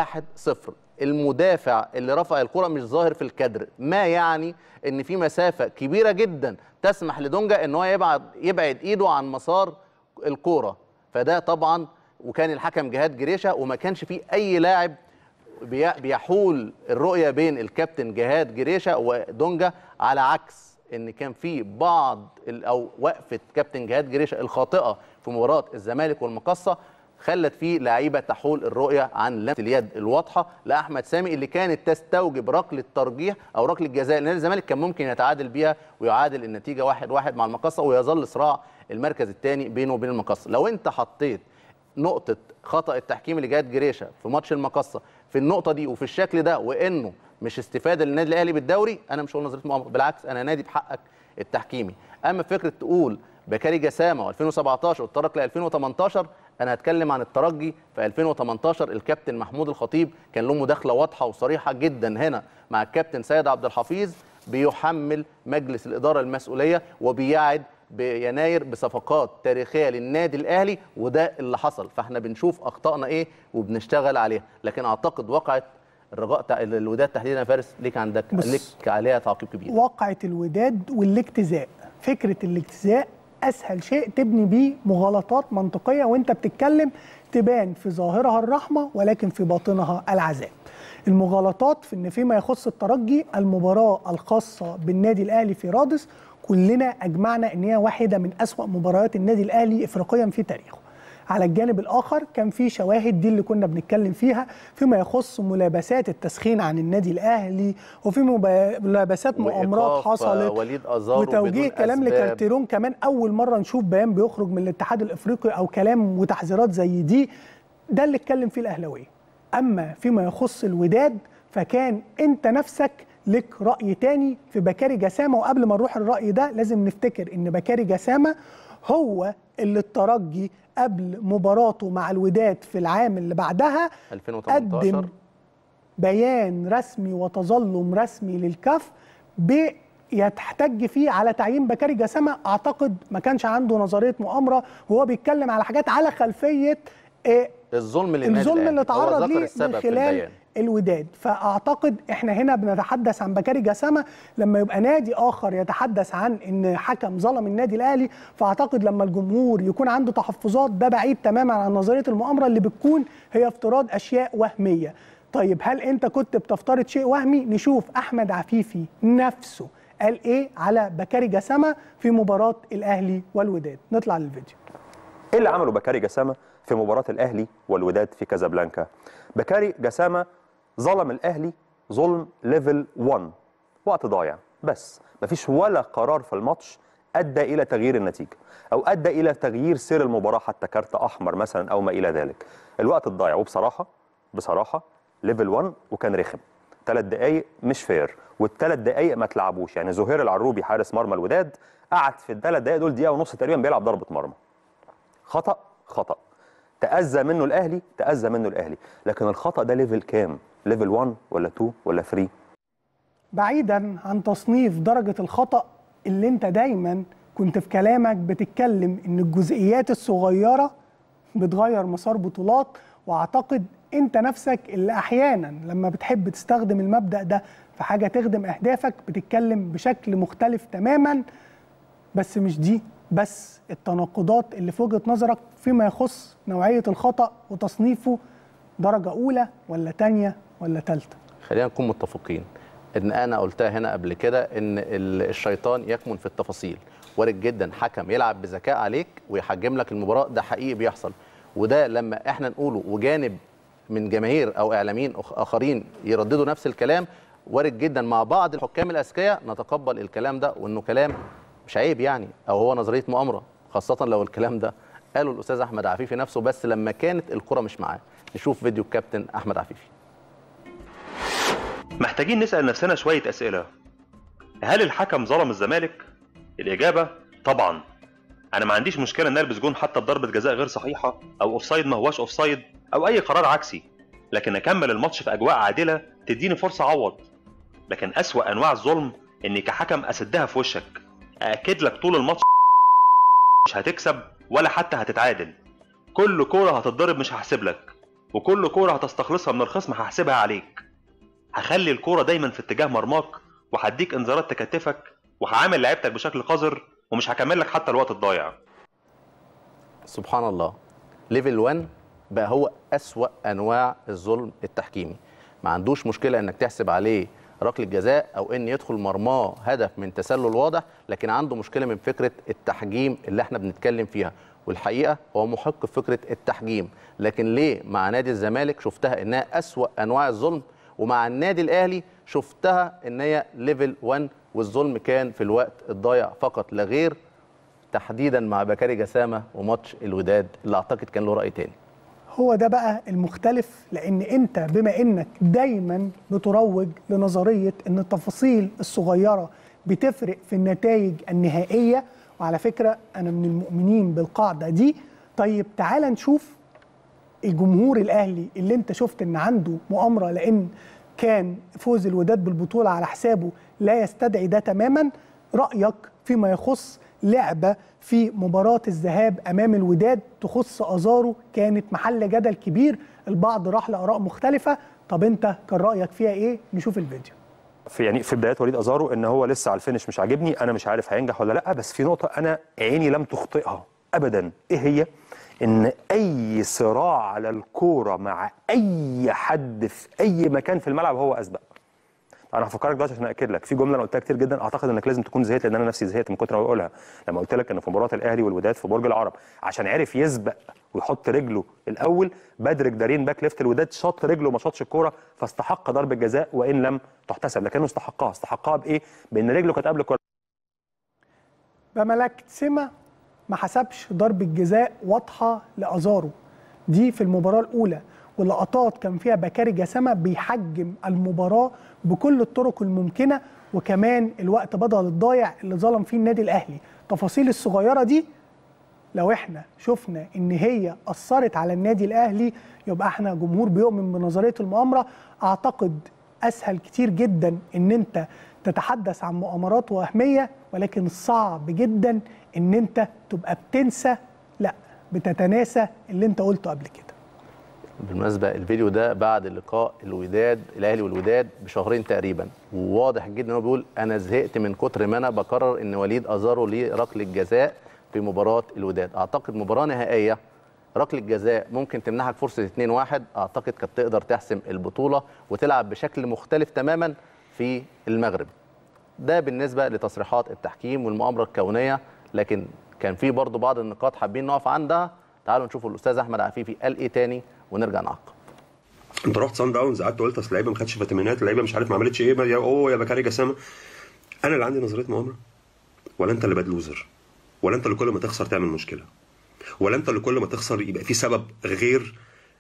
المدافع اللي رفع الكره مش ظاهر في الكادر ما يعني ان في مسافه كبيره جدا تسمح لدونجا ان هو يبعد يبعد ايده عن مسار الكوره فده طبعا وكان الحكم جهاد جريشه وما كانش فيه اي لاعب بيحول الرؤيه بين الكابتن جهاد جريشه ودونجا على عكس ان كان في بعض او وقفه كابتن جهاد جريشه الخاطئه في مباراه الزمالك والمقصه خلت فيه لعيبه تحول الرؤيه عن لمسه اليد الواضحه لاحمد سامي اللي كانت تستوجب ركله ترجيح او ركله جزاء لان الزمالك كان ممكن يتعادل بيها ويعادل النتيجه واحد واحد مع المقصه ويظل صراع المركز الثاني بينه وبين المقصه لو انت حطيت نقطه خطا التحكيم اللي جهاد جريشه في ماتش المقصه في النقطه دي وفي الشكل ده وانه مش استفاده للنادي الاهلي بالدوري انا مش هقول نظريه مؤامره بالعكس انا نادي بحقك التحكيمي اما فكره تقول بكاري جسامه و2017 واتطرق ل 2018 انا هتكلم عن الترجي في 2018 الكابتن محمود الخطيب كان له مداخله واضحه وصريحه جدا هنا مع الكابتن سيد عبد الحفيظ بيحمل مجلس الاداره المسؤوليه وبيعد بيناير بصفقات تاريخيه للنادي الاهلي وده اللي حصل فاحنا بنشوف اخطائنا ايه وبنشتغل عليها لكن اعتقد وقعت الرجاء تع... الوداد تحديدا يا فارس ليك عندك ليك عليها تعقيب كبير وقعة الوداد والاجتزاء فكرة الاجتزاء اسهل شيء تبني بيه مغالطات منطقيه وانت بتتكلم تبان في ظاهرها الرحمه ولكن في باطنها العذاب المغالطات في ان فيما يخص الترجي المباراه الخاصه بالنادي الاهلي في رادس كلنا اجمعنا ان هي واحده من اسوا مباريات النادي الاهلي افريقيا في تاريخه على الجانب الاخر كان في شواهد دي اللي كنا بنتكلم فيها فيما يخص ملابسات التسخين عن النادي الاهلي وفي مبا- ملابسات مؤامرات وإيقاف، حصلت آه، وليد أزارو وتوجيه بدون كلام أسباب. لكارتيرون كمان اول مره نشوف بيان بيخرج من الاتحاد الافريقي او كلام وتحذيرات زي دي ده اللي اتكلم فيه الاهلاويه اما فيما يخص الوداد فكان انت نفسك لك راي تاني في بكاري جسامه وقبل ما نروح الراي ده لازم نفتكر ان بكاري جسامه هو اللي الترجي قبل مباراته مع الوداد في العام اللي بعدها 2018 قدم بيان رسمي وتظلم رسمي للكاف بيحتج فيه على تعيين بكاري جسامه اعتقد ما كانش عنده نظريه مؤامره وهو بيتكلم على حاجات على خلفيه آه، الظلم للنادي الظلم الأهلي. اللي هو تعرض ذكر ليه السبب من في خلال البيان. الوداد فاعتقد احنا هنا بنتحدث عن بكاري جسامه لما يبقى نادي اخر يتحدث عن ان حكم ظلم النادي الاهلي فاعتقد لما الجمهور يكون عنده تحفظات ده بعيد تماما عن نظريه المؤامره اللي بتكون هي افتراض اشياء وهميه طيب هل انت كنت بتفترض شيء وهمي نشوف احمد عفيفي نفسه قال ايه على بكاري جسامه في مباراه الاهلي والوداد نطلع للفيديو ايه اللي عمله بكاري جسامه في مباراه الاهلي والوداد في كازابلانكا بكاري جسامه ظلم الاهلي ظلم ليفل 1 وقت ضايع بس مفيش ولا قرار في الماتش ادى الى تغيير النتيجه او ادى الى تغيير سير المباراه حتى كارت احمر مثلا او ما الى ذلك الوقت الضايع وبصراحه بصراحه ليفل 1 وكان رخم ثلاث دقائق مش فير والثلاث دقائق ما اتلعبوش يعني زهير العروبي حارس مرمى الوداد قعد في الثلاث دقائق دول دقيقه ونص تقريبا بيلعب ضربه مرمى خطا خطا تاذى منه الاهلي تاذى منه الاهلي لكن الخطا ده ليفل كام ليفل 1 ولا 2 ولا 3 بعيدا عن تصنيف درجة الخطأ اللي انت دايما كنت في كلامك بتتكلم ان الجزئيات الصغيرة بتغير مسار بطولات واعتقد انت نفسك اللي احيانا لما بتحب تستخدم المبدأ ده في حاجة تخدم اهدافك بتتكلم بشكل مختلف تماما بس مش دي بس التناقضات اللي في وجهة نظرك فيما يخص نوعية الخطأ وتصنيفه درجة أولى ولا تانية ولا تالتة خلينا نكون متفقين ان انا قلتها هنا قبل كده ان ال- الشيطان يكمن في التفاصيل وارد جدا حكم يلعب بذكاء عليك ويحجم لك المباراه ده حقيقي بيحصل وده لما احنا نقوله وجانب من جماهير او اعلاميين أخ- اخرين يرددوا نفس الكلام وارد جدا مع بعض الحكام الاذكياء نتقبل الكلام ده وانه كلام مش عيب يعني او هو نظريه مؤامره خاصه لو الكلام ده قاله الاستاذ احمد عفيفي نفسه بس لما كانت الكره مش معاه نشوف فيديو الكابتن احمد عفيفي محتاجين نسال نفسنا شويه اسئله هل الحكم ظلم الزمالك الاجابه طبعا انا ما عنديش مشكله ان البس جون حتى بضربه جزاء غير صحيحه او اوفسايد ما هواش اوفسايد او اي قرار عكسي لكن اكمل الماتش في اجواء عادله تديني فرصه اعوض لكن اسوا انواع الظلم اني كحكم اسدها في وشك ااكد لك طول الماتش مش هتكسب ولا حتى هتتعادل كل كوره هتتضرب مش هحسب لك وكل كوره هتستخلصها من الخصم هحسبها عليك هخلي الكوره دايما في اتجاه مرماك وهديك انذارات تكتفك وهعامل لعيبتك بشكل قذر ومش هكمل لك حتى الوقت الضايع سبحان الله ليفل 1 بقى هو أسوأ أنواع الظلم التحكيمي ما عندوش مشكلة إنك تحسب عليه ركلة جزاء أو إن يدخل مرماه هدف من تسلل واضح لكن عنده مشكلة من فكرة التحجيم اللي احنا بنتكلم فيها والحقيقة هو محق في فكرة التحجيم لكن ليه مع نادي الزمالك شفتها إنها أسوأ أنواع الظلم ومع النادي الأهلي شفتها إن هي ليفل 1 والظلم كان في الوقت الضايع فقط لا غير تحديدا مع بكاري جسامه وماتش الوداد اللي اعتقد كان له راي تاني هو ده بقى المختلف لان انت بما انك دايما بتروج لنظريه ان التفاصيل الصغيره بتفرق في النتائج النهائيه وعلى فكره انا من المؤمنين بالقاعده دي طيب تعال نشوف الجمهور الاهلي اللي انت شفت ان عنده مؤامره لان كان فوز الوداد بالبطوله على حسابه لا يستدعي ده تماما رايك فيما يخص لعبه في مباراه الذهاب امام الوداد تخص ازارو كانت محل جدل كبير البعض راح لاراء مختلفه طب انت كان رايك فيها ايه نشوف الفيديو في يعني في بدايات وليد ازارو ان هو لسه على الفينش مش عاجبني انا مش عارف هينجح ولا لا بس في نقطه انا عيني لم تخطئها ابدا ايه هي ان اي صراع على الكوره مع اي حد في اي مكان في الملعب هو اسبق انا هفكرك دلوقتي عشان اكد لك في جمله انا قلتها كتير جدا اعتقد انك لازم تكون زهقت لان انا نفسي زهقت من كتر ما بقولها لما قلت لك ان في مباراه الاهلي والوداد في برج العرب عشان عرف يسبق ويحط رجله الاول بدر جدارين باك ليفت الوداد شاط رجله ما شاطش الكوره فاستحق ضربه جزاء وان لم تحتسب لكنه استحقها استحقها بايه؟ بان رجله كانت قبل الكوره بملك سمة ما حسبش ضربة جزاء واضحة لأزارو دي في المباراة الأولى ولقطات كان فيها بكاري جسامة بيحجم المباراة بكل الطرق الممكنة وكمان الوقت بدل الضايع اللي ظلم فيه النادي الأهلي التفاصيل الصغيرة دي لو احنا شفنا ان هي اثرت على النادي الاهلي يبقى احنا جمهور بيؤمن بنظريه المؤامره اعتقد اسهل كتير جدا ان انت تتحدث عن مؤامرات وهميه ولكن صعب جدا ان انت تبقى بتنسى لا بتتناسى اللي انت قلته قبل كده بالمناسبه الفيديو ده بعد لقاء الوداد الاهلي والوداد بشهرين تقريبا وواضح جدا ان هو بيقول انا زهقت من كتر ما انا بكرر ان وليد ازارو ليه ركله جزاء في مباراه الوداد اعتقد مباراه نهائيه ركله جزاء ممكن تمنحك فرصه 2-1 اعتقد كانت تقدر تحسم البطوله وتلعب بشكل مختلف تماما في المغرب ده بالنسبه لتصريحات التحكيم والمؤامره الكونيه لكن كان في برضه بعض النقاط حابين نقف عندها تعالوا نشوف الاستاذ احمد عفيفي قال ايه تاني ونرجع نعقب انت رحت سان داونز قعدت قلت اصل اللعيبه ما خدتش فيتامينات اللعيبه مش عارف ما عملتش ايه يا اوه يا بكاري جسامه انا اللي عندي نظريه مؤامره ولا انت اللي باد لوزر ولا انت اللي كل ما تخسر تعمل مشكله ولا انت اللي كل ما تخسر يبقى في سبب غير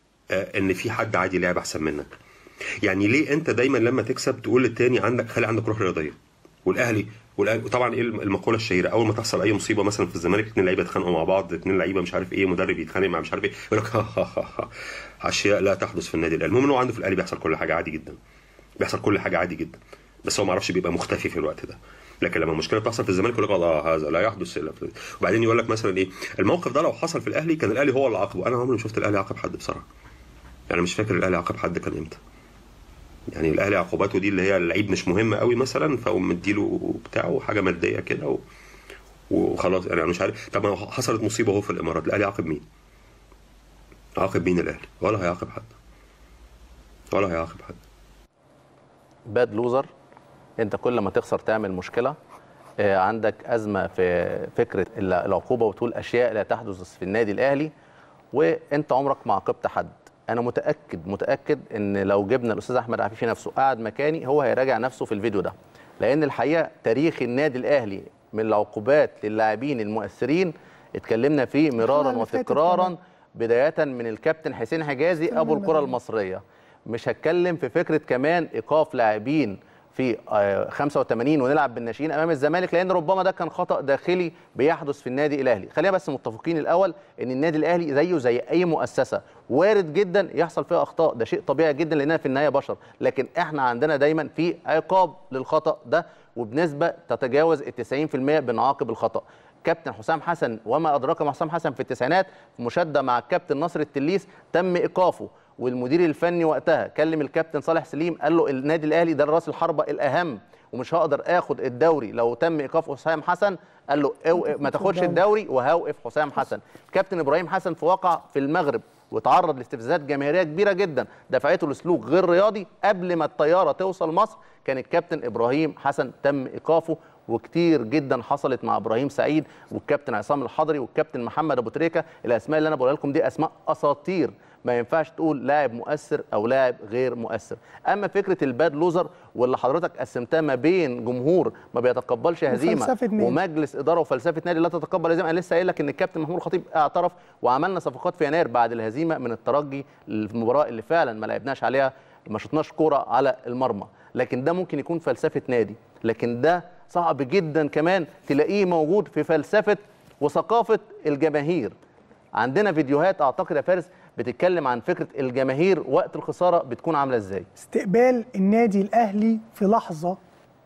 آه ان في حد عادي لعب احسن منك يعني ليه انت دايما لما تكسب تقول للتاني عندك خلي عندك روح رياضيه والاهلي والاهلي وطبعا ايه المقوله الشهيره اول ما تحصل اي مصيبه مثلا في الزمالك اثنين لعيبه يتخانقوا مع بعض اثنين لعيبه مش عارف ايه مدرب يتخانق مع مش عارف ايه يقول لك ها ها ها ها اشياء لا تحدث في النادي الاهلي المهم ان هو عنده في الاهلي بيحصل كل حاجه عادي جدا بيحصل كل حاجه عادي جدا بس هو ما اعرفش بيبقى مختفي في الوقت ده لكن لما المشكله بتحصل في الزمالك يقول لك الله هذا لا يحدث الا في وبعدين يقول لك مثلا ايه الموقف ده لو حصل في الاهلي كان الاهلي هو اللي عاقبه انا عمري ما شفت الاهلي عاقب حد بصراحه يعني مش فاكر الاهلي عاقب حد كان امتى يعني الاهلي عقوباته دي اللي هي اللعيب مش مهم قوي مثلا فاقوم مديله بتاعه حاجه ماديه كده و... وخلاص يعني انا مش عارف طب ما حصلت مصيبه اهو في الامارات الاهلي عاقب مين؟ عاقب مين الاهلي؟ ولا هيعاقب حد ولا هيعاقب حد باد لوزر انت كل ما تخسر تعمل مشكله آه، عندك ازمه في فكره ال- العقوبه وتقول اشياء لا تحدث في النادي الاهلي وانت عمرك ما عاقبت حد انا متاكد متاكد ان لو جبنا الاستاذ احمد عفيفي نفسه قاعد مكاني هو هيراجع نفسه في الفيديو ده لان الحقيقه تاريخ النادي الاهلي من العقوبات للاعبين المؤثرين اتكلمنا فيه مرارا اللي فاتت وتكرارا كمان. بدايه من الكابتن حسين حجازي تمام ابو الكره يا المصريه مش هتكلم في فكره كمان ايقاف لاعبين في آه، 85 ونلعب بالناشئين امام الزمالك لان ربما ده كان خطا داخلي بيحدث في النادي الاهلي خلينا بس متفقين الاول ان النادي الاهلي زيه زي اي مؤسسه وارد جدا يحصل فيها اخطاء ده شيء طبيعي جدا لاننا في النهايه بشر لكن احنا عندنا دايما في عقاب للخطا ده وبنسبه تتجاوز ال 90% بنعاقب الخطا كابتن حسام حسن وما ادراك ما حسام حسن في التسعينات في مشاده مع الكابتن نصر التليس تم ايقافه والمدير الفني وقتها كلم الكابتن صالح سليم قال له النادي الاهلي ده راس الحربه الاهم ومش هقدر اخد الدوري لو تم ايقاف حسام حسن قال له أو ما تاخدش الدوري وهوقف حسام حسن كابتن ابراهيم حسن في واقع في المغرب وتعرض لاستفزازات جماهيريه كبيره جدا دفعته لسلوك غير رياضي قبل ما الطياره توصل مصر كان الكابتن ابراهيم حسن تم ايقافه وكتير جدا حصلت مع ابراهيم سعيد والكابتن عصام الحضري والكابتن محمد ابو تريكه الاسماء اللي انا بقولها لكم دي اسماء اساطير ما ينفعش تقول لاعب مؤثر او لاعب غير مؤثر اما فكره الباد لوزر واللي حضرتك قسمتها ما بين جمهور ما بيتقبلش هزيمه وفلسفة نادي. ومجلس اداره وفلسفه نادي لا تتقبل هزيمه انا لسه قايل لك ان الكابتن محمود الخطيب اعترف وعملنا صفقات في يناير بعد الهزيمه من الترجي المباراه اللي فعلا ما لعبناش عليها ما شطناش كوره على المرمى لكن ده ممكن يكون فلسفه نادي لكن ده صعب جدا كمان تلاقيه موجود في فلسفه وثقافه الجماهير عندنا فيديوهات اعتقد يا فارس بتتكلم عن فكره الجماهير وقت الخساره بتكون عامله ازاي استقبال النادي الاهلي في لحظه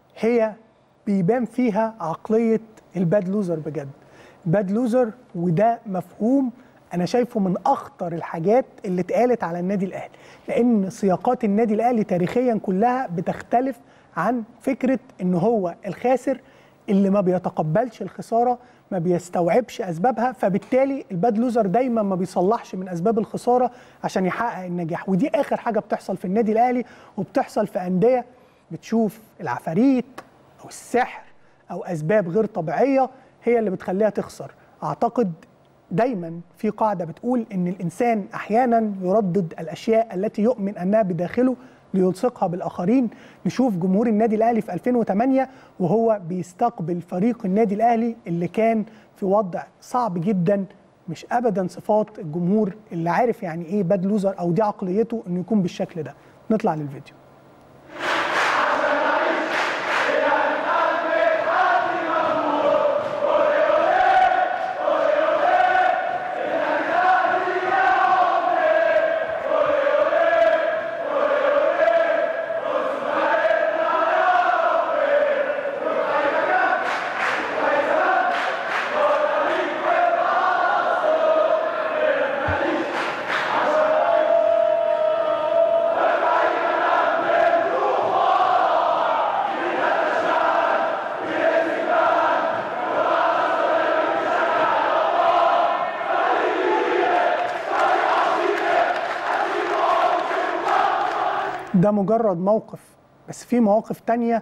هي بيبان فيها عقليه الباد لوزر بجد باد لوزر وده مفهوم انا شايفه من اخطر الحاجات اللي اتقالت على النادي الاهلي لان سياقات النادي الاهلي تاريخيا كلها بتختلف عن فكره ان هو الخاسر اللي ما بيتقبلش الخساره ما بيستوعبش اسبابها فبالتالي الباد لوزر دايما ما بيصلحش من اسباب الخساره عشان يحقق النجاح ودي اخر حاجه بتحصل في النادي الاهلي وبتحصل في انديه بتشوف العفاريت او السحر او اسباب غير طبيعيه هي اللي بتخليها تخسر اعتقد دايما في قاعده بتقول ان الانسان احيانا يردد الاشياء التي يؤمن انها بداخله ليلصقها بالاخرين نشوف جمهور النادي الاهلي في 2008 وهو بيستقبل فريق النادي الاهلي اللي كان في وضع صعب جدا مش ابدا صفات الجمهور اللي عارف يعني ايه باد لوزر او دي عقليته انه يكون بالشكل ده نطلع للفيديو ده مجرد موقف بس في مواقف تانية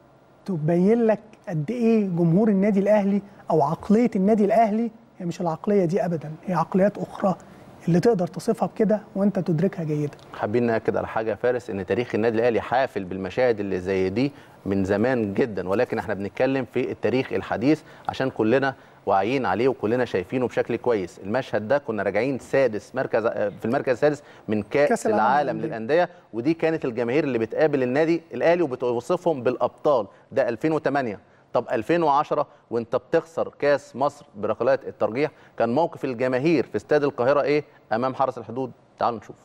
تبين لك قد ايه جمهور النادي الاهلي او عقليه النادي الاهلي هي مش العقليه دي ابدا هي عقليات اخرى اللي تقدر تصفها بكده وانت تدركها جيدا حابين ناكد على حاجه يا فارس ان تاريخ النادي الاهلي حافل بالمشاهد اللي زي دي من زمان جدا ولكن احنا بنتكلم في التاريخ الحديث عشان كلنا واعيين عليه وكلنا شايفينه بشكل كويس المشهد ده كنا راجعين سادس مركز في المركز السادس من كاس, كأس كاس العالم العالم للأندية. للانديه ودي كانت الجماهير اللي بتقابل النادي الاهلي وبتوصفهم بالابطال ده 2008 طب 2010 وانت بتخسر كاس مصر بركلات الترجيح كان موقف الجماهير في استاد القاهره ايه امام حرس الحدود تعالوا نشوف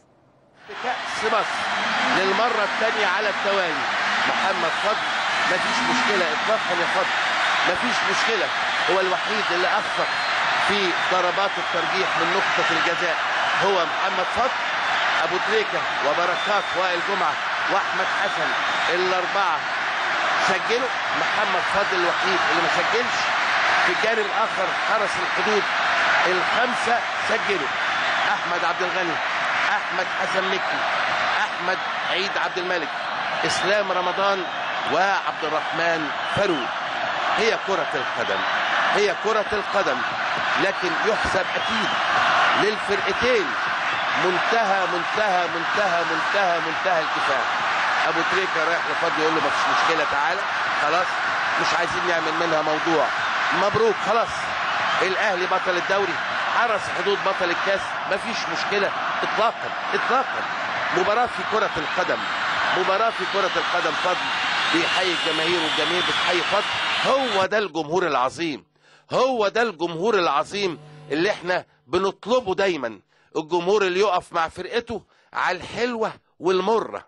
كأس مصر للمرة الثانية على التوالي محمد فضل مفيش مشكلة إطلاقا يا فضل مفيش مشكلة هو الوحيد اللي أخطأ في ضربات الترجيح من نقطة الجزاء هو محمد فضل أبو تريكة وبركات وائل جمعة وأحمد حسن الأربعة سجلوا محمد فضل الوحيد اللي ما سجلش في الجانب الآخر حرس الحدود الخمسة سجلوا أحمد عبد الغني احمد حسن مكي احمد عيد عبد الملك اسلام رمضان وعبد الرحمن فاروق هي كرة القدم هي كرة القدم لكن يحسب اكيد للفرقتين منتهى منتهى منتهى منتهى منتهى الكفاح ابو تريكه رايح لفضل يقول له مفيش مشكله تعالى خلاص مش عايزين نعمل منها موضوع مبروك خلاص الاهلي بطل الدوري حرس حدود بطل الكاس مفيش مشكله اطلاقا اطلاقا مباراه في كره القدم مباراه في كره القدم فضل بيحيي الجماهير والجماهير بتحيي فضل هو ده الجمهور العظيم هو ده الجمهور العظيم اللي احنا بنطلبه دايما الجمهور اللي يقف مع فرقته على الحلوه والمره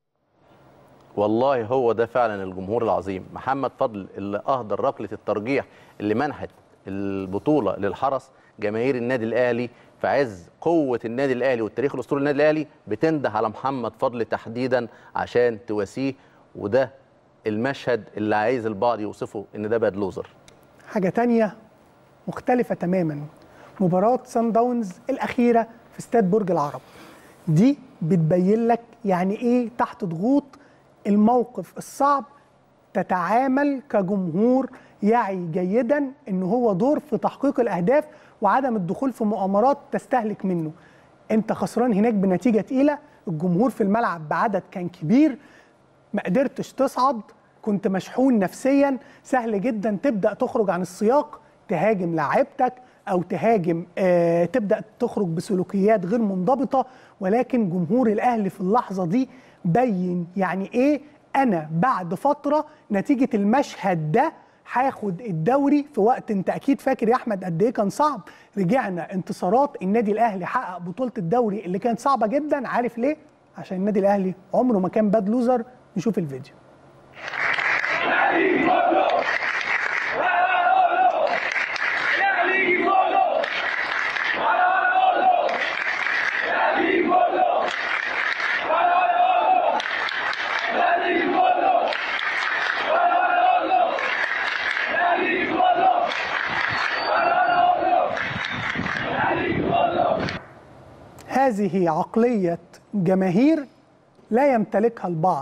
والله هو ده فعلا الجمهور العظيم محمد فضل اللي اهدر ركله الترجيح اللي منحت البطوله للحرس جماهير النادي الاهلي في عز قوه النادي الاهلي والتاريخ الاسطوري للنادي الاهلي بتنده على محمد فضل تحديدا عشان تواسيه وده المشهد اللي عايز البعض يوصفه ان ده باد لوزر حاجة تانية مختلفة تماما مباراة سان داونز الأخيرة في استاد برج العرب دي بتبين لك يعني إيه تحت ضغوط الموقف الصعب تتعامل كجمهور يعي جيدا ان هو دور في تحقيق الاهداف وعدم الدخول في مؤامرات تستهلك منه انت خسران هناك بنتيجه تقيله الجمهور في الملعب بعدد كان كبير ما قدرتش تصعد كنت مشحون نفسيا سهل جدا تبدا تخرج عن السياق تهاجم لاعيبتك او تهاجم آه تبدا تخرج بسلوكيات غير منضبطه ولكن جمهور الاهلي في اللحظه دي بين يعني ايه انا بعد فتره نتيجه المشهد ده هاخد الدوري في وقت انت اكيد فاكر يا احمد قد ايه كان صعب رجعنا انتصارات النادي الاهلي حقق بطوله الدوري اللي كانت صعبه جدا عارف ليه عشان النادي الاهلي عمره ما كان باد لوزر نشوف الفيديو هذه عقلية جماهير لا يمتلكها البعض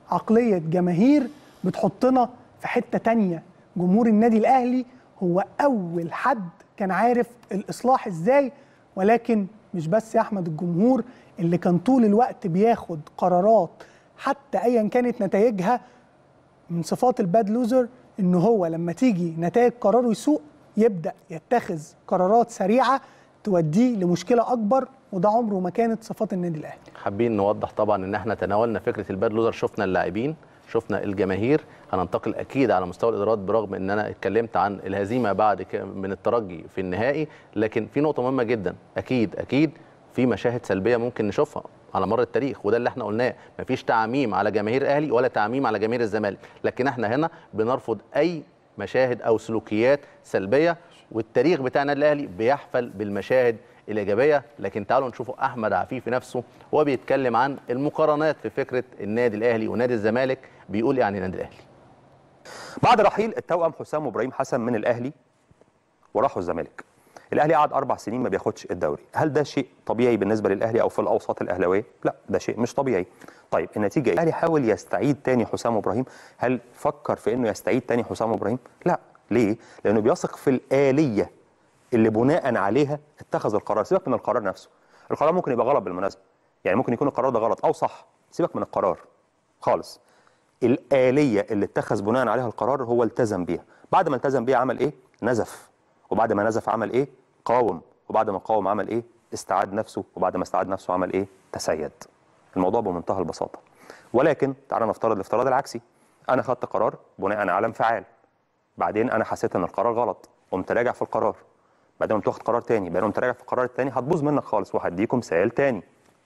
عقليه جماهير بتحطنا في حته تانية جمهور النادي الاهلي هو اول حد كان عارف الاصلاح ازاي ولكن مش بس يا احمد الجمهور اللي كان طول الوقت بياخد قرارات حتى ايا كانت نتائجها من صفات الباد لوزر ان هو لما تيجي نتائج قراره يسوء يبدا يتخذ قرارات سريعه توديه لمشكله اكبر وده عمره ما كانت صفات النادي الاهلي حابين نوضح طبعا ان احنا تناولنا فكره الباد لوزر شفنا اللاعبين شفنا الجماهير هننتقل اكيد على مستوى الادارات برغم ان انا اتكلمت عن الهزيمه بعد ك- من الترجي في النهائي لكن في نقطه مهمه جدا اكيد اكيد في مشاهد سلبيه ممكن نشوفها على مر التاريخ وده اللي احنا قلناه مفيش تعميم على جماهير الاهلي ولا تعميم على جماهير الزمالك لكن احنا هنا بنرفض اي مشاهد او سلوكيات سلبيه والتاريخ بتاع النادي الاهلي بيحفل بالمشاهد الايجابيه لكن تعالوا نشوفوا احمد عفيفي نفسه وهو بيتكلم عن المقارنات في فكره النادي الاهلي ونادي الزمالك بيقول إيه عن النادي الاهلي بعد رحيل التوأم حسام وابراهيم حسن من الاهلي وراحوا الزمالك الاهلي قعد اربع سنين ما بياخدش الدوري هل ده شيء طبيعي بالنسبه للاهلي او في الاوساط الاهلاويه لا ده شيء مش طبيعي طيب النتيجه ايه الاهلي حاول يستعيد تاني حسام وابراهيم هل فكر في انه يستعيد تاني حسام وابراهيم لا ليه لانه بيثق في الاليه اللي بناء عليها اتخذ القرار سيبك من القرار نفسه القرار ممكن يبقى غلط بالمناسبه يعني ممكن يكون القرار ده غلط او صح سيبك من القرار خالص الآلية اللي اتخذ بناء عليها القرار هو التزم بيها بعد ما التزم بيها عمل ايه نزف وبعد ما نزف عمل ايه قاوم وبعد ما قاوم عمل ايه استعاد نفسه وبعد ما استعاد نفسه عمل ايه تسيد الموضوع بمنتهى البساطة ولكن تعالى نفترض الافتراض العكسي انا خدت قرار بناء على انفعال بعدين انا حسيت ان القرار غلط قمت راجع في القرار بعدين قمت واخد قرار تاني بعدين قمت راجع في القرار التاني هتبوظ منك خالص وهديكم مثال تاني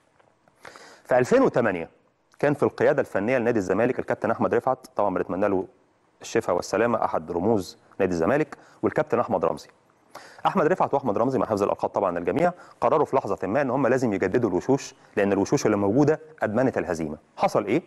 في 2008 كان في القياده الفنيه لنادي الزمالك الكابتن احمد رفعت طبعا بنتمنى له الشفاء والسلامه احد رموز نادي الزمالك والكابتن احمد رمزي احمد رفعت واحمد رمزي مع حفظ الالقاب طبعا الجميع قرروا في لحظه ما ان هم لازم يجددوا الوشوش لان الوشوش اللي موجوده ادمنت الهزيمه حصل ايه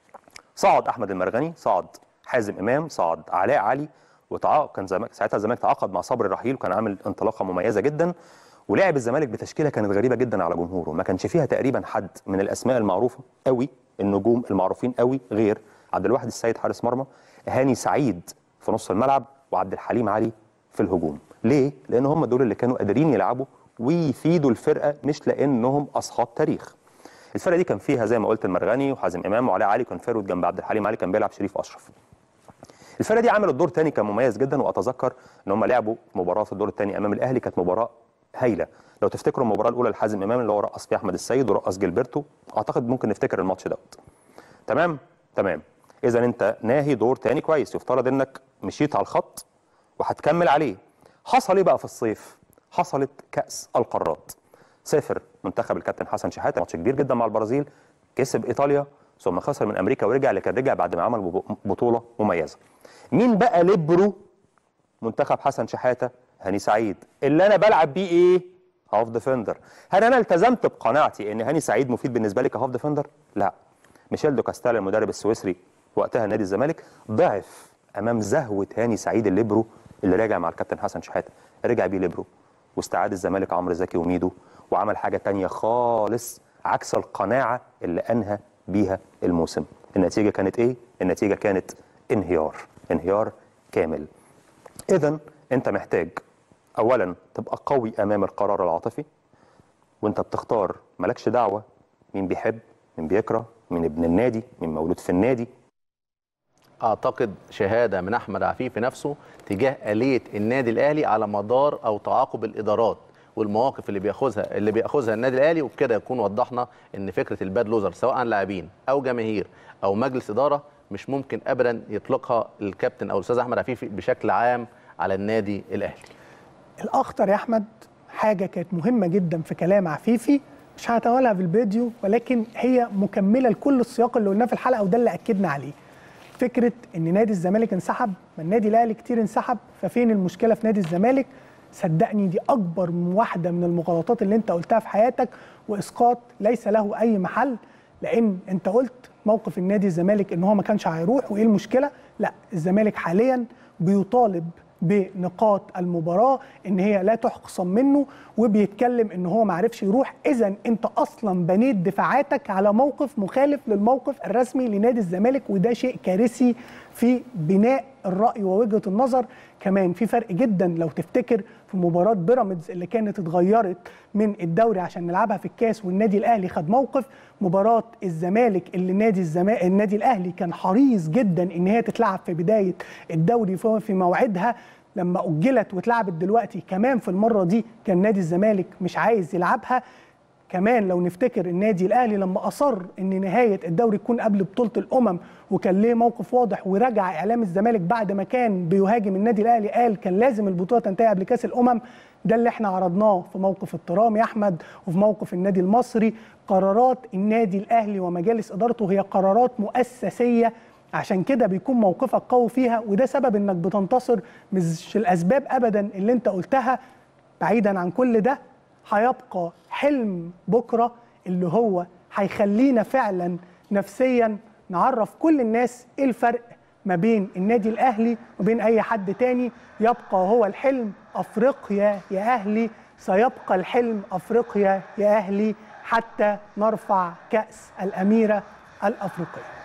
صعد احمد المرغني صعد حازم امام صعد علاء علي وتعاقد كان زمان ساعتها الزمالك تعاقد مع صبري رحيل وكان عامل انطلاقه مميزه جدا ولعب الزمالك بتشكيله كانت غريبه جدا على جمهوره ما كانش فيها تقريبا حد من الاسماء المعروفه قوي النجوم المعروفين قوي غير عبد الواحد السيد حارس مرمى هاني سعيد في نص الملعب وعبد الحليم علي في الهجوم ليه لان هم دول اللي كانوا قادرين يلعبوا ويفيدوا الفرقه مش لانهم اصحاب تاريخ الفرقه دي كان فيها زي ما قلت المرغني وحازم امام وعلاء علي كان فيرود جنب عبد الحليم علي كان بيلعب شريف اشرف الفرقه دي عملت دور تاني كان مميز جدا واتذكر ان هم لعبوا مباراه في الدور الثاني امام الاهلي كانت مباراه هايله لو تفتكروا المباراه الاولى لحازم امام اللي هو رقص فيها احمد السيد ورقص جilberto اعتقد ممكن نفتكر الماتش دوت تمام تمام اذا انت ناهي دور تاني كويس يفترض انك مشيت على الخط وهتكمل عليه حصل ايه بقى في الصيف حصلت كاس القارات سافر منتخب الكابتن حسن شحاته ماتش كبير جدا مع البرازيل كسب ايطاليا ثم خسر من امريكا ورجع لكن رجع بعد ما عمل بب- بطوله مميزه مين بقى ليبرو منتخب حسن شحاته هاني سعيد اللي انا بلعب بيه ايه هاف ديفندر هل انا التزمت بقناعتي ان هاني سعيد مفيد بالنسبه لي كهاف ديفندر لا ميشيل دو كاستالا المدرب السويسري وقتها نادي الزمالك ضعف امام زهوه هاني سعيد الليبرو اللي راجع مع الكابتن حسن شحاته رجع بيه ليبرو واستعاد الزمالك عمرو زكي وميدو وعمل حاجه تانية خالص عكس القناعه اللي انهى بيها الموسم النتيجه كانت ايه النتيجه كانت انهيار انهيار كامل اذا انت محتاج اولا تبقى قوي امام القرار العاطفي وانت بتختار مالكش دعوه مين بيحب مين بيكره مين ابن النادي مين مولود في النادي اعتقد شهاده من احمد عفيفي نفسه تجاه اليه النادي الاهلي على مدار او تعاقب الادارات والمواقف اللي بياخذها اللي بياخذها النادي الاهلي وبكده يكون وضحنا ان فكره الباد لوزر سواء لاعبين او جماهير او مجلس اداره مش ممكن ابدا يطلقها الكابتن او الاستاذ احمد عفيفي بشكل عام على النادي الاهلي الاخطر يا احمد حاجه كانت مهمه جدا في كلام عفيفي مش هتناولها في الفيديو ولكن هي مكمله لكل السياق اللي قلناه في الحلقه وده اللي اكدنا عليه فكره ان نادي الزمالك انسحب ما النادي الاهلي كتير انسحب ففين المشكله في نادي الزمالك صدقني دي اكبر من واحده من المغالطات اللي انت قلتها في حياتك واسقاط ليس له اي محل لان انت قلت موقف النادي الزمالك ان هو ما كانش هيروح وايه المشكله لا الزمالك حاليا بيطالب بنقاط المباراه ان هي لا تحقصن منه وبيتكلم ان هو ما عرفش يروح اذا انت اصلا بنيت دفاعاتك على موقف مخالف للموقف الرسمي لنادي الزمالك وده شيء كارثي في بناء الراي ووجهه النظر كمان في فرق جدا لو تفتكر في مباراه بيراميدز اللي كانت اتغيرت من الدوري عشان نلعبها في الكاس والنادي الاهلي خد موقف مباراه الزمالك اللي نادي الزمالك النادي الاهلي كان حريص جدا ان هي تتلعب في بدايه الدوري في موعدها لما اجلت واتلعبت دلوقتي كمان في المره دي كان نادي الزمالك مش عايز يلعبها كمان لو نفتكر النادي الاهلي لما اصر ان نهايه الدوري تكون قبل بطوله الامم وكان ليه موقف واضح ورجع اعلام الزمالك بعد ما كان بيهاجم النادي الاهلي قال كان لازم البطوله تنتهي قبل كاس الامم ده اللي احنا عرضناه في موقف الترام يا احمد وفي موقف النادي المصري قرارات النادي الاهلي ومجالس ادارته هي قرارات مؤسسيه عشان كده بيكون موقفك قوي فيها وده سبب انك بتنتصر مش الاسباب ابدا اللي انت قلتها بعيدا عن كل ده هيبقى حلم بكره اللي هو هيخلينا فعلا نفسيا نعرف كل الناس ايه الفرق ما بين النادي الاهلي وبين اي حد تاني يبقى هو الحلم افريقيا يا اهلي سيبقى الحلم افريقيا يا اهلي حتى نرفع كاس الاميره الافريقيه